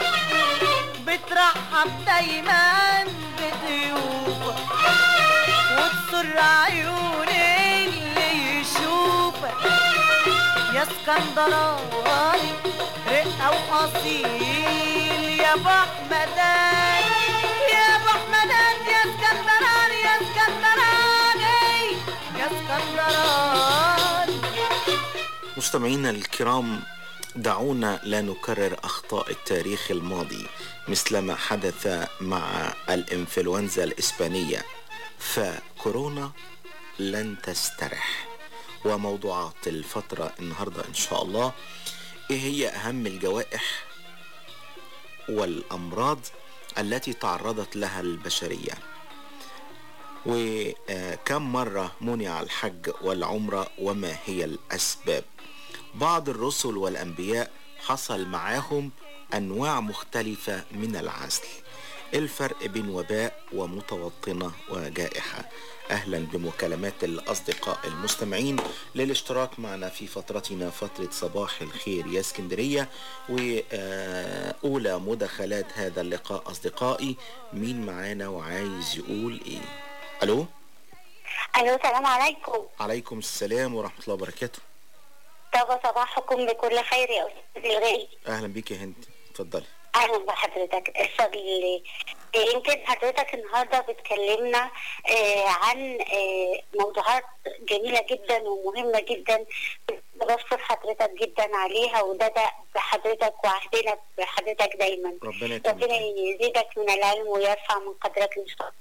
بترحب دايما بضيوفك وتسر عيون اللي يشوفك يا اسكندراني رقة وأصيل يا ابو احمدان يا ابو احمدان يا اسكندراني يا اسكندراني يا اسكندراني مستمعينا الكرام دعونا لا نكرر أخطاء التاريخ الماضي مثل ما حدث مع الإنفلونزا الإسبانية فكورونا لن تسترح وموضوعات الفترة النهاردة إن شاء الله إيه هي أهم الجوائح والأمراض التي تعرضت لها البشرية وكم مرة منع الحج والعمرة وما هي الأسباب بعض الرسل والأنبياء حصل معاهم أنواع مختلفة من العزل الفرق بين وباء ومتوطنة وجائحة أهلا بمكالمات الأصدقاء المستمعين للاشتراك معنا في فترتنا فترة صباح الخير يا اسكندرية وأولى مداخلات هذا اللقاء أصدقائي مين معانا وعايز يقول إيه ألو الو السلام عليكم عليكم السلام ورحمة الله وبركاته طب صباحكم بكل خير يا استاذ الغالي أهلا بيك يا هند اتفضلي اهلا بحضرتك الفضل يمكن حضرتك النهارده بتكلمنا آه، عن آه، موضوعات جميله جدا ومهمه جدا بشكر حضرتك جدا عليها وده ده بحضرتك وعهدنا بحضرتك دايما ربنا ربنا يكرمك يزيدك من العلم ويرفع من قدرك ان شاء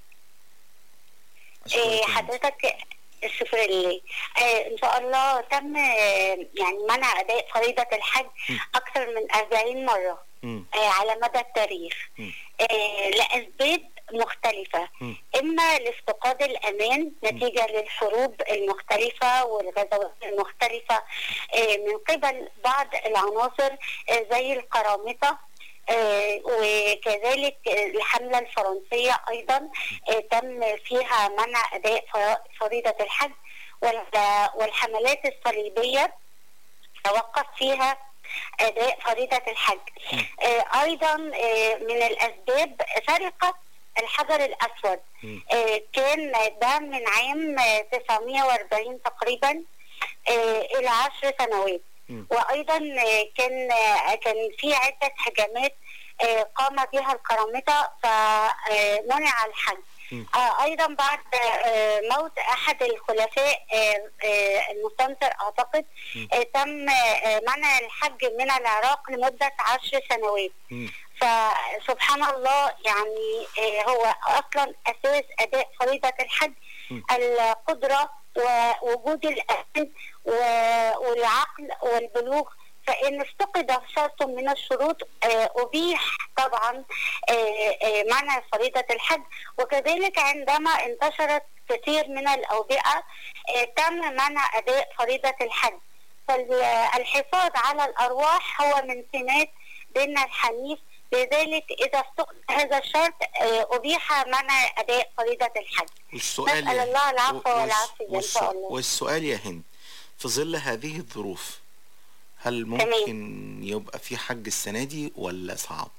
الله آه، حضرتك الشكر لله آه ان شاء الله تم آه، يعني منع اداء فريضه الحج اكثر من 40 مره مم. آه على مدى التاريخ آه لاسباب مختلفة إما لافتقاد الأمان نتيجة للحروب المختلفة والغزوات المختلفة آه، من قبل بعض العناصر آه، زي القرامطة آه، وكذلك آه، الحملة الفرنسية أيضا آه، تم فيها منع أداء ف- فريضة الحج وال- والحملات الصليبية توقف فيها أداء فريضة الحج آه، أيضا آه، من الأسباب سرقة الحجر الأسود آه، كان ده من عام آه، 940 تقريبا آه، إلى عشر سنوات وأيضا آه، كان آه، كان في عدة هجمات آه، قام بها القرامطة فمنع الحج آه، ايضا بعد آه، موت احد الخلفاء آه، آه، المستنصر اعتقد آه، تم آه، منع الحج من العراق لمده عشر سنوات فسبحان الله يعني آه، هو اصلا اساس اداء فريضه الحج القدره ووجود الامن و- والعقل والبلوغ فإن افتقد شرط من الشروط آه، أبيح طبعا آه، آه، منع فريضة الحج وكذلك عندما انتشرت كثير من الأوبئة آه، تم منع أداء فريضة الحج فالحفاظ على الأرواح هو من سمات ديننا الحنيف لذلك إذا افتقد هذا الشرط آه، أبيح منع أداء فريضة الحج والسؤال نسأل يا- الله العفو و- والعافية إن والس- شاء الله والسؤال يا هند في ظل هذه الظروف هل ممكن يبقى في حج السنة دي ولا صعب؟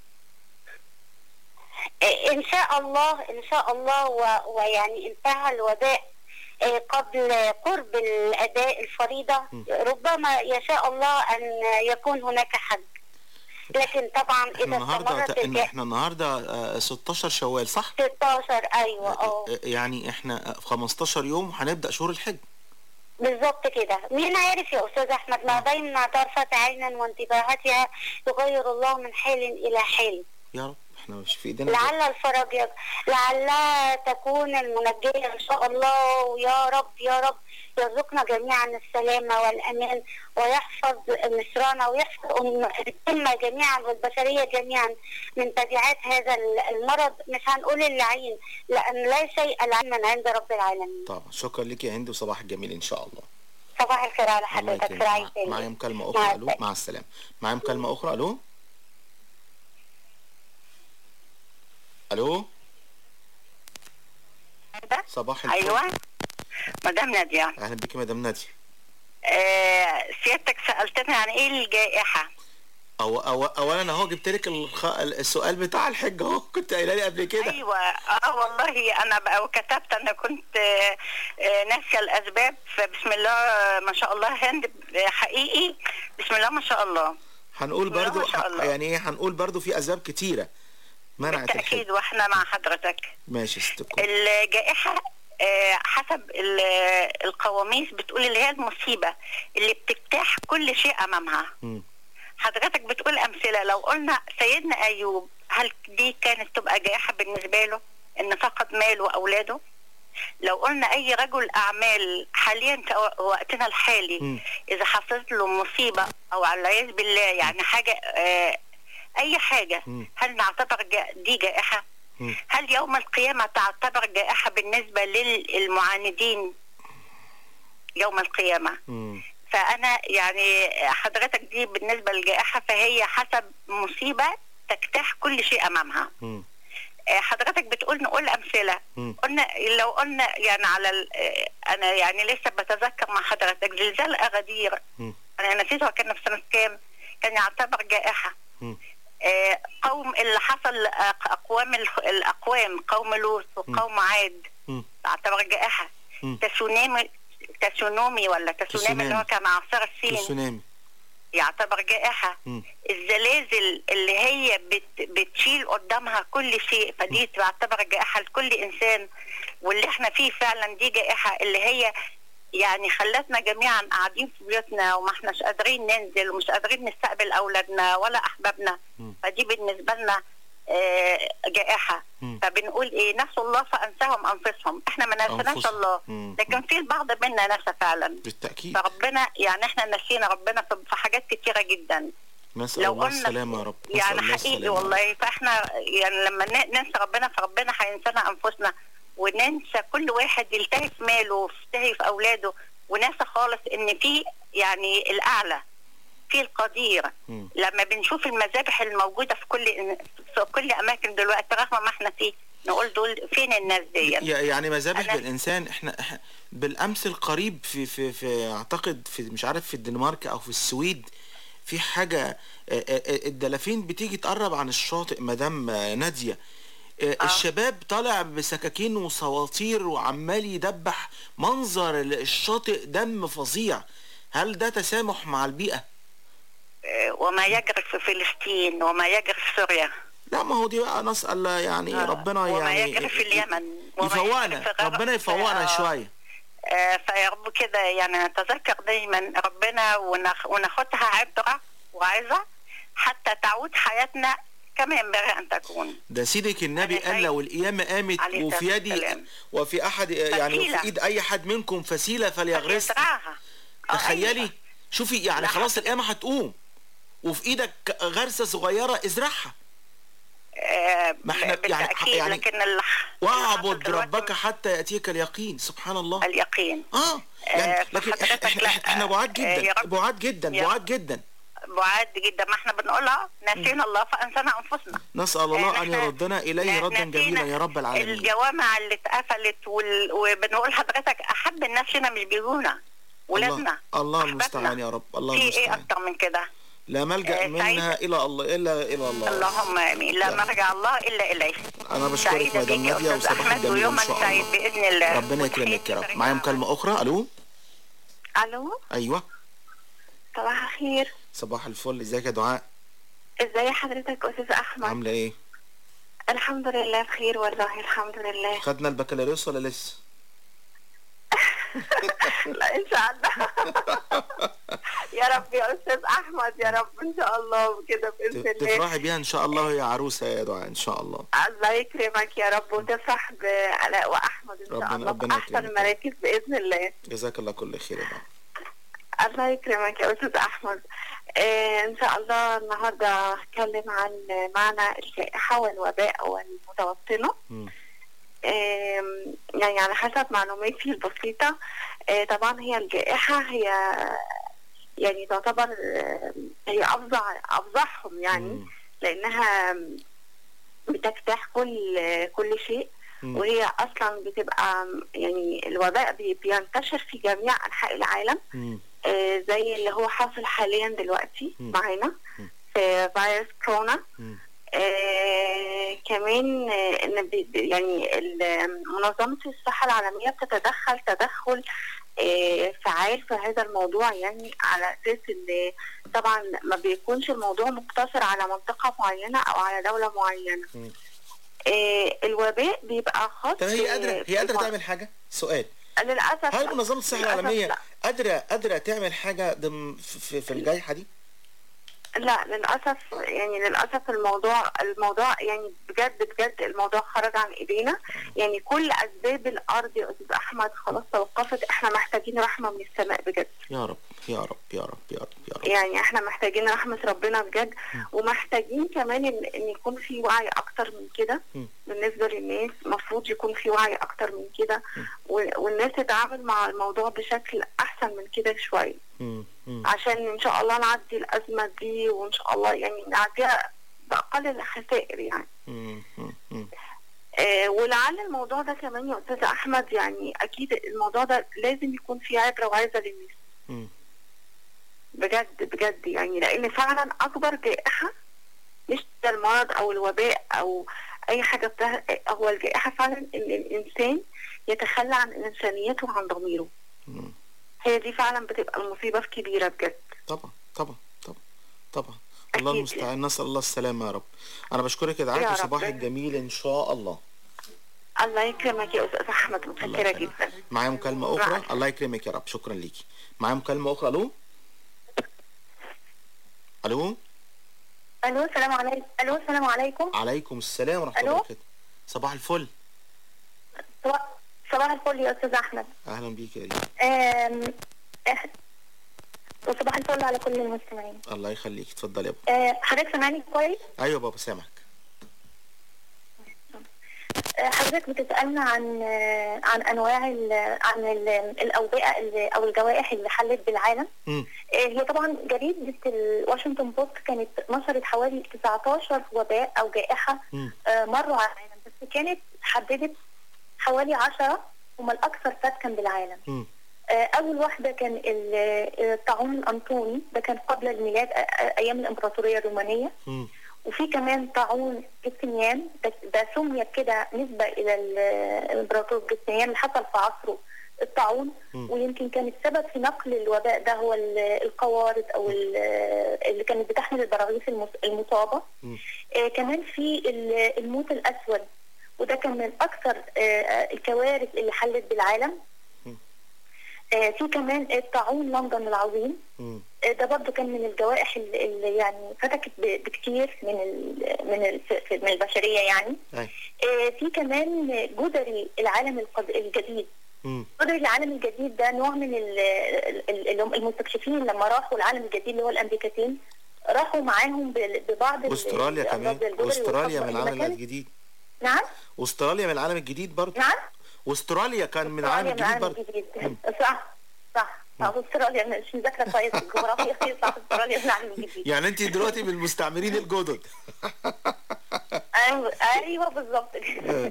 آه، إن شاء الله إن شاء الله و- ويعني انتهى الوباء آه، قبل قرب الأداء الفريضة ربما يشاء الله أن يكون هناك حج لكن طبعا احنا إذا النهارده استمرت إن الجائحة احنا النهارده آه، 16 شوال صح؟ 16 أيوة أه آه، يعني احنا في 15 يوم هنبدأ شهور الحج بالظبط كده مين عارف يا أستاذ أحمد ما بين طرفة عين وانتباهاتها يغير الله من حال إلى حال يا رب احنا مش في ايدينا لعل الفرج يج... لعلها تكون المنجية إن شاء الله ويا رب يا رب يرزقنا جميعا السلامة والأمان ويحفظ مصرنا ويحفظ أم- الأمة جميعا والبشرية جميعا من تبعات هذا المرض مش هنقول اللعين لأن لا شيء لعين من عند رب العالمين طبعا شكرا لك يا هند وصباح الجميل ان شاء الله صباح الخير على الله حضرتك يكرمك في رعاية مع- الله. معايا مكالمة مع أخرى ألو السلامة. مع السلامة معايا مكالمة أخرى ألو ألو صباح الفل ايوه مدام ناديه أهلا بك يا مدام نادية آه سيادتك سالتني عن ايه الجائحه أو أو أولا أهو جبت لك الخ... السؤال بتاع الحج أهو كنت قايله لي قبل كده ايوه اه والله انا بقى وكتبت انا كنت آه، آه، ناسيه الاسباب فبسم الله ما شاء الله هند حقيقي بسم الله ما شاء الله هنقول لا، برضو ما شاء الله. يعني إيه هنقول برضو في أسباب كتيرة منعت الحج بالتاكيد واحنا مع حضرتك ماشي يا ست الكل. الجائحة آه، حسب ال- القواميس بتقول اللي هي المصيبة اللي بتجتاح كل شيء أمامها مم. حضرتك بتقول أمثلة لو قلنا سيدنا أيوب هل دي كانت تبقى جائحة بالنسبة له إن فقد ماله وأولاده لو قلنا أي رجل أعمال حاليا في وقتنا الحالي مم. إذا حصلت له مصيبة أو على العياذ بالله يعني حاجة آه، أي حاجة مم. هل نعتبر جا- دي جائحة؟ مم. هل يوم القيامة تعتبر جائحة بالنسبة للمعاندين يوم القيامة مم. فأنا يعني حضرتك دي بالنسبة للجائحة فهي حسب مصيبة تجتاح كل شيء أمامها مم. آه، حضرتك بتقول نقول أمثلة مم. قلنا لو قلنا يعني على ال- آه، أنا يعني لسه بتذكر مع حضرتك زلزال أغادير مم. أنا نسيت هو كان في سنة كام كان يعتبر جائحة مم. آه، قوم اللي حصل آه، أقوام الخ- الأقوام قوم لوط وقوم عاد مم. تعتبر جائحة مم. تسونامي تسونامي ولا تسونامي اللي هو كان عصير الصين تسونامي يعتبر جائحة مم. الزلازل اللي هي بت بتشيل قدامها كل شيء فدي تعتبر جائحة لكل إنسان واللي احنا فيه فعلا دي جائحة اللي هي يعني خلتنا جميعا قاعدين في بيوتنا وما احناش قادرين ننزل ومش قادرين نستقبل أولادنا ولا أحبابنا مم. فدي بالنسبة لنا آه، جائحة مم. فبنقول ايه نسوا الله فانساهم انفسهم احنا ما نسيناش أنفسهم. الله مم. لكن في البعض منا نسى فعلا بالتأكيد فربنا يعني احنا نسينا ربنا في في حاجات كتيرة جدا نسأل لو الله قلنا السلامة يا رب نسأل يعني الله حقيقي السلامة. والله فاحنا يعني لما ن- ننسى ربنا فربنا هينسانا انفسنا وننسى كل واحد يلتهي في ماله ويلتهي في اولاده وننسى خالص ان في يعني الاعلى في القدير مم. لما بنشوف المذابح الموجوده في كل في كل اماكن دلوقتي رغم ما احنا فيه نقول دول فين الناس دي ي- يعني مذابح أنا- بالإنسان احنا إح- بالأمس القريب في في في أعتقد في مش عارف في الدنمارك أو في السويد في حاجة آه، آه، آه، الدلافين بتيجي تقرب عن الشاطئ مدام آه، نادية آه، الشباب طالع بسكاكين وصواطير وعمال يدبح منظر ال- الشاطئ دم فظيع هل ده تسامح مع البيئة؟ آه، وما يجري في فلسطين وما يجري في سوريا لا ما هو دي بقى نسأل يعني آه، ربنا وما يعني يجري في اليمن وما يجري يفوقنا في غرب- ربنا يفوقنا آه. شوية آه، فيا رب كده يعني نتذكر دايما ربنا ونخ... وناخدها عبرة وعظة حتى تعود حياتنا كما ينبغي أن تكون ده سيدك النبي قال لو القيامة قامت عليه وفي الصلاة يدي والسلام. وفي أحد يعني فسيلة. وفي إيد أي حد منكم فسيلة فليغرسها يزرعها تخيلي شوفي يعني خلاص القيامة هتقوم وفي إيدك غرسة صغيرة ازرعها آه، ما احنا يعني بالتأكيد يعني لكن ال... واعبد ربك حتى يأتيك اليقين سبحان الله اليقين اه يعني آه، لكن فحضرتك احنا لا، احنا بعاد آه، يا جدا رب. بعاد جدا يا بعاد جدا بعاد جدا ما احنا بنقولها نسينا الله فأنسانا أنفسنا نسأل الله آه، أن إحنا يردنا إليه ردا نسينا جميلا يا رب العالمين الجوامع اللي اتقفلت وال... وبنقول حضرتك أحب الناس لنا مش بيجونا ولادنا الله, الله المستعان يا رب الله في ايه المستعان اكتر من كده لا ملجأ آه، منها إلى الله إلا إلى الله اللهم امين لا مرجع الله الا اليه أنا بشكرك سعيدة مدام بيك يا نادية أستاذ وصباح أحمد الجميل إن ويوما شاء سعيد الله بإذن الله ربنا يكرمك يا رب معايا مكالمة أخرى ألو الو أيوه صباح الخير صباح الفل ازيك يا دعاء ازاي حضرتك استاذ احمد عاملة إيه الحمد لله بخير والله الحمد لله خدنا البكالوريوس ولا لسه لا ان شاء الله يا رب يا استاذ احمد يا رب ان شاء الله كده باذن الله تفرحي بيها ان شاء الله وهي عروسه يا دعاء ان شاء الله الله يكرمك يا رب وتفرح بعلاء واحمد ان شاء ربنا- الله ربنا باحسن يكرمك. المراكز باذن الله جزاك الله كل خير يا دعاء الله يكرمك يا استاذ احمد آه ان شاء الله النهارده هتكلم عن معنى الجائحه والوباء والمتوطنه مم. آم، يعني على حسب معلوماتي البسيطة آه، طبعا هي الجائحة هي يعني تعتبر آه، هي أفظع أفظعهم يعني لأنها بتجتاح كل كل شيء مم. وهي أصلا بتبقى يعني الوباء بي- بينتشر في جميع أنحاء العالم آه، زي اللي هو حاصل حاليا دلوقتي معانا في فيروس كورونا آه كمان آه ان بي- بي- يعني ال- منظمه الصحه العالميه بتتدخل تدخل آه فعال في هذا الموضوع يعني على اساس ان طبعا ما بيكونش الموضوع مقتصر على منطقه معينه او على دوله معينه آه الوباء بيبقى خاص طب هي قادره هي قادره بمع- تعمل حاجه سؤال للاسف هل لا. منظمه الصحه للأسف العالميه لا. قادره قادره تعمل حاجه ضمن في, في, في الجائحه دي لا للاسف يعني للاسف الموضوع الموضوع يعني بجد بجد الموضوع خرج عن ايدينا يعني كل اسباب الارض يا استاذ احمد خلاص توقفت احنا محتاجين رحمه من السماء بجد يا رب يا رب يا رب يا رب يا رب يعني احنا محتاجين رحمه ربنا بجد ومحتاجين كمان ان, إن يكون في وعي اكتر من كده بالنسبه للناس المفروض يكون في وعي اكتر من كده و- والناس تتعامل مع الموضوع بشكل احسن من كده شويه مم. مم. عشان ان شاء الله نعدي الازمه دي وان شاء الله يعني نعديها باقل الخسائر يعني مم. مم. مم. آه ولعل الموضوع ده كمان يا استاذ احمد يعني اكيد الموضوع ده لازم يكون فيه عبره وعظه للناس مم. بجد بجد يعني لان فعلا اكبر جائحه مش ده المرض او الوباء او اي حاجه بتاع هو الجائحه فعلا ان الانسان يتخلى عن انسانيته وعن ضميره مم. هي دي فعلا بتبقى المصيبه الكبيره بجد طبعا طبعا طبعا طبعا الله المستعان نسال الله السلامه يا رب انا بشكرك يا دعاء يا رب. وصباحك جميل ان شاء الله الله يكرمك يا استاذ احمد متشكره جدا معايا مكالمه اخرى الله يكرمك يا رب شكرا ليكي معايا مكالمه اخرى الو الو الو السلام عليكم الو السلام عليكم عليكم السلام ورحمه الله ألو؟ وبركاته صباح الفل صباح صباح الفل يا استاذ احمد اهلا بيك يا ريم آم، إح- وصباح الفل على كل المستمعين الله يخليك اتفضل يا بابا آه، حضرتك سامعني كويس ايوه بابا سامعك آه، حضرتك بتسالنا عن آه، عن انواع ال- عن ال- الاوبئه اللي- او الجوائح اللي حلت بالعالم مم. آه، هي طبعا جريدة الواشنطن بوست كانت نشرت حوالي 19 وباء أو جائحة مم. آه، مروا على العالم بس كانت حددت حوالي 10 هم الأكثر فتكا بالعالم مم. آه، أول واحدة كان ال- آه، الطاعون الأنطوني ده كان قبل الميلاد آه، آه، أيام الإمبراطورية الرومانية مم. وفي كمان طاعون جستنيان ده, ده سمي كده نسبة إلى ال- الإمبراطور جستنيان اللي حصل في عصره الطاعون مم. ويمكن كان السبب في نقل الوباء ده هو ال- القوارض أو ال- اللي كانت بتحمل البراغيث المص- المصابة آه كمان في ال- الموت الأسود وده كان من أكثر آه الكوارث اللي حلت بالعالم آه في كمان الطاعون لندن العظيم مم. آه، ده برضو كان من الجوائح اللي اللي يعني فتكت ب- بكتير من ال من ال في- من البشريه يعني أي. آه، في كمان جدري العالم القد- الجديد مم. جدري العالم الجديد ده نوع من ال- ال- ال- المستكشفين لما راحوا العالم الجديد اللي هو الامريكتين راحوا معاهم بال- ببعض ال- واستراليا الأمراض كمان زي الجدري واستراليا من والحصبة. العالم المكان- الجديد نعم واستراليا من العالم الجديد برضه نعم واستراليا كان من العالم استراليا من الجديد العالم برضه الجديد صح صح صح استراليا مش مذاكره كويس الجغرافيا صح استراليا من العالم الجديد يعني انت دلوقتي من المستعمرين الجدد ايوه ايوه بالظبط كده.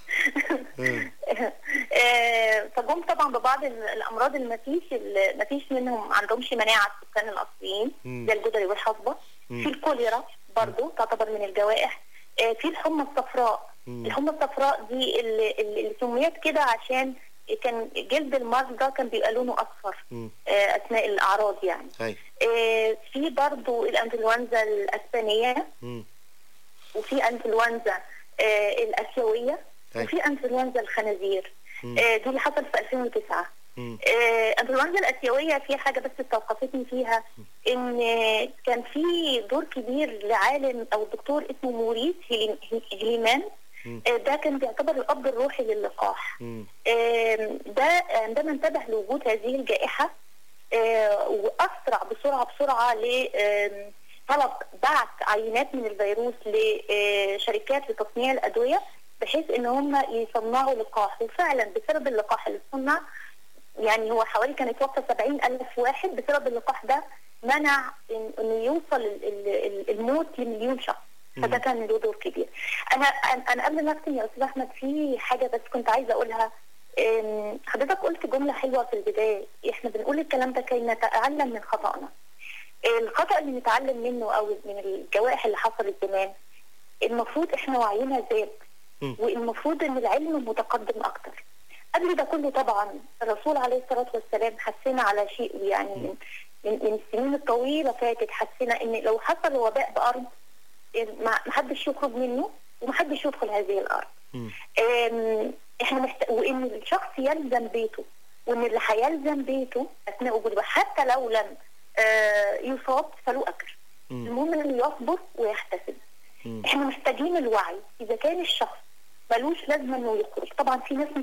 آه، فجم طبعا ببعض ال- الامراض اللي ما فيش ما فيش منهم ما عندهمش مناعه السكان الاصليين مم. زي الجدري والحصبه مم. في الكوليرا برضو تعتبر من الجوائح آه، في الحمى الصفراء مم. الحمى الصفراء دي اللي, اللي سميت كده عشان كان جلد المرض ده كان بيبقى لونه اصفر مم. آه، اثناء الاعراض يعني هاي آه، في برضو الانفلونزا الاسبانيه مم. وفي انفلونزا آه، الاسيويه أي. وفي انفلونزا الخنازير مم. آه، دي اللي حصلت في 2009 آه، الانفلونزا الاسيويه في حاجه بس استوقفتني فيها ان كان في دور كبير لعالم او دكتور اسمه موريس هيلي- هيليمان آه، ده كان بيعتبر الاب الروحي للقاح آم، ده عندما انتبه لوجود هذه الجائحه آه، واسرع بسرعه بسرعه ل آم، طلب بعث عينات من الفيروس لشركات لتصنيع الادويه بحيث ان هم يصنعوا لقاح وفعلا بسبب اللقاح اللي صنع يعني هو حوالي كان يتوفى 70 ألف واحد بسبب اللقاح ده منع إن- انه يوصل ال- ال- ال- الموت لمليون شخص فده كان له دور كبير انا انا أنا قبل ما اختم يا استاذ احمد في حاجه بس كنت عايزه اقولها أم، حضرتك قلت جمله حلوه في البدايه احنا بنقول الكلام ده كي نتعلم من خطأنا الخطأ اللي نتعلم منه او من الجوائح اللي حصلت زمان المفروض احنا وعينا زاد والمفروض ان العلم متقدم اكتر قبل ده كله طبعا الرسول عليه الصلاه والسلام حسنا على شيء يعني من من, من السنين الطويله فاتت حسنا ان لو حصل وباء بارض ما محدش يخرج منه ومحدش يدخل هذه الارض أم، احنا محت... وان الشخص يلزم بيته وان اللي هيلزم بيته اثناء وجوده حتى لو لم آه، يصاب فله اجر المهم انه يصبر ويحتسب احنا محتاجين الوعي اذا كان الشخص ملوش لازمه انه يخرج طبعا في ناس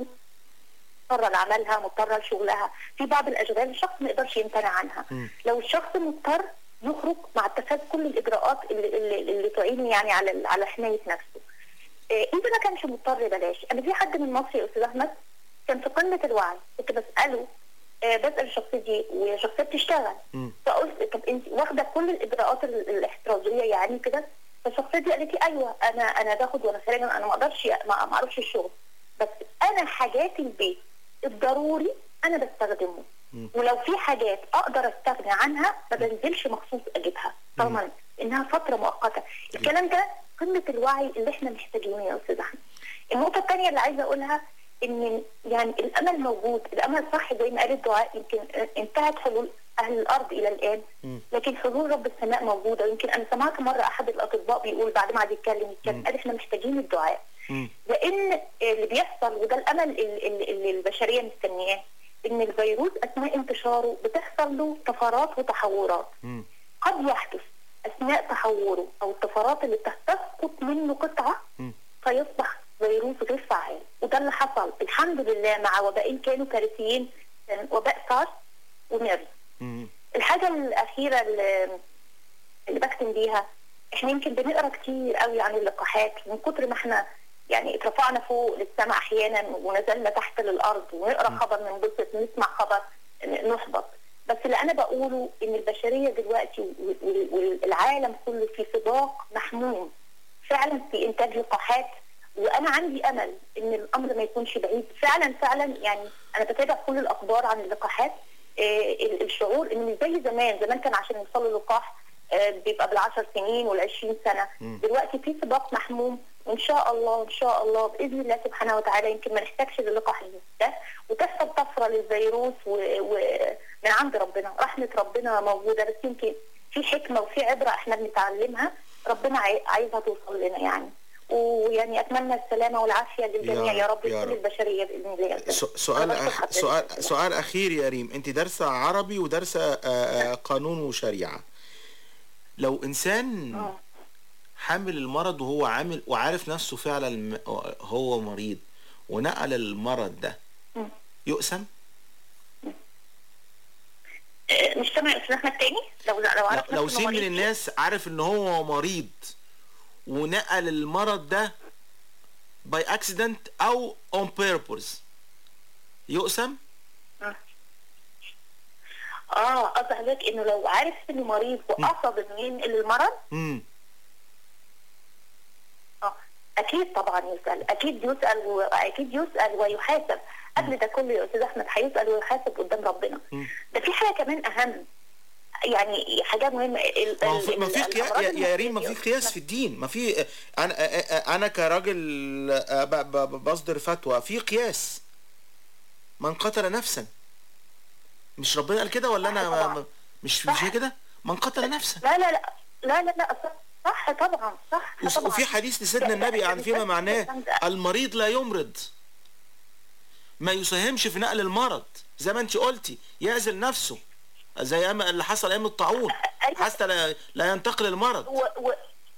مضطره لعملها مضطره لشغلها في بعض الاشغال الشخص ما يقدرش يمتنع عنها لو الشخص مضطر يخرج مع اتخاذ كل الاجراءات اللي, اللي, اللي تعينه يعني على على حمايه نفسه إيه اذا ما كانش مضطر بلاش انا في حد من مصر يا استاذ احمد كان في قمه الوعي كنت بساله آه بسال الشخصيه دي وشخصيه بتشتغل فقلت طب انت واخده كل الاجراءات ال- الاحترازيه يعني كده فالشخصيه دي قالت لي ايوه انا انا باخد وانا خارجه انا ما اقدرش ما ما اعرفش الشغل بس انا حاجات البيت الضروري انا بستخدمه ولو في حاجات اقدر استغنى عنها ما بنزلش مخصوص اجيبها طالما انها فتره مؤقته الكلام ده قمه الوعي اللي احنا محتاجينه يا استاذ احمد النقطه الثانيه اللي عايزه اقولها ان يعني الامل موجود الامل صح زي ما قال الدعاء يمكن انتهت حلول اهل الارض الى الان لكن حلول رب السماء موجوده يمكن انا سمعت مره احد الاطباء بيقول بعد ما قعد يتكلم يتكلم قال احنا محتاجين الدعاء لان اللي بيحصل وده الامل اللي, اللي- اللي البشريه مستنياه ان الفيروس اثناء انتشاره بتحصل له طفرات وتحورات قد يحدث اثناء تحوره او الطفرات اللي تسقط منه قطعه فيصبح فيروس غير فعال وده اللي حصل الحمد لله مع وبائين كانوا كارثيين كان وباء سارس وميرس الحاجه الاخيره اللي, اللي بختم بيها احنا يمكن بنقرا كتير قوي عن اللقاحات من كتر ما احنا يعني اترفعنا فوق للسماء احيانا ونزلنا تحت للارض ونقرا خبر ننبسط نسمع خبر ن- نحبط بس اللي انا بقوله ان البشريه دلوقتي وال- وال- والعالم كله في سباق محموم فعلا في انتاج لقاحات وانا عندي امل ان الامر ما يكونش بعيد فعلا فعلا يعني انا بتابع كل الاخبار عن اللقاحات آه، ال- الشعور ان مش زي زمان زمان كان عشان يوصلوا لقاح آه، بيبقى بالعشر سنين والعشرين سنه دلوقتي في سباق محموم وان شاء الله ان شاء الله باذن الله سبحانه وتعالى يمكن ما نحتاجش للقاح ده وتحصل طفره للفيروس ومن عند ربنا رحمه ربنا موجوده بس يمكن في حكمه وفي عبره احنا بنتعلمها ربنا عاي- عايزها توصل لنا يعني ويعني اتمنى السلامه والعافيه للجميع يا يا رب، رب يا لكل رب. البشريه باذن الله س- سؤال أنا بشكر أخ... حضرتك. سؤال سؤال اخير يا ريم انت دارسه عربي ودارسه آه، آه، قانون وشريعه لو انسان حامل المرض وهو عامل وعارف نفسه فعلا م- هو مريض ونقل المرض ده يقسم آه، مش سامع استاذ احمد تاني لو لو عرفت لو نفسه سين من مريض. الناس عارف ان هو مريض ونقل المرض ده باي اكسيدنت او اون بيربوز يقسم اه قصدي حضرتك انه لو عارف انه مريض وقصد انه ينقل المرض امم اه اكيد طبعا يسال اكيد يسال واكيد يسال ويحاسب قبل ده كله يا استاذ احمد هيسال ويحاسب قدام ربنا ده في حاجه كمان اهم يعني حاجه مهمه ال- ما هو ال- في ما في ال- قياس الأمراض يا, يا ريم ما النفسية في قياس في الدين ما في انا انا كراجل ب- ب- بصدر فتوى في قياس من قتل نفسا مش ربنا قال كده ولا انا ما- ما- مش مش هي كده من قتل نفسا لا لا لا لا لا لا صح طبعا صح وس- طبعا وفي حديث لسيدنا النبي يعني فيما معناه المريض لا يمرض ما يساهمش في نقل المرض زي ما انت قلتي يعزل نفسه زي أما- اللي حصل ايام الطاعون حتى لا, لا ينتقل المرض و... و...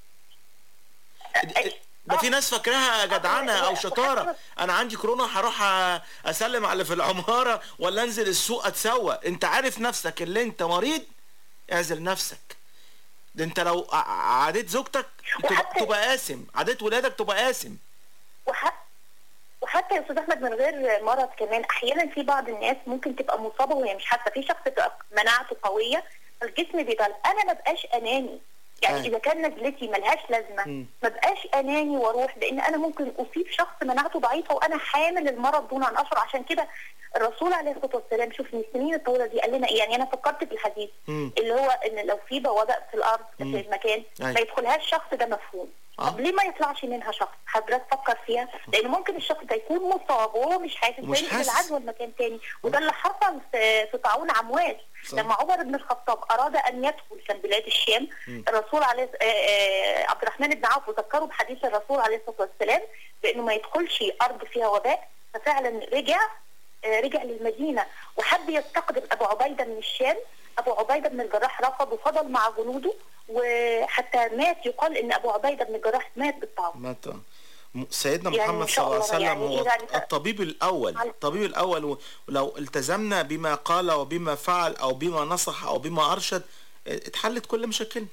ده في ناس فاكراها جدعنه او شطاره انا عندي كورونا هروح أ- اسلم على اللي في العماره ولا انزل السوق اتسوق انت عارف نفسك اللي انت مريض اعزل نفسك ده انت لو ع- عاديت زوجتك تبقى, تبقى قاسم عاديت ولادك تبقى قاسم وحتى يا استاذ احمد من غير مرض كمان احيانا في بعض الناس ممكن تبقى مصابه وهي مش حاسه في شخص تبقى مناعته قويه الجسم بيبقى انا ما بقاش اناني يعني آه. اذا كان نزلتي ملهاش لازمه ما بقاش اناني واروح لان انا ممكن اصيب شخص مناعته ضعيفه وانا حامل المرض دون ان اشعر عشان كده الرسول عليه الصلاه والسلام شوف من السنين الطويله دي قال لنا ايه يعني انا فكرت في الحديث اللي هو ان لو في بوابه في الارض في مم. المكان أيوة. ما يدخلهاش شخص ده مفهوم طب ليه ما يطلعش منها شخص حضرتك فكر فيها لان ممكن الشخص ده يكون مصاب وهو مش حاسس ومش وينقل حاسس. العدوى لمكان تاني وده اللي حصل في في طاعون عمواس صح. لما عمر بن الخطاب اراد ان يدخل كان بلاد الشام مم. الرسول عليه آه، آه، عبد الرحمن بن عوف ذكره بحديث الرسول عليه الصلاه والسلام بانه ما يدخلش ارض فيها وباء ففعلا رجع آه، رجع للمدينه وحب يستقدم ابو عبيده من الشام ابو عبيده بن الجراح رفض وفضل مع جنوده وحتى مات يقال ان ابو عبيده بن الجراح مات بالطاعون مات م- سيدنا يعني محمد إن صلى شاء الله عليه الله وسلم يعني هو إذا- الطبيب الأول الطبيب الأول و- ولو التزمنا بما قال وبما فعل أو بما نصح أو بما أرشد اه، اتحلت كل مشاكلنا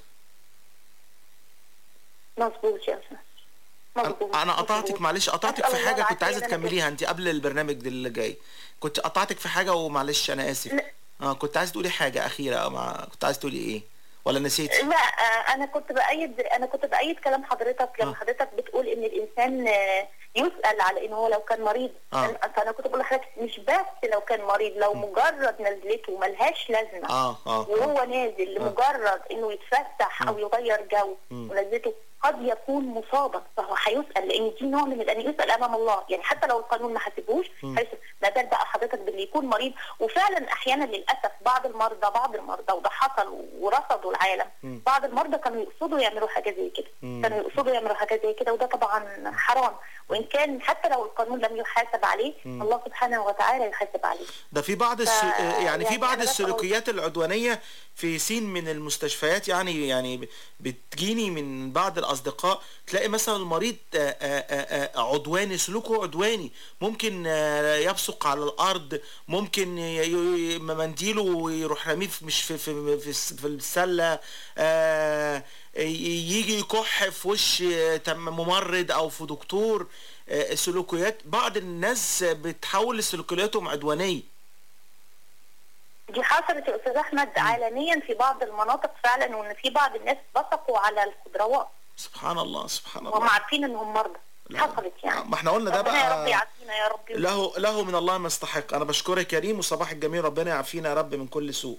مظبوط يا استاذ مظبوط أنا قطعتك معلش قطعتك أسأل في الله حاجة كنت العافية عايزة إن أنا تكمليها أنت قبل البرنامج ده اللي جاي كنت قطعتك في حاجة ومعلش أنا آسف اه كنت عايز تقولي حاجة أخيرة مع كنت عايز تقولي إيه ولا نسيت لا آه، انا كنت بايد انا كنت بايد كلام حضرتك لما حضرتك بتقول ان الانسان آه، يسال على ان هو لو كان مريض آه. أنا- فانا كنت بقول لحضرتك مش بس لو كان مريض لو مجرد نزلته ملهاش لازمه اه اه وهو نازل لمجرد انه يتفسح او يغير جو مم. ونزلته قد يكون مصابا فهو هيسال لان دي نوع من الان يسال امام الله يعني حتى لو القانون ما حاسبوش مم. هيسأل ما بال بقى حضرتك باللي يكون مريض وفعلا احيانا للاسف بعض المرضى بعض المرضى وده حصل ورصدوا العالم مم. بعض المرضى كانوا يقصدوا يعملوا حاجه زي كده مم. كانوا يقصدوا يعملوا حاجه زي كده وده طبعا حرام وان كان حتى لو القانون لم يحاسب عليه مم. الله سبحانه وتعالى يحاسب عليه ده في بعض الس... ف- يعني في يعني بعض أنا بس السلوكيات العدوانية في سين من المستشفيات يعني يعني بتجيني من بعض الأصدقاء تلاقي مثلا المريض آه، آه، آه، عدواني سلوكه عدواني ممكن آه، يبصق على الأرض ممكن ي- ي- منديله يروح راميه في- مش في في في, الس- في السلة آه، ي- يجي يكح في وش آه، تم- ممرض أو في دكتور آه، سلوكيات بعض الناس بتحول لسلوكياتهم عدوانية دي حصلت يا استاذ احمد عالميا في بعض المناطق فعلا وان في بعض الناس بصقوا على الخضروات سبحان الله سبحان وهم الله عارفين انهم مرضى حصلت يعني ما احنا قلنا ده ربنا يا رب بقى يعافينا يا رب له له من الله ما يستحق انا بشكرك كريم وصباح الجميل ربنا يعافينا يا رب من كل سوء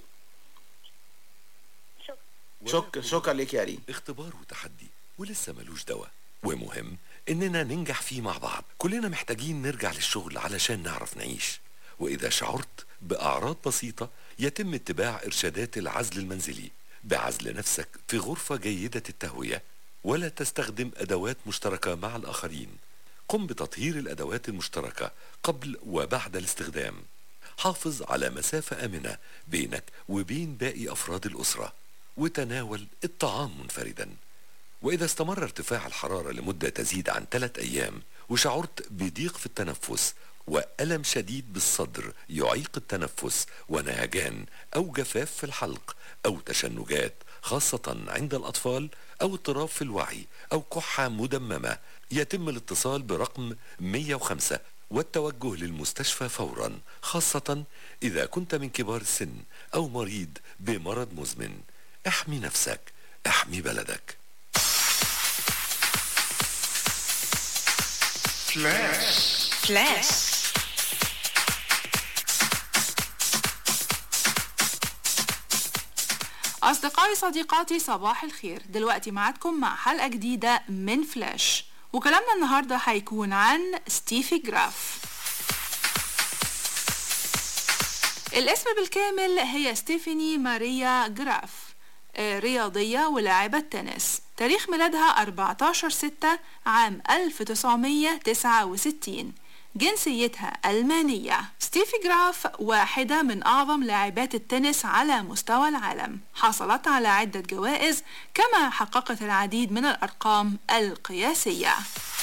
شكرا شكرا لك يا ريم اختبار وتحدي ولسه ملوش دواء ومهم اننا ننجح فيه مع بعض كلنا محتاجين نرجع للشغل علشان نعرف نعيش واذا شعرت باعراض بسيطة يتم اتباع ارشادات العزل المنزلي بعزل نفسك في غرفة جيدة التهوية ولا تستخدم ادوات مشتركة مع الاخرين قم بتطهير الادوات المشتركة قبل وبعد الاستخدام حافظ على مسافة امنة بينك وبين باقي افراد الاسرة وتناول الطعام منفردا وإذا استمر ارتفاع الحرارة لمدة تزيد عن ثلاث أيام وشعرت بضيق في التنفس وألم شديد بالصدر يعيق التنفس ونهجان أو جفاف في الحلق أو تشنجات خاصة عند الأطفال أو اضطراب في الوعي أو كحة مدممة يتم الاتصال برقم 105 والتوجه للمستشفى فورا خاصة إذا كنت من كبار السن أو مريض بمرض مزمن احمي نفسك احمي بلدك فلاش فلاش أصدقائي صديقاتي صباح الخير دلوقتي معاكم مع حلقة جديدة من فلاش وكلامنا النهاردة هيكون عن ستيفي جراف الاسم بالكامل هي ستيفاني ماريا جراف آه، رياضية ولاعبة تنس تاريخ ميلادها 14 6 عام 1969 جنسيتها ألمانية ستيفي جراف واحدة من أعظم لاعبات التنس على مستوى العالم حصلت على عدة جوائز كما حققت العديد من الأرقام القياسية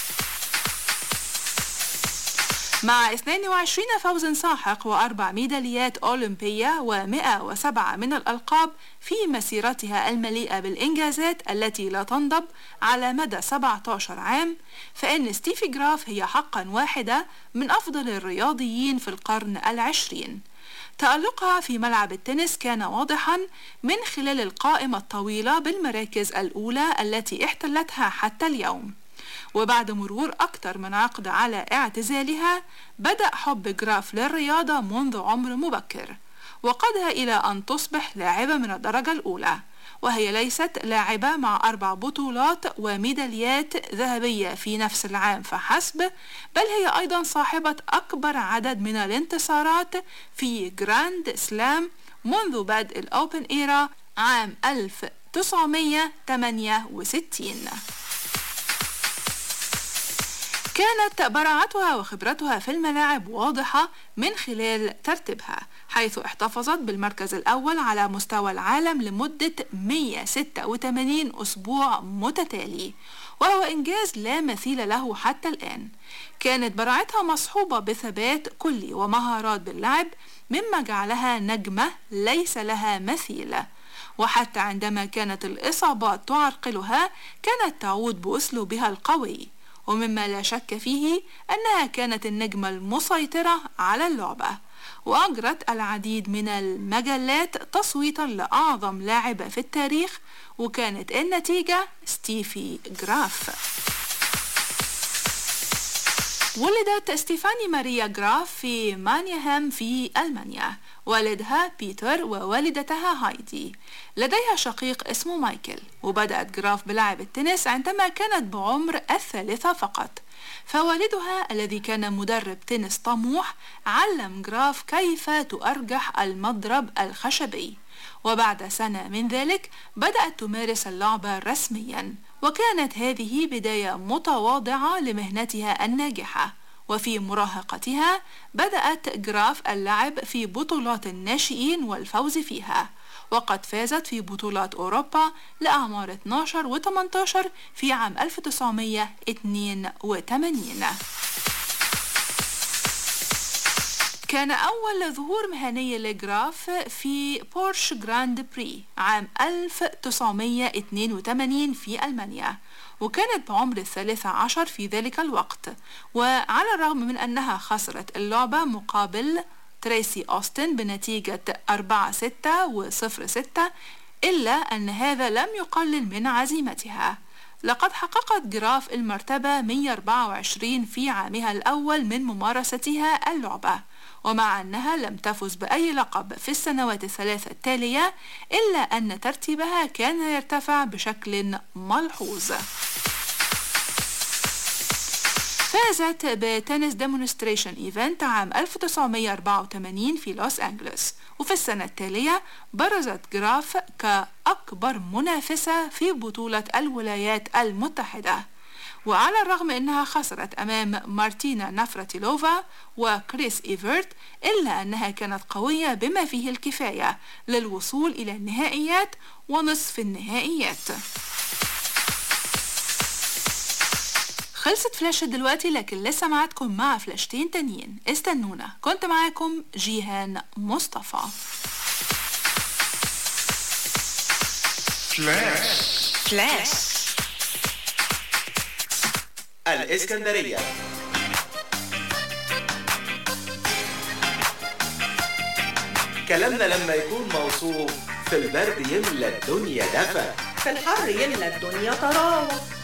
مع 22 فوز ساحق وأربع ميداليات أولمبية و107 من الألقاب في مسيرتها المليئة بالإنجازات التي لا تنضب على مدى 17 عام فإن ستيفي جراف هي حقا واحدة من أفضل الرياضيين في القرن العشرين تألقها في ملعب التنس كان واضحا من خلال القائمة الطويلة بالمراكز الأولى التي احتلتها حتى اليوم وبعد مرور أكثر من عقد على اعتزالها بدأ حب جراف للرياضة منذ عمر مبكر وقادها إلى أن تصبح لاعبة من الدرجة الأولى وهي ليست لاعبة مع أربع بطولات وميداليات ذهبية في نفس العام فحسب بل هي أيضا صاحبة أكبر عدد من الانتصارات في جراند سلام منذ بدء الأوبن إيرا عام 1968 كانت براعتها وخبرتها في الملاعب واضحة من خلال ترتيبها حيث احتفظت بالمركز الأول على مستوى العالم لمدة 186 أسبوع متتالي وهو إنجاز لا مثيل له حتى الآن كانت براعتها مصحوبة بثبات كلي ومهارات باللعب مما جعلها نجمة ليس لها مثيل وحتى عندما كانت الإصابات تعرقلها كانت تعود بأسلوبها القوي ومما لا شك فيه أنها كانت النجمة المسيطرة على اللعبة وأجرت العديد من المجلات تصويتا لأعظم لاعبة في التاريخ وكانت النتيجة ستيفي جراف ولدت ستيفاني ماريا جراف في مانيهام في ألمانيا والدها بيتر ووالدتها هايدي لديها شقيق اسمه مايكل وبدأت جراف بلعب التنس عندما كانت بعمر الثالثة فقط فوالدها الذي كان مدرب تنس طموح علم جراف كيف تؤرجح المضرب الخشبي وبعد سنة من ذلك بدأت تمارس اللعبة رسميا وكانت هذه بداية متواضعة لمهنتها الناجحة وفي مراهقتها بدأت جراف اللعب في بطولات الناشئين والفوز فيها وقد فازت في بطولات أوروبا لأعمار 12 و 18 في عام 1982 كان أول ظهور مهني لجراف في بورش جراند بري عام 1982 في ألمانيا وكانت بعمر الثالثة عشر في ذلك الوقت وعلى الرغم من أنها خسرت اللعبة مقابل تريسي أوستن بنتيجة 4 6 و 0 6 إلا أن هذا لم يقلل من عزيمتها لقد حققت جراف المرتبة 124 في عامها الأول من ممارستها اللعبة ومع أنها لم تفز بأي لقب في السنوات الثلاثة التالية إلا أن ترتيبها كان يرتفع بشكل ملحوظ فازت بتنس ديمونستريشن ايفنت عام 1984 في لوس أنجلوس وفي السنة التالية برزت جراف كأكبر منافسة في بطولة الولايات المتحدة وعلى الرغم أنها خسرت أمام مارتينا نافراتيلوفا وكريس إيفرت إلا أنها كانت قوية بما فيه الكفاية للوصول إلى النهائيات ونصف النهائيات خلصت فلاشة دلوقتي لكن لسه معاكم مع فلاشتين تانيين استنونا كنت معاكم جيهان مصطفى فلاش فلاش الإسكندرية كلامنا لما يكون موصوف في البرد يملى الدنيا دفا في الحر يملى الدنيا طراوة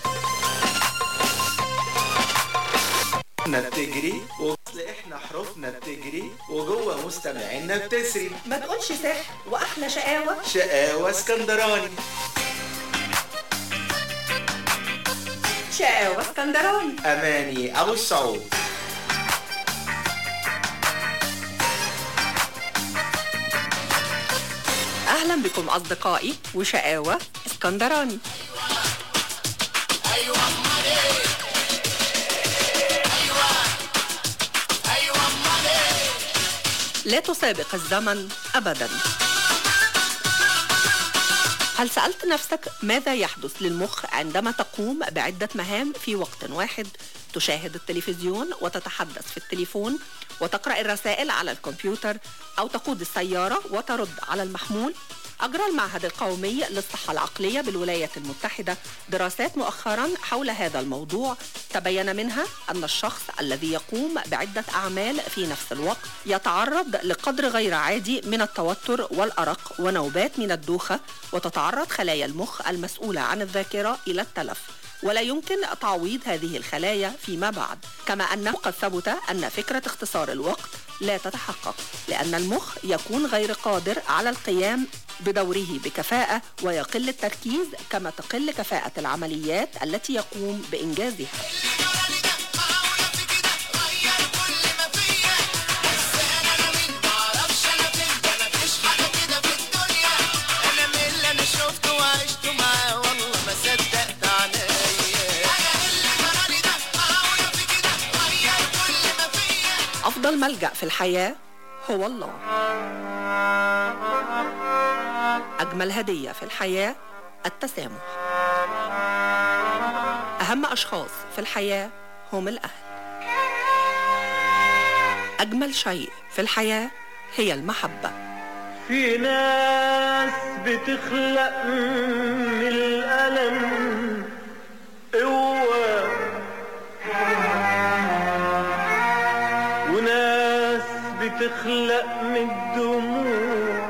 احنا بتجري واصل احنا حروفنا بتجري وجوه مستمعينا بتسري ما تقولش سحر وأحلى شقاوة شقاوة اسكندراني شقاوة اسكندراني اماني ابو السعود أهلا بكم أصدقائي وشقاوة اسكندراني لا تسابق الزمن أبدا هل سألت نفسك ماذا يحدث للمخ عندما تقوم بعدة مهام في وقت واحد تشاهد التلفزيون وتتحدث في التليفون وتقرأ الرسائل على الكمبيوتر أو تقود السيارة وترد على المحمول أجرى المعهد القومي للصحة العقلية بالولايات المتحدة دراسات مؤخرا حول هذا الموضوع تبين منها أن الشخص الذي يقوم بعدة أعمال في نفس الوقت يتعرض لقدر غير عادي من التوتر والأرق ونوبات من الدوخة وتتعرض خلايا المخ المسؤولة عن الذاكرة إلى التلف ولا يمكن تعويض هذه الخلايا فيما بعد كما أنه قد ثبت أن فكرة اختصار الوقت لا تتحقق لأن المخ يكون غير قادر على القيام بدوره بكفاءة ويقل التركيز كما تقل كفاءة العمليات التي يقوم بإنجازها انا من اللي انا شفته وعشته معاه والله ما صدقت عليا أفضل ملجأ في الحياة هو الله أجمل هدية في الحياة التسامح أهم أشخاص في الحياة هم الأهل أجمل شيء في الحياة هي المحبة في ناس بتخلق من الألم قوة وناس بتخلق من الدموع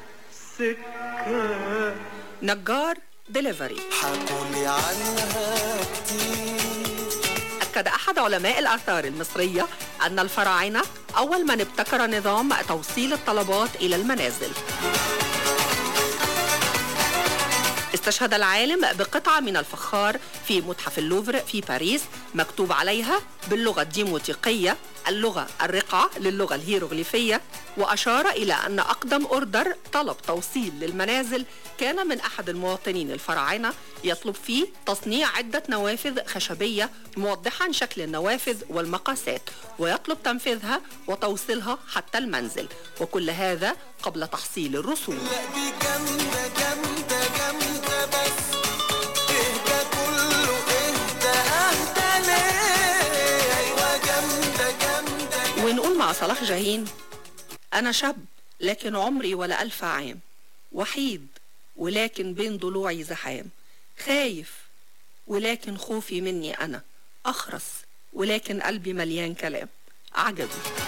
سكة نجار ديليفري حكولي عنها كتير أكد أحد علماء الآثار المصرية أن الفراعنة أول من ابتكر نظام توصيل الطلبات إلى المنازل استشهد العالم بقطعة من الفخار في متحف اللوفر في باريس مكتوب عليها باللغة الديموتيقية اللغة الرقعة للغة الهيروغليفية وأشار إلى أن أقدم أوردر طلب توصيل للمنازل كان من أحد المواطنين الفراعنة يطلب فيه تصنيع عدة نوافذ خشبية موضحا شكل النوافذ والمقاسات ويطلب تنفيذها وتوصيلها حتى المنزل وكل هذا قبل تحصيل الرسوم دي جامدة جامدة جامدة بس اهدى كله اهدى اهدى ليه ايوه جامدة جامدة ونقول مع صلاح جاهين أنا شاب لكن عمري ولا ألف عام وحيد ولكن بين ضلوعي زحام خايف ولكن خوفي مني أنا أخرس ولكن قلبي مليان كلام عجبي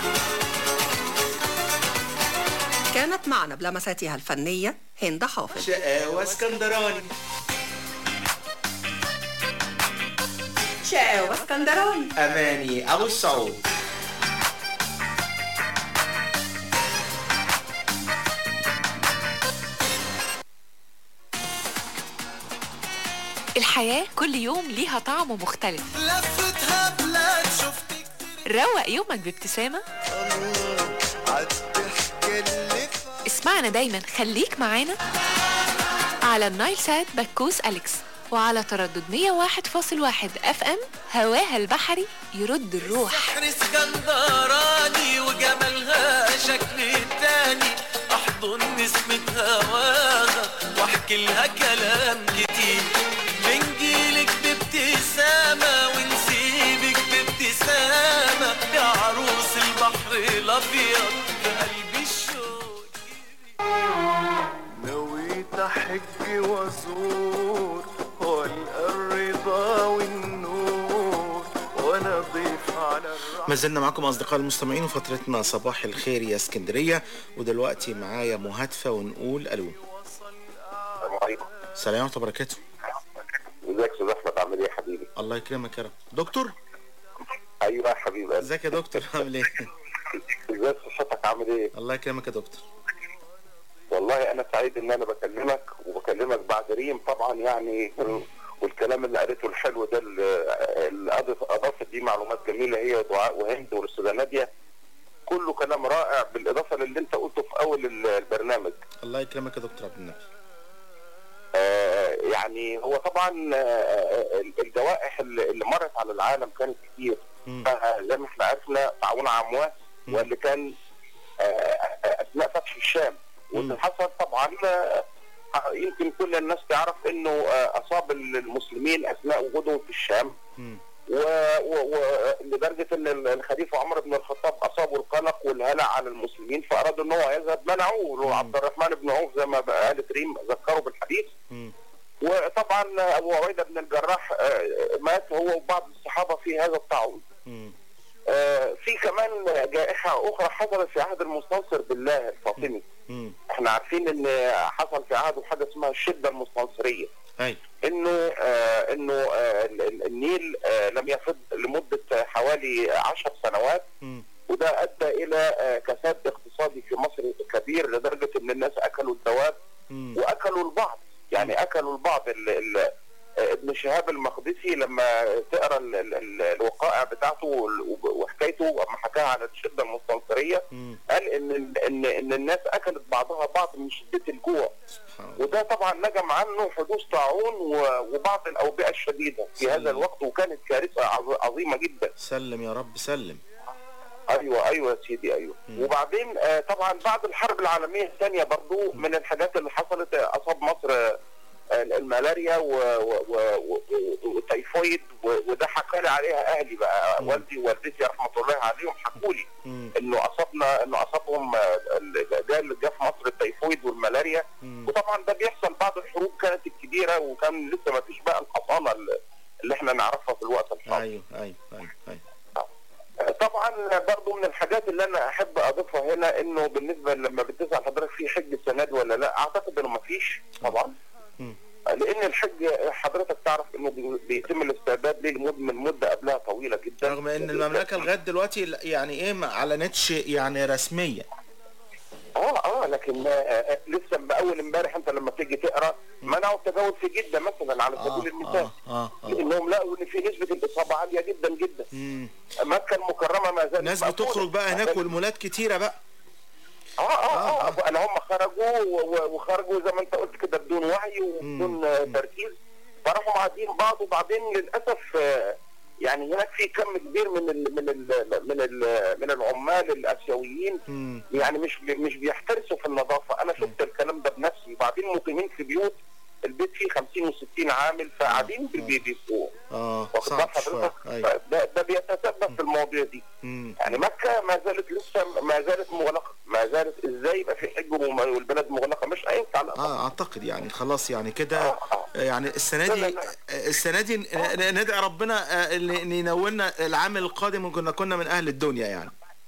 كانت معنا بلمساتها الفنية هند حافظ شقاوة اسكندراني شقاوة اسكندراني أماني أبو السعود الحياة كل يوم ليها طعم مختلف لفتها بلاد شفت روق يومك بابتسامة عالضحكة اللي اسمعنا دايما خليك معانا على النايل سات بكوس أليكس وعلى تردد 101.1 اف ام هواها البحري يرد الروح سحر اسكندراني وجمالها شكل تاني احضن نسمة هواها واحكي لها كلام كتير بنجيلك بابتسامة ونسيبك بابتسامة يا عروس البحر الابيض في قلبي الشوق نويت أحج وأزور والقى الرضا والنور وأنا ضيف على الرحمة ما زلنا معكم أصدقاء المستمعين وفترتنا صباح الخير يا اسكندرية ودلوقتي معايا مهاتفة ونقول ألو السلام عليكم سلام ورحمة الله وبركاته ازيك يا استاذ احمد عامل ايه يا حبيبي الله يكرمك يا رب دكتور ايوه يا حبيبي ازيك يا دكتور عامل ايه ازيك صحتك عامل ايه الله يكرمك يا دكتور والله انا سعيد ان انا بكلمك وبكلمك بعد ريم طبعا يعني والكلام اللي قالته الحلو ده اللي اللي أضف- اضافت دي معلومات جميله هي ودعاء وهند والاستاذه ناديه كله كلام رائع بالاضافه للي انت قلته في اول ال- البرنامج الله يكرمك يا دكتور عبد النبي آه، يعني هو طبعا آه، الجوائح اللي اللي مرت على العالم كانت كتير زي ما احنا عرفنا طاعون عمواس واللي كان آه، في الشام واللي حصل طبعا آه، يمكن كل الناس تعرف انه آه، اصاب المسلمين اثناء وجودهم في الشام و- و- و- لدرجه ان ال- الخليفه عمر بن الخطاب اصابه القلق والهلع على المسلمين فارادوا ان هو يذهب منعوه له عبد الرحمن بن عوف زي ما بقى قال كريم ذكروا بالحديث وطبعا ابو عبيده بن الجراح آه، مات هو وبعض الصحابه في هذا الطاعون آه، في كمان جائحه اخرى حصلت في عهد المستنصر بالله الفاطمي احنا عارفين ان حصل في عهده حاجه اسمها الشده المستنصريه اي انه آه انه آه ال- ال- النيل آه لم يفض لمده حوالي عشر سنوات وده ادى الى آه كساد اقتصادي في مصر كبير لدرجه ان الناس اكلوا الدواب واكلوا البعض يعني اكلوا البعض ال ال آه، ابن شهاب المقدسي لما تقرا ال- ال- ال- الوقائع بتاعته وال- وحكايته لما حكاها على الشده المستنصريه قال ان ان ان الناس اكلت بعضها بعض من شده الجوع وده طبعا نجم عنه حدوث طاعون و- وبعض الاوبئه الشديده في هذا الوقت وكانت كارثه عظ- عظيمه جدا سلم يا رب سلم ايوه ايوه يا سيدي ايوه وبعدين آه طبعا بعد الحرب العالميه الثانيه برضو من الحاجات اللي حصلت آه، اصاب مصر آه، الملاريا و- و- و- و- والتيفويد و- وده حكى لي عليها اهلي بقى والدي ووالدتي رحمه الله عليهم حكوا لي انه اصابنا انه اصابهم آه، ال- جاء اللي جه في مصر التيفويد والملاريا وطبعا ده بيحصل بعد الحروب كانت الكبيره وكان لسه ما فيش بقى الحصانه اللي- اللي احنا نعرفها في الوقت الحاضر ايوه ايوه ايوه ايوه طبعا برضو من الحاجات اللي انا احب اضيفها هنا انه بالنسبه لما بتسال حضرتك في حج السنه دي ولا لا اعتقد انه ما فيش طبعا لان الحج حضرتك تعرف انه بي- بيتم الاستعداد ليه لمد- من مده قبلها طويله جدا رغم ان المملكه لغايه دلوقتي يعني ايه ما اعلنتش يعني رسميا اه اه لكن آه، آه، لسه باول امبارح انت لما تيجي تقرا منعوا التجاوز في جده مثلا على سبيل المثال اه لانهم لقوا ان في نسبه الاصابه عاليه جدا جدا مم. مكه المكرمه ما زالت الناس مقفولة. بتخرج بقى هناك والمولات كتيره بقى اه اه اه انا هم خرجوا و- و- وخرجوا زي ما انت قلت كده بدون وعي وبدون آه، تركيز فراحوا معادين بعض وبعدين للاسف آه، يعني هناك في كم كبير من ال من ال من ال من العمال الاسيويين يعني مش بي- مش بيحترسوا في النظافه انا شفت الكلام ده بنفسي وبعدين مقيمين في بيوت البيت فيه 50 و60 عامل فقاعدين في البيت بيبقوا اه واخد بال صعب شويه حضرتك ايوه ده, ده بيتسبب في المواضيع دي مم. يعني مكة ما زالت لسه ما زالت مغلقة ما زالت ازاي يبقى في حج وم- والبلد مغلقة مش هينفع لا اه اعتقد يعني خلاص يعني كده يعني السنه دي السنه دي ن- ن- ندعي ربنا آه، ان إن ينولنا العام القادم وكنا كنا من اهل الدنيا يعني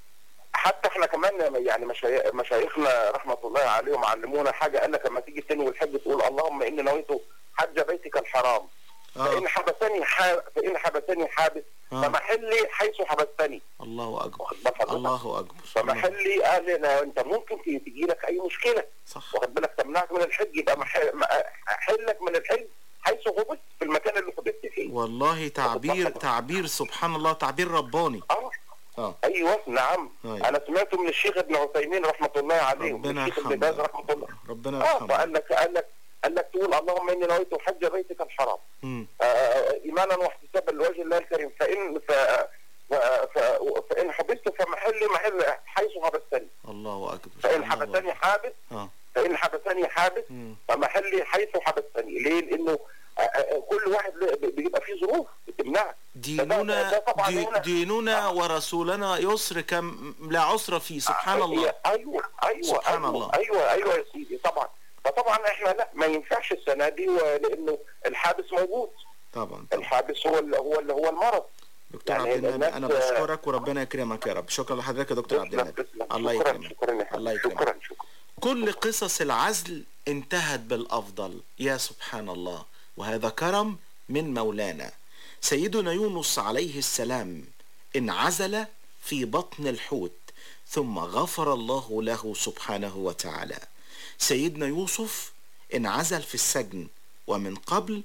حتى احنا كمان يعني مشاي- مشايخنا رحمة الله عليهم علمونا حاجة قال لك لما تيجي تنوي الحج تقول اللهم اني نويت حج بيتك الحرام فإن حبسني ح... فإن حبسني حابس فمحلي حيث حبستني الله اكبر واخد بال حضرتك؟ الله اكبر فمحلي قال لنا انت ممكن تيجي لك اي مشكله صح واخد بالك تمنعك من الحج يبقى مح- م- حلك من الحج حيث حبست في المكان اللي حبست فيه والله تعبير تعبير سبحان الله تعبير رباني اه اه ايوه نعم أيوة. انا سمعته من الشيخ ابن عثيمين رحمه الله عليه ربنا والشيخ ابن يرحمه. باز رحمه الله ربنا اه يرحمه فقال لك قال لك قال لك تقول اللهم اني نويت حج بيتك الحرام مم. آه، ايمانا واحتسابا لوجه الله الكريم فان ف... ف... ف... فان حبست فمحلي محل حيث حبستني الله اكبر فان الله حبسني حابس اه فان حبسني حابس فمحلي حيث حبسني ليه؟ لانه آه، آه، كل واحد له- بيبقى فيه ظروف بتمنعه ديننا طبعاً دي هنا- ديننا ورسولنا يسر كم لا عسر فيه سبحان آه، الله ايوه ايوه سبحان أيوة الله. ايوه ايوه يا سيدي طبعا فطبعا احنا لا ما ينفعش السنه دي و- لانه الحابس موجود طبعا الحابس هو اللي هو اللي هو المرض دكتور يعني عبد المنعم انا الناس- بشكرك وربنا يكرمك يا رب شكرا لحضرتك يا دكتور عبد المنعم الله شكرا يكرمك شكرا يا حبيبي. الله يكرمك شكرا شكرا كل قصص العزل انتهت بالافضل يا سبحان الله وهذا كرم من مولانا سيدنا يونس عليه السلام انعزل في بطن الحوت ثم غفر الله له سبحانه وتعالى سيدنا يوسف انعزل في السجن ومن قبل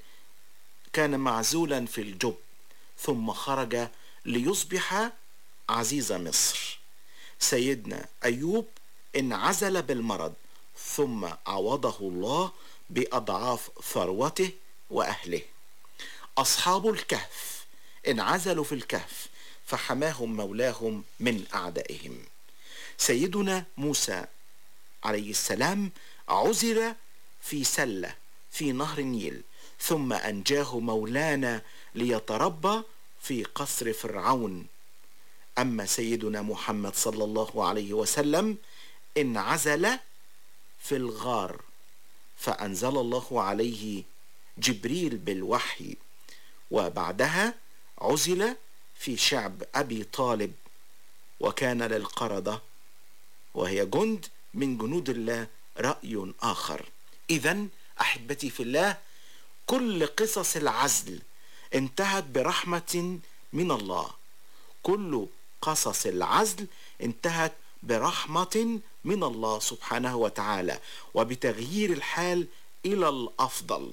كان معزولا في الجب ثم خرج ليصبح عزيز مصر سيدنا ايوب انعزل بالمرض ثم عوضه الله باضعاف ثروته واهله اصحاب الكهف انعزلوا في الكهف فحماهم مولاهم من اعدائهم سيدنا موسى عليه السلام عزل في سلة في نهر النيل ثم أنجاه مولانا ليتربى في قصر فرعون أما سيدنا محمد صلى الله عليه وسلم انعزل في الغار فأنزل الله عليه جبريل بالوحي وبعدها عزل في شعب أبي طالب وكان للقردة وهي جند من جنود الله رأي آخر إذا أحبتي في الله كل قصص العزل انتهت برحمة من الله كل قصص العزل انتهت برحمة من الله سبحانه وتعالى وبتغيير الحال إلى الأفضل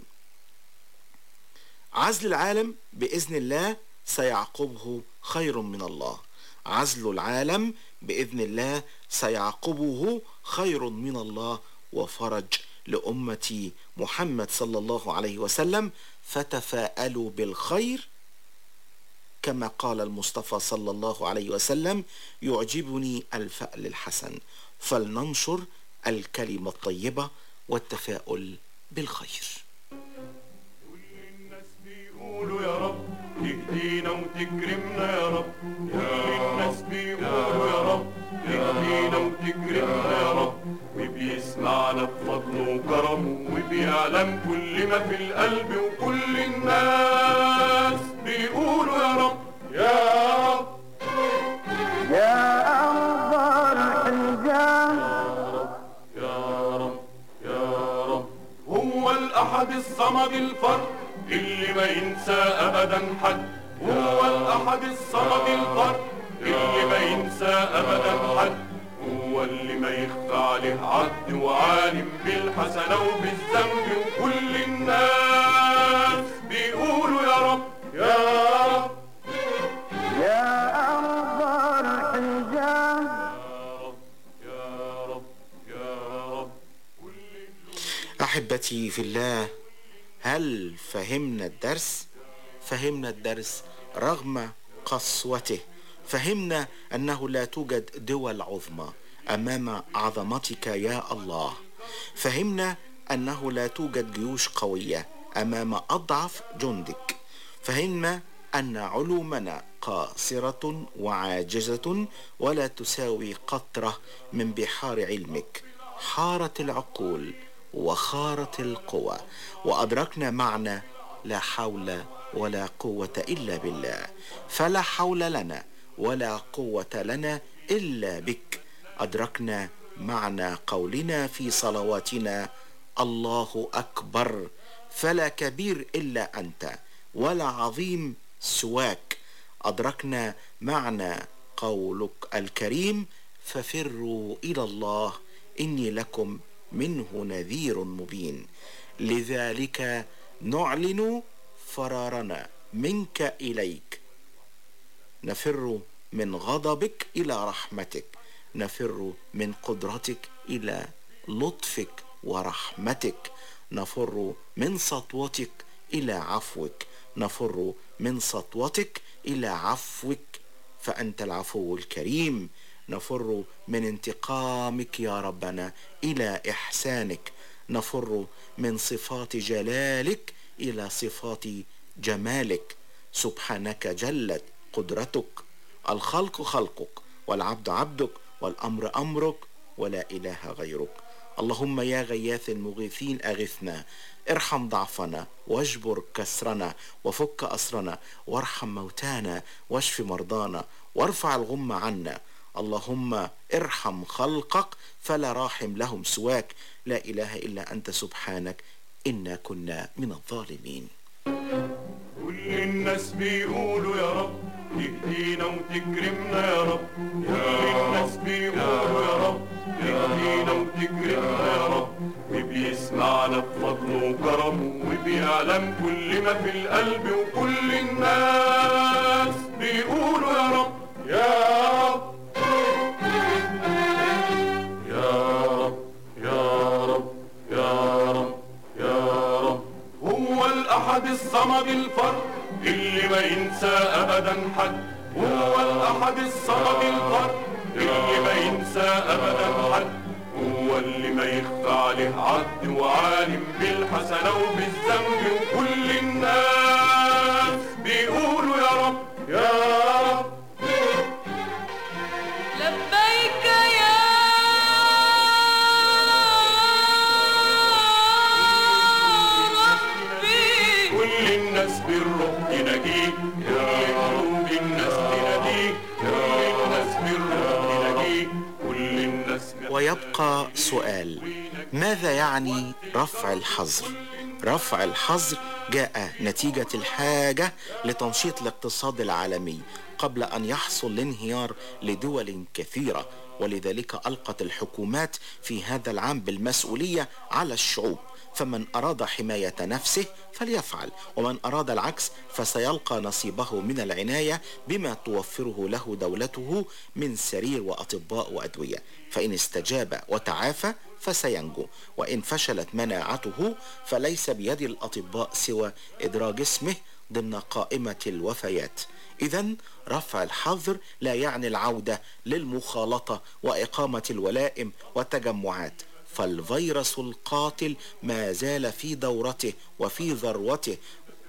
عزل العالم بإذن الله سيعقبه خير من الله عزل العالم بإذن الله سيعقبه خير من الله وفرج لأمة محمد صلى الله عليه وسلم فتفاءلوا بالخير كما قال المصطفى صلى الله عليه وسلم يعجبني الفأل الحسن فلننشر الكلمة الطيبة والتفاؤل بالخير بيقولوا يا رب تهدينا وتكرمنا يا رب كل الناس بيقولوا يا رب تهدينا وتكرمنا يا رب وبيسمعنا بفضله وكرمه وبيعلم كل ما في القلب وكل الناس بيقولوا يا رب يا رب يا أرض الحجاز يا رب يا رب هو الأحد الصمد الفرد اللي ما ينسى أبدا حد هو الأحد الصمد الفرد اللي ما ينسى أبدا حد هو اللي ما يخفى عليه عد وعالم بالحسنة وبالذنب وكل الناس بيقولوا يا رب يا رب يا أرض الحجاز يا رب يا رب أحبتي في الله هل فهمنا الدرس؟ فهمنا الدرس رغم قسوته فهمنا أنه لا توجد دول عظمى أمام عظمتك يا الله فهمنا أنه لا توجد جيوش قوية أمام أضعف جندك فهمنا أن علومنا قاصرة وعاجزة ولا تساوي قطرة من بحار علمك حارت العقول وخارت القوى وأدركنا معنى لا حول ولا قوة إلا بالله فلا حول لنا ولا قوة لنا إلا بك أدركنا معنى قولنا في صلواتنا الله أكبر فلا كبير إلا أنت ولا عظيم سواك أدركنا معنى قولك الكريم ففروا إلى الله إني لكم منه نذير مبين لذلك نعلن فرارنا منك إليك نفر من غضبك إلى رحمتك نفر من قدرتك إلى لطفك ورحمتك نفر من سطوتك إلى عفوك نفر من سطوتك إلى عفوك فأنت العفو الكريم نفر من انتقامك يا ربنا إلى إحسانك نفر من صفات جلالك إلى صفات جمالك سبحانك جلت قدرتك الخلق خلقك والعبد عبدك والأمر أمرك ولا إله غيرك اللهم يا غياث المغيثين أغثنا ارحم ضعفنا واجبر كسرنا وفك أسرنا وارحم موتانا واشف مرضانا وارفع الغم عنا اللهم ارحم خلقك فلا راحم لهم سواك لا إله إلا أنت سبحانك إنا كنا من الظالمين كل الناس بيقولوا يا رب تهدينا وتكرمنا يا رب كل الناس بيقولوا يا رب تهدينا وتكرمنا يا رب وبيسمعنا بفضله وكرمه وبيعلم كل ما في القلب وكل الناس بيقولوا يا رب يا رب يا رب يا رب يا رب يا رب هو الأحد الصمد الفرد اللي ما ينسى أبدا حد هو الأحد الصمد الفرد اللي ما ينسى أبدا حد هو اللي يخفى عليه عبد وعالم بالحسنة وبالذنب وكل الناس بيقولوا يا رب يا رب لبيك يا ربي كل الناس بالروح تناجيك كل قلوب الناس تناديك كل الناس بالروح تناجيك كل الناس ويبقى سؤال ماذا يعني رفع الحظر رفع الحظر جاء نتيجة الحاجة لتنشيط الاقتصاد العالمي قبل أن يحصل الانهيار لدول كثيرة ولذلك ألقت الحكومات في هذا العام بالمسؤولية على الشعوب فمن أراد حماية نفسه فليفعل ومن أراد العكس فسيلقى نصيبه من العناية بما توفره له دولته من سرير وأطباء وأدوية فإن استجاب وتعافى فسينجو وإن فشلت مناعته فليس بيد الأطباء سوى إدراج اسمه ضمن قائمة الوفيات إذا رفع الحظر لا يعني العودة للمخالطة وإقامة الولائم والتجمعات فالفيروس القاتل ما زال في دورته وفي ذروته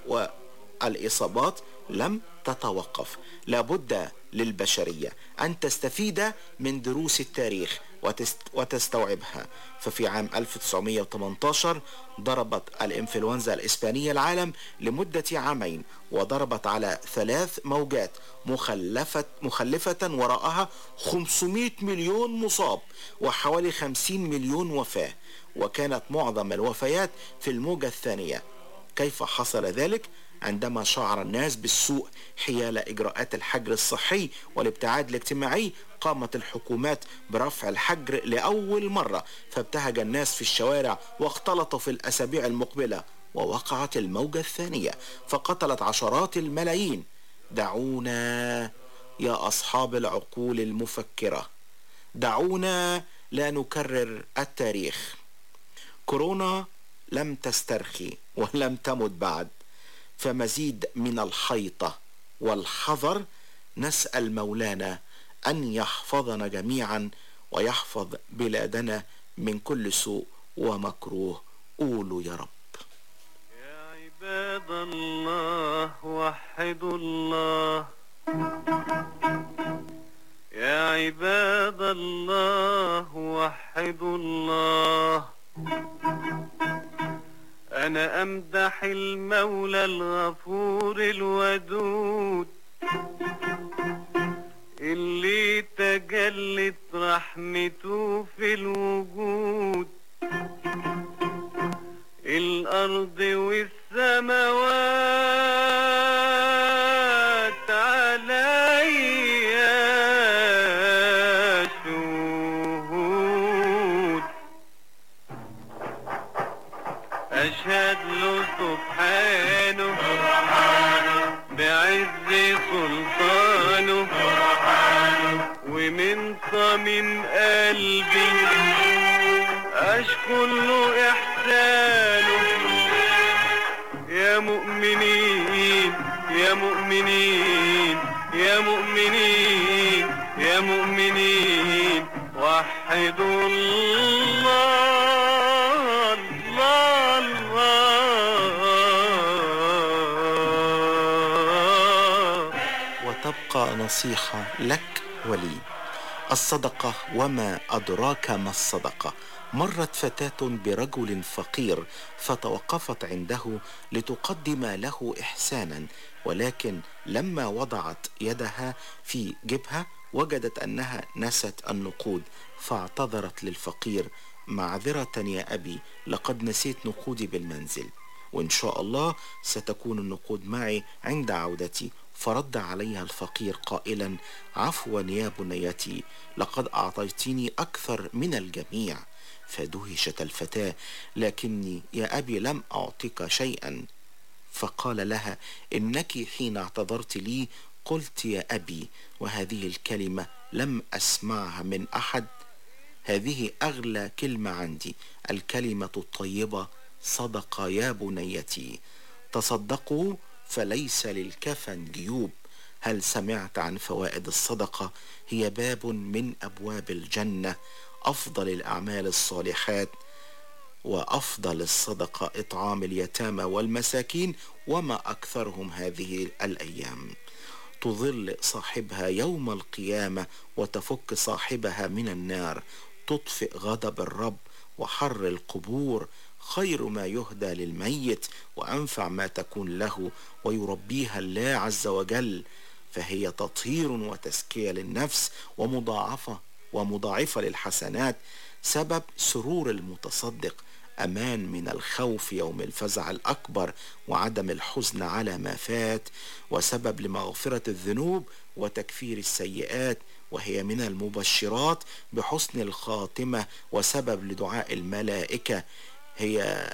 والإصابات لم تتوقف لابد للبشرية أن تستفيد من دروس التاريخ وتست وتستوعبها ففي عام 1918 ضربت الإنفلونزا الإسبانية العالم لمدة عامين وضربت على ثلاث موجات مخلفة, مخلفة وراءها 500 مليون مصاب وحوالي 50 مليون وفاة وكانت معظم الوفيات في الموجة الثانية كيف حصل ذلك؟ عندما شعر الناس بالسوء حيال إجراءات الحجر الصحي والابتعاد الاجتماعي قامت الحكومات برفع الحجر لأول مرة فابتهج الناس في الشوارع واختلطوا في الأسابيع المقبلة ووقعت الموجة الثانية فقتلت عشرات الملايين دعونا يا أصحاب العقول المفكرة دعونا لا نكرر التاريخ كورونا لم تسترخي ولم تمت بعد فمزيد من الحيطة والحذر نسأل مولانا أن يحفظنا جميعا ويحفظ بلادنا من كل سوء ومكروه قولوا يا رب عباد الله وحدوا الله يا عباد الله وحدوا الله أنا أمدح المولى الغفور الودود اللي تجلت رحمته في الوجود الأرض والسماوات عليا شهود أشهد له سبحانه بعز سلطانه ومن صميم قلبي أشكر له إحسانه يا مؤمنين يا مؤمنين يا مؤمنين يا مؤمنين وحدوا الله الله الله وتبقى نصيحة لك ولي الصدقة وما أدراك ما الصدقة مرت فتاة برجل فقير فتوقفت عنده لتقدم له إحسانا ولكن لما وضعت يدها في جبهة وجدت أنها نست النقود فاعتذرت للفقير معذرة يا أبي لقد نسيت نقودي بالمنزل وإن شاء الله ستكون النقود معي عند عودتي فرد عليها الفقير قائلا عفوا يا بنيتي لقد أعطيتني أكثر من الجميع فدهشت الفتاة لكني يا أبي لم أعطك شيئا فقال لها إنك حين اعتذرت لي قلت يا أبي وهذه الكلمة لم أسمعها من أحد هذه أغلى كلمة عندي الكلمة الطيبة صدق يا بنيتي تصدقوا فليس للكفن جيوب هل سمعت عن فوائد الصدقة هي باب من أبواب الجنة أفضل الأعمال الصالحات وأفضل الصدقة إطعام اليتامى والمساكين وما أكثرهم هذه الأيام تظل صاحبها يوم القيامة وتفك صاحبها من النار تطفئ غضب الرب وحر القبور خير ما يهدى للميت وأنفع ما تكون له ويربيها الله عز وجل فهي تطهير وتزكية للنفس ومضاعفة ومضاعفة للحسنات سبب سرور المتصدق أمان من الخوف يوم الفزع الأكبر وعدم الحزن على ما فات وسبب لمغفرة الذنوب وتكفير السيئات وهي من المبشرات بحسن الخاتمة وسبب لدعاء الملائكة هي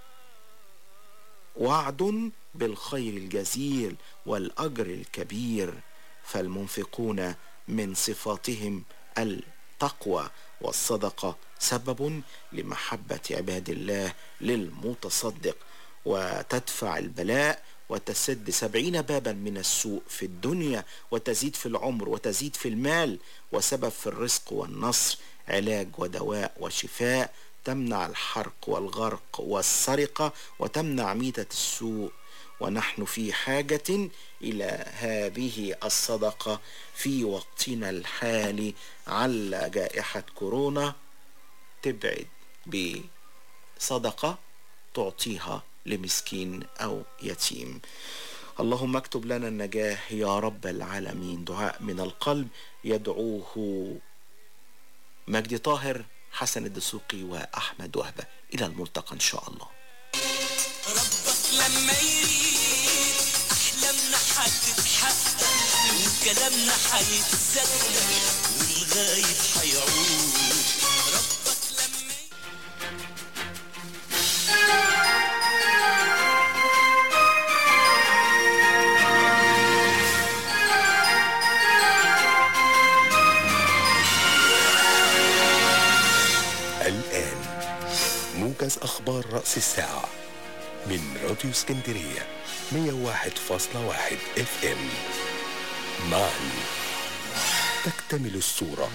وعد بالخير الجزيل والأجر الكبير فالمنفقون من صفاتهم التقوى والصدقة سبب لمحبة عباد الله للمتصدق وتدفع البلاء وتسد سبعين بابا من السوء في الدنيا وتزيد في العمر وتزيد في المال وسبب في الرزق والنصر علاج ودواء وشفاء تمنع الحرق والغرق والسرقة وتمنع ميتة السوء ونحن في حاجة إلى هذه الصدقة في وقتنا الحالي على جائحة كورونا تبعد بصدقة تعطيها لمسكين أو يتيم اللهم اكتب لنا النجاة يا رب العالمين دعاء من القلب يدعوه مجدي طاهر حسن الدسوقي وأحمد وهبة إلى الملتقى إن شاء الله لما يريد احلامنا هتتحقق وكلامنا هيتصدق والغايب هيعود ربك لما الآن موجز أخبار رأس الساعة من راديو اسكندرية 101.1 اف ام معا تكتمل الصورة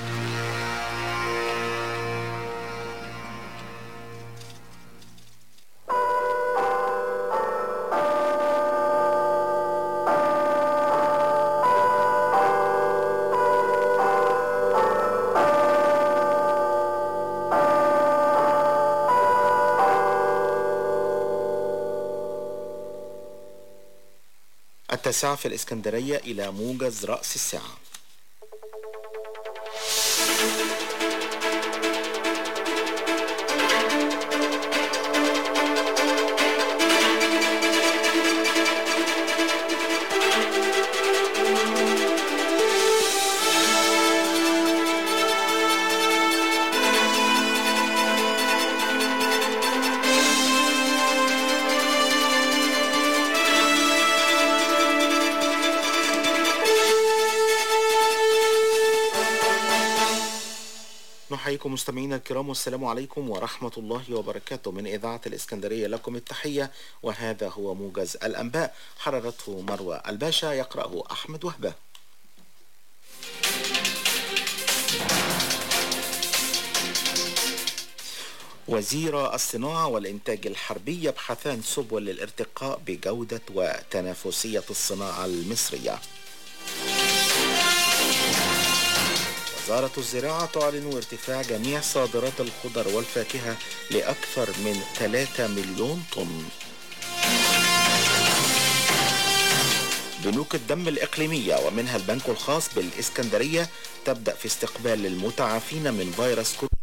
التاسعة في الإسكندرية إلى موجز رأس الساعة نحييكم مستمعينا الكرام والسلام عليكم ورحمة الله وبركاته من إذاعة الإسكندرية لكم التحية وهذا هو موجز الأنباء حررته مروى الباشا يقرأه أحمد وهبة وزير الصناعة والإنتاج الحربي يبحثان سبل للارتقاء بجودة وتنافسية الصناعة المصرية وزارة الزراعة تعلن ارتفاع جميع صادرات الخضر والفاكهة لأكثر من 3 مليون طن بنوك الدم الإقليمية ومنها البنك الخاص بالإسكندرية تبدأ في استقبال المتعافين من فيروس كورونا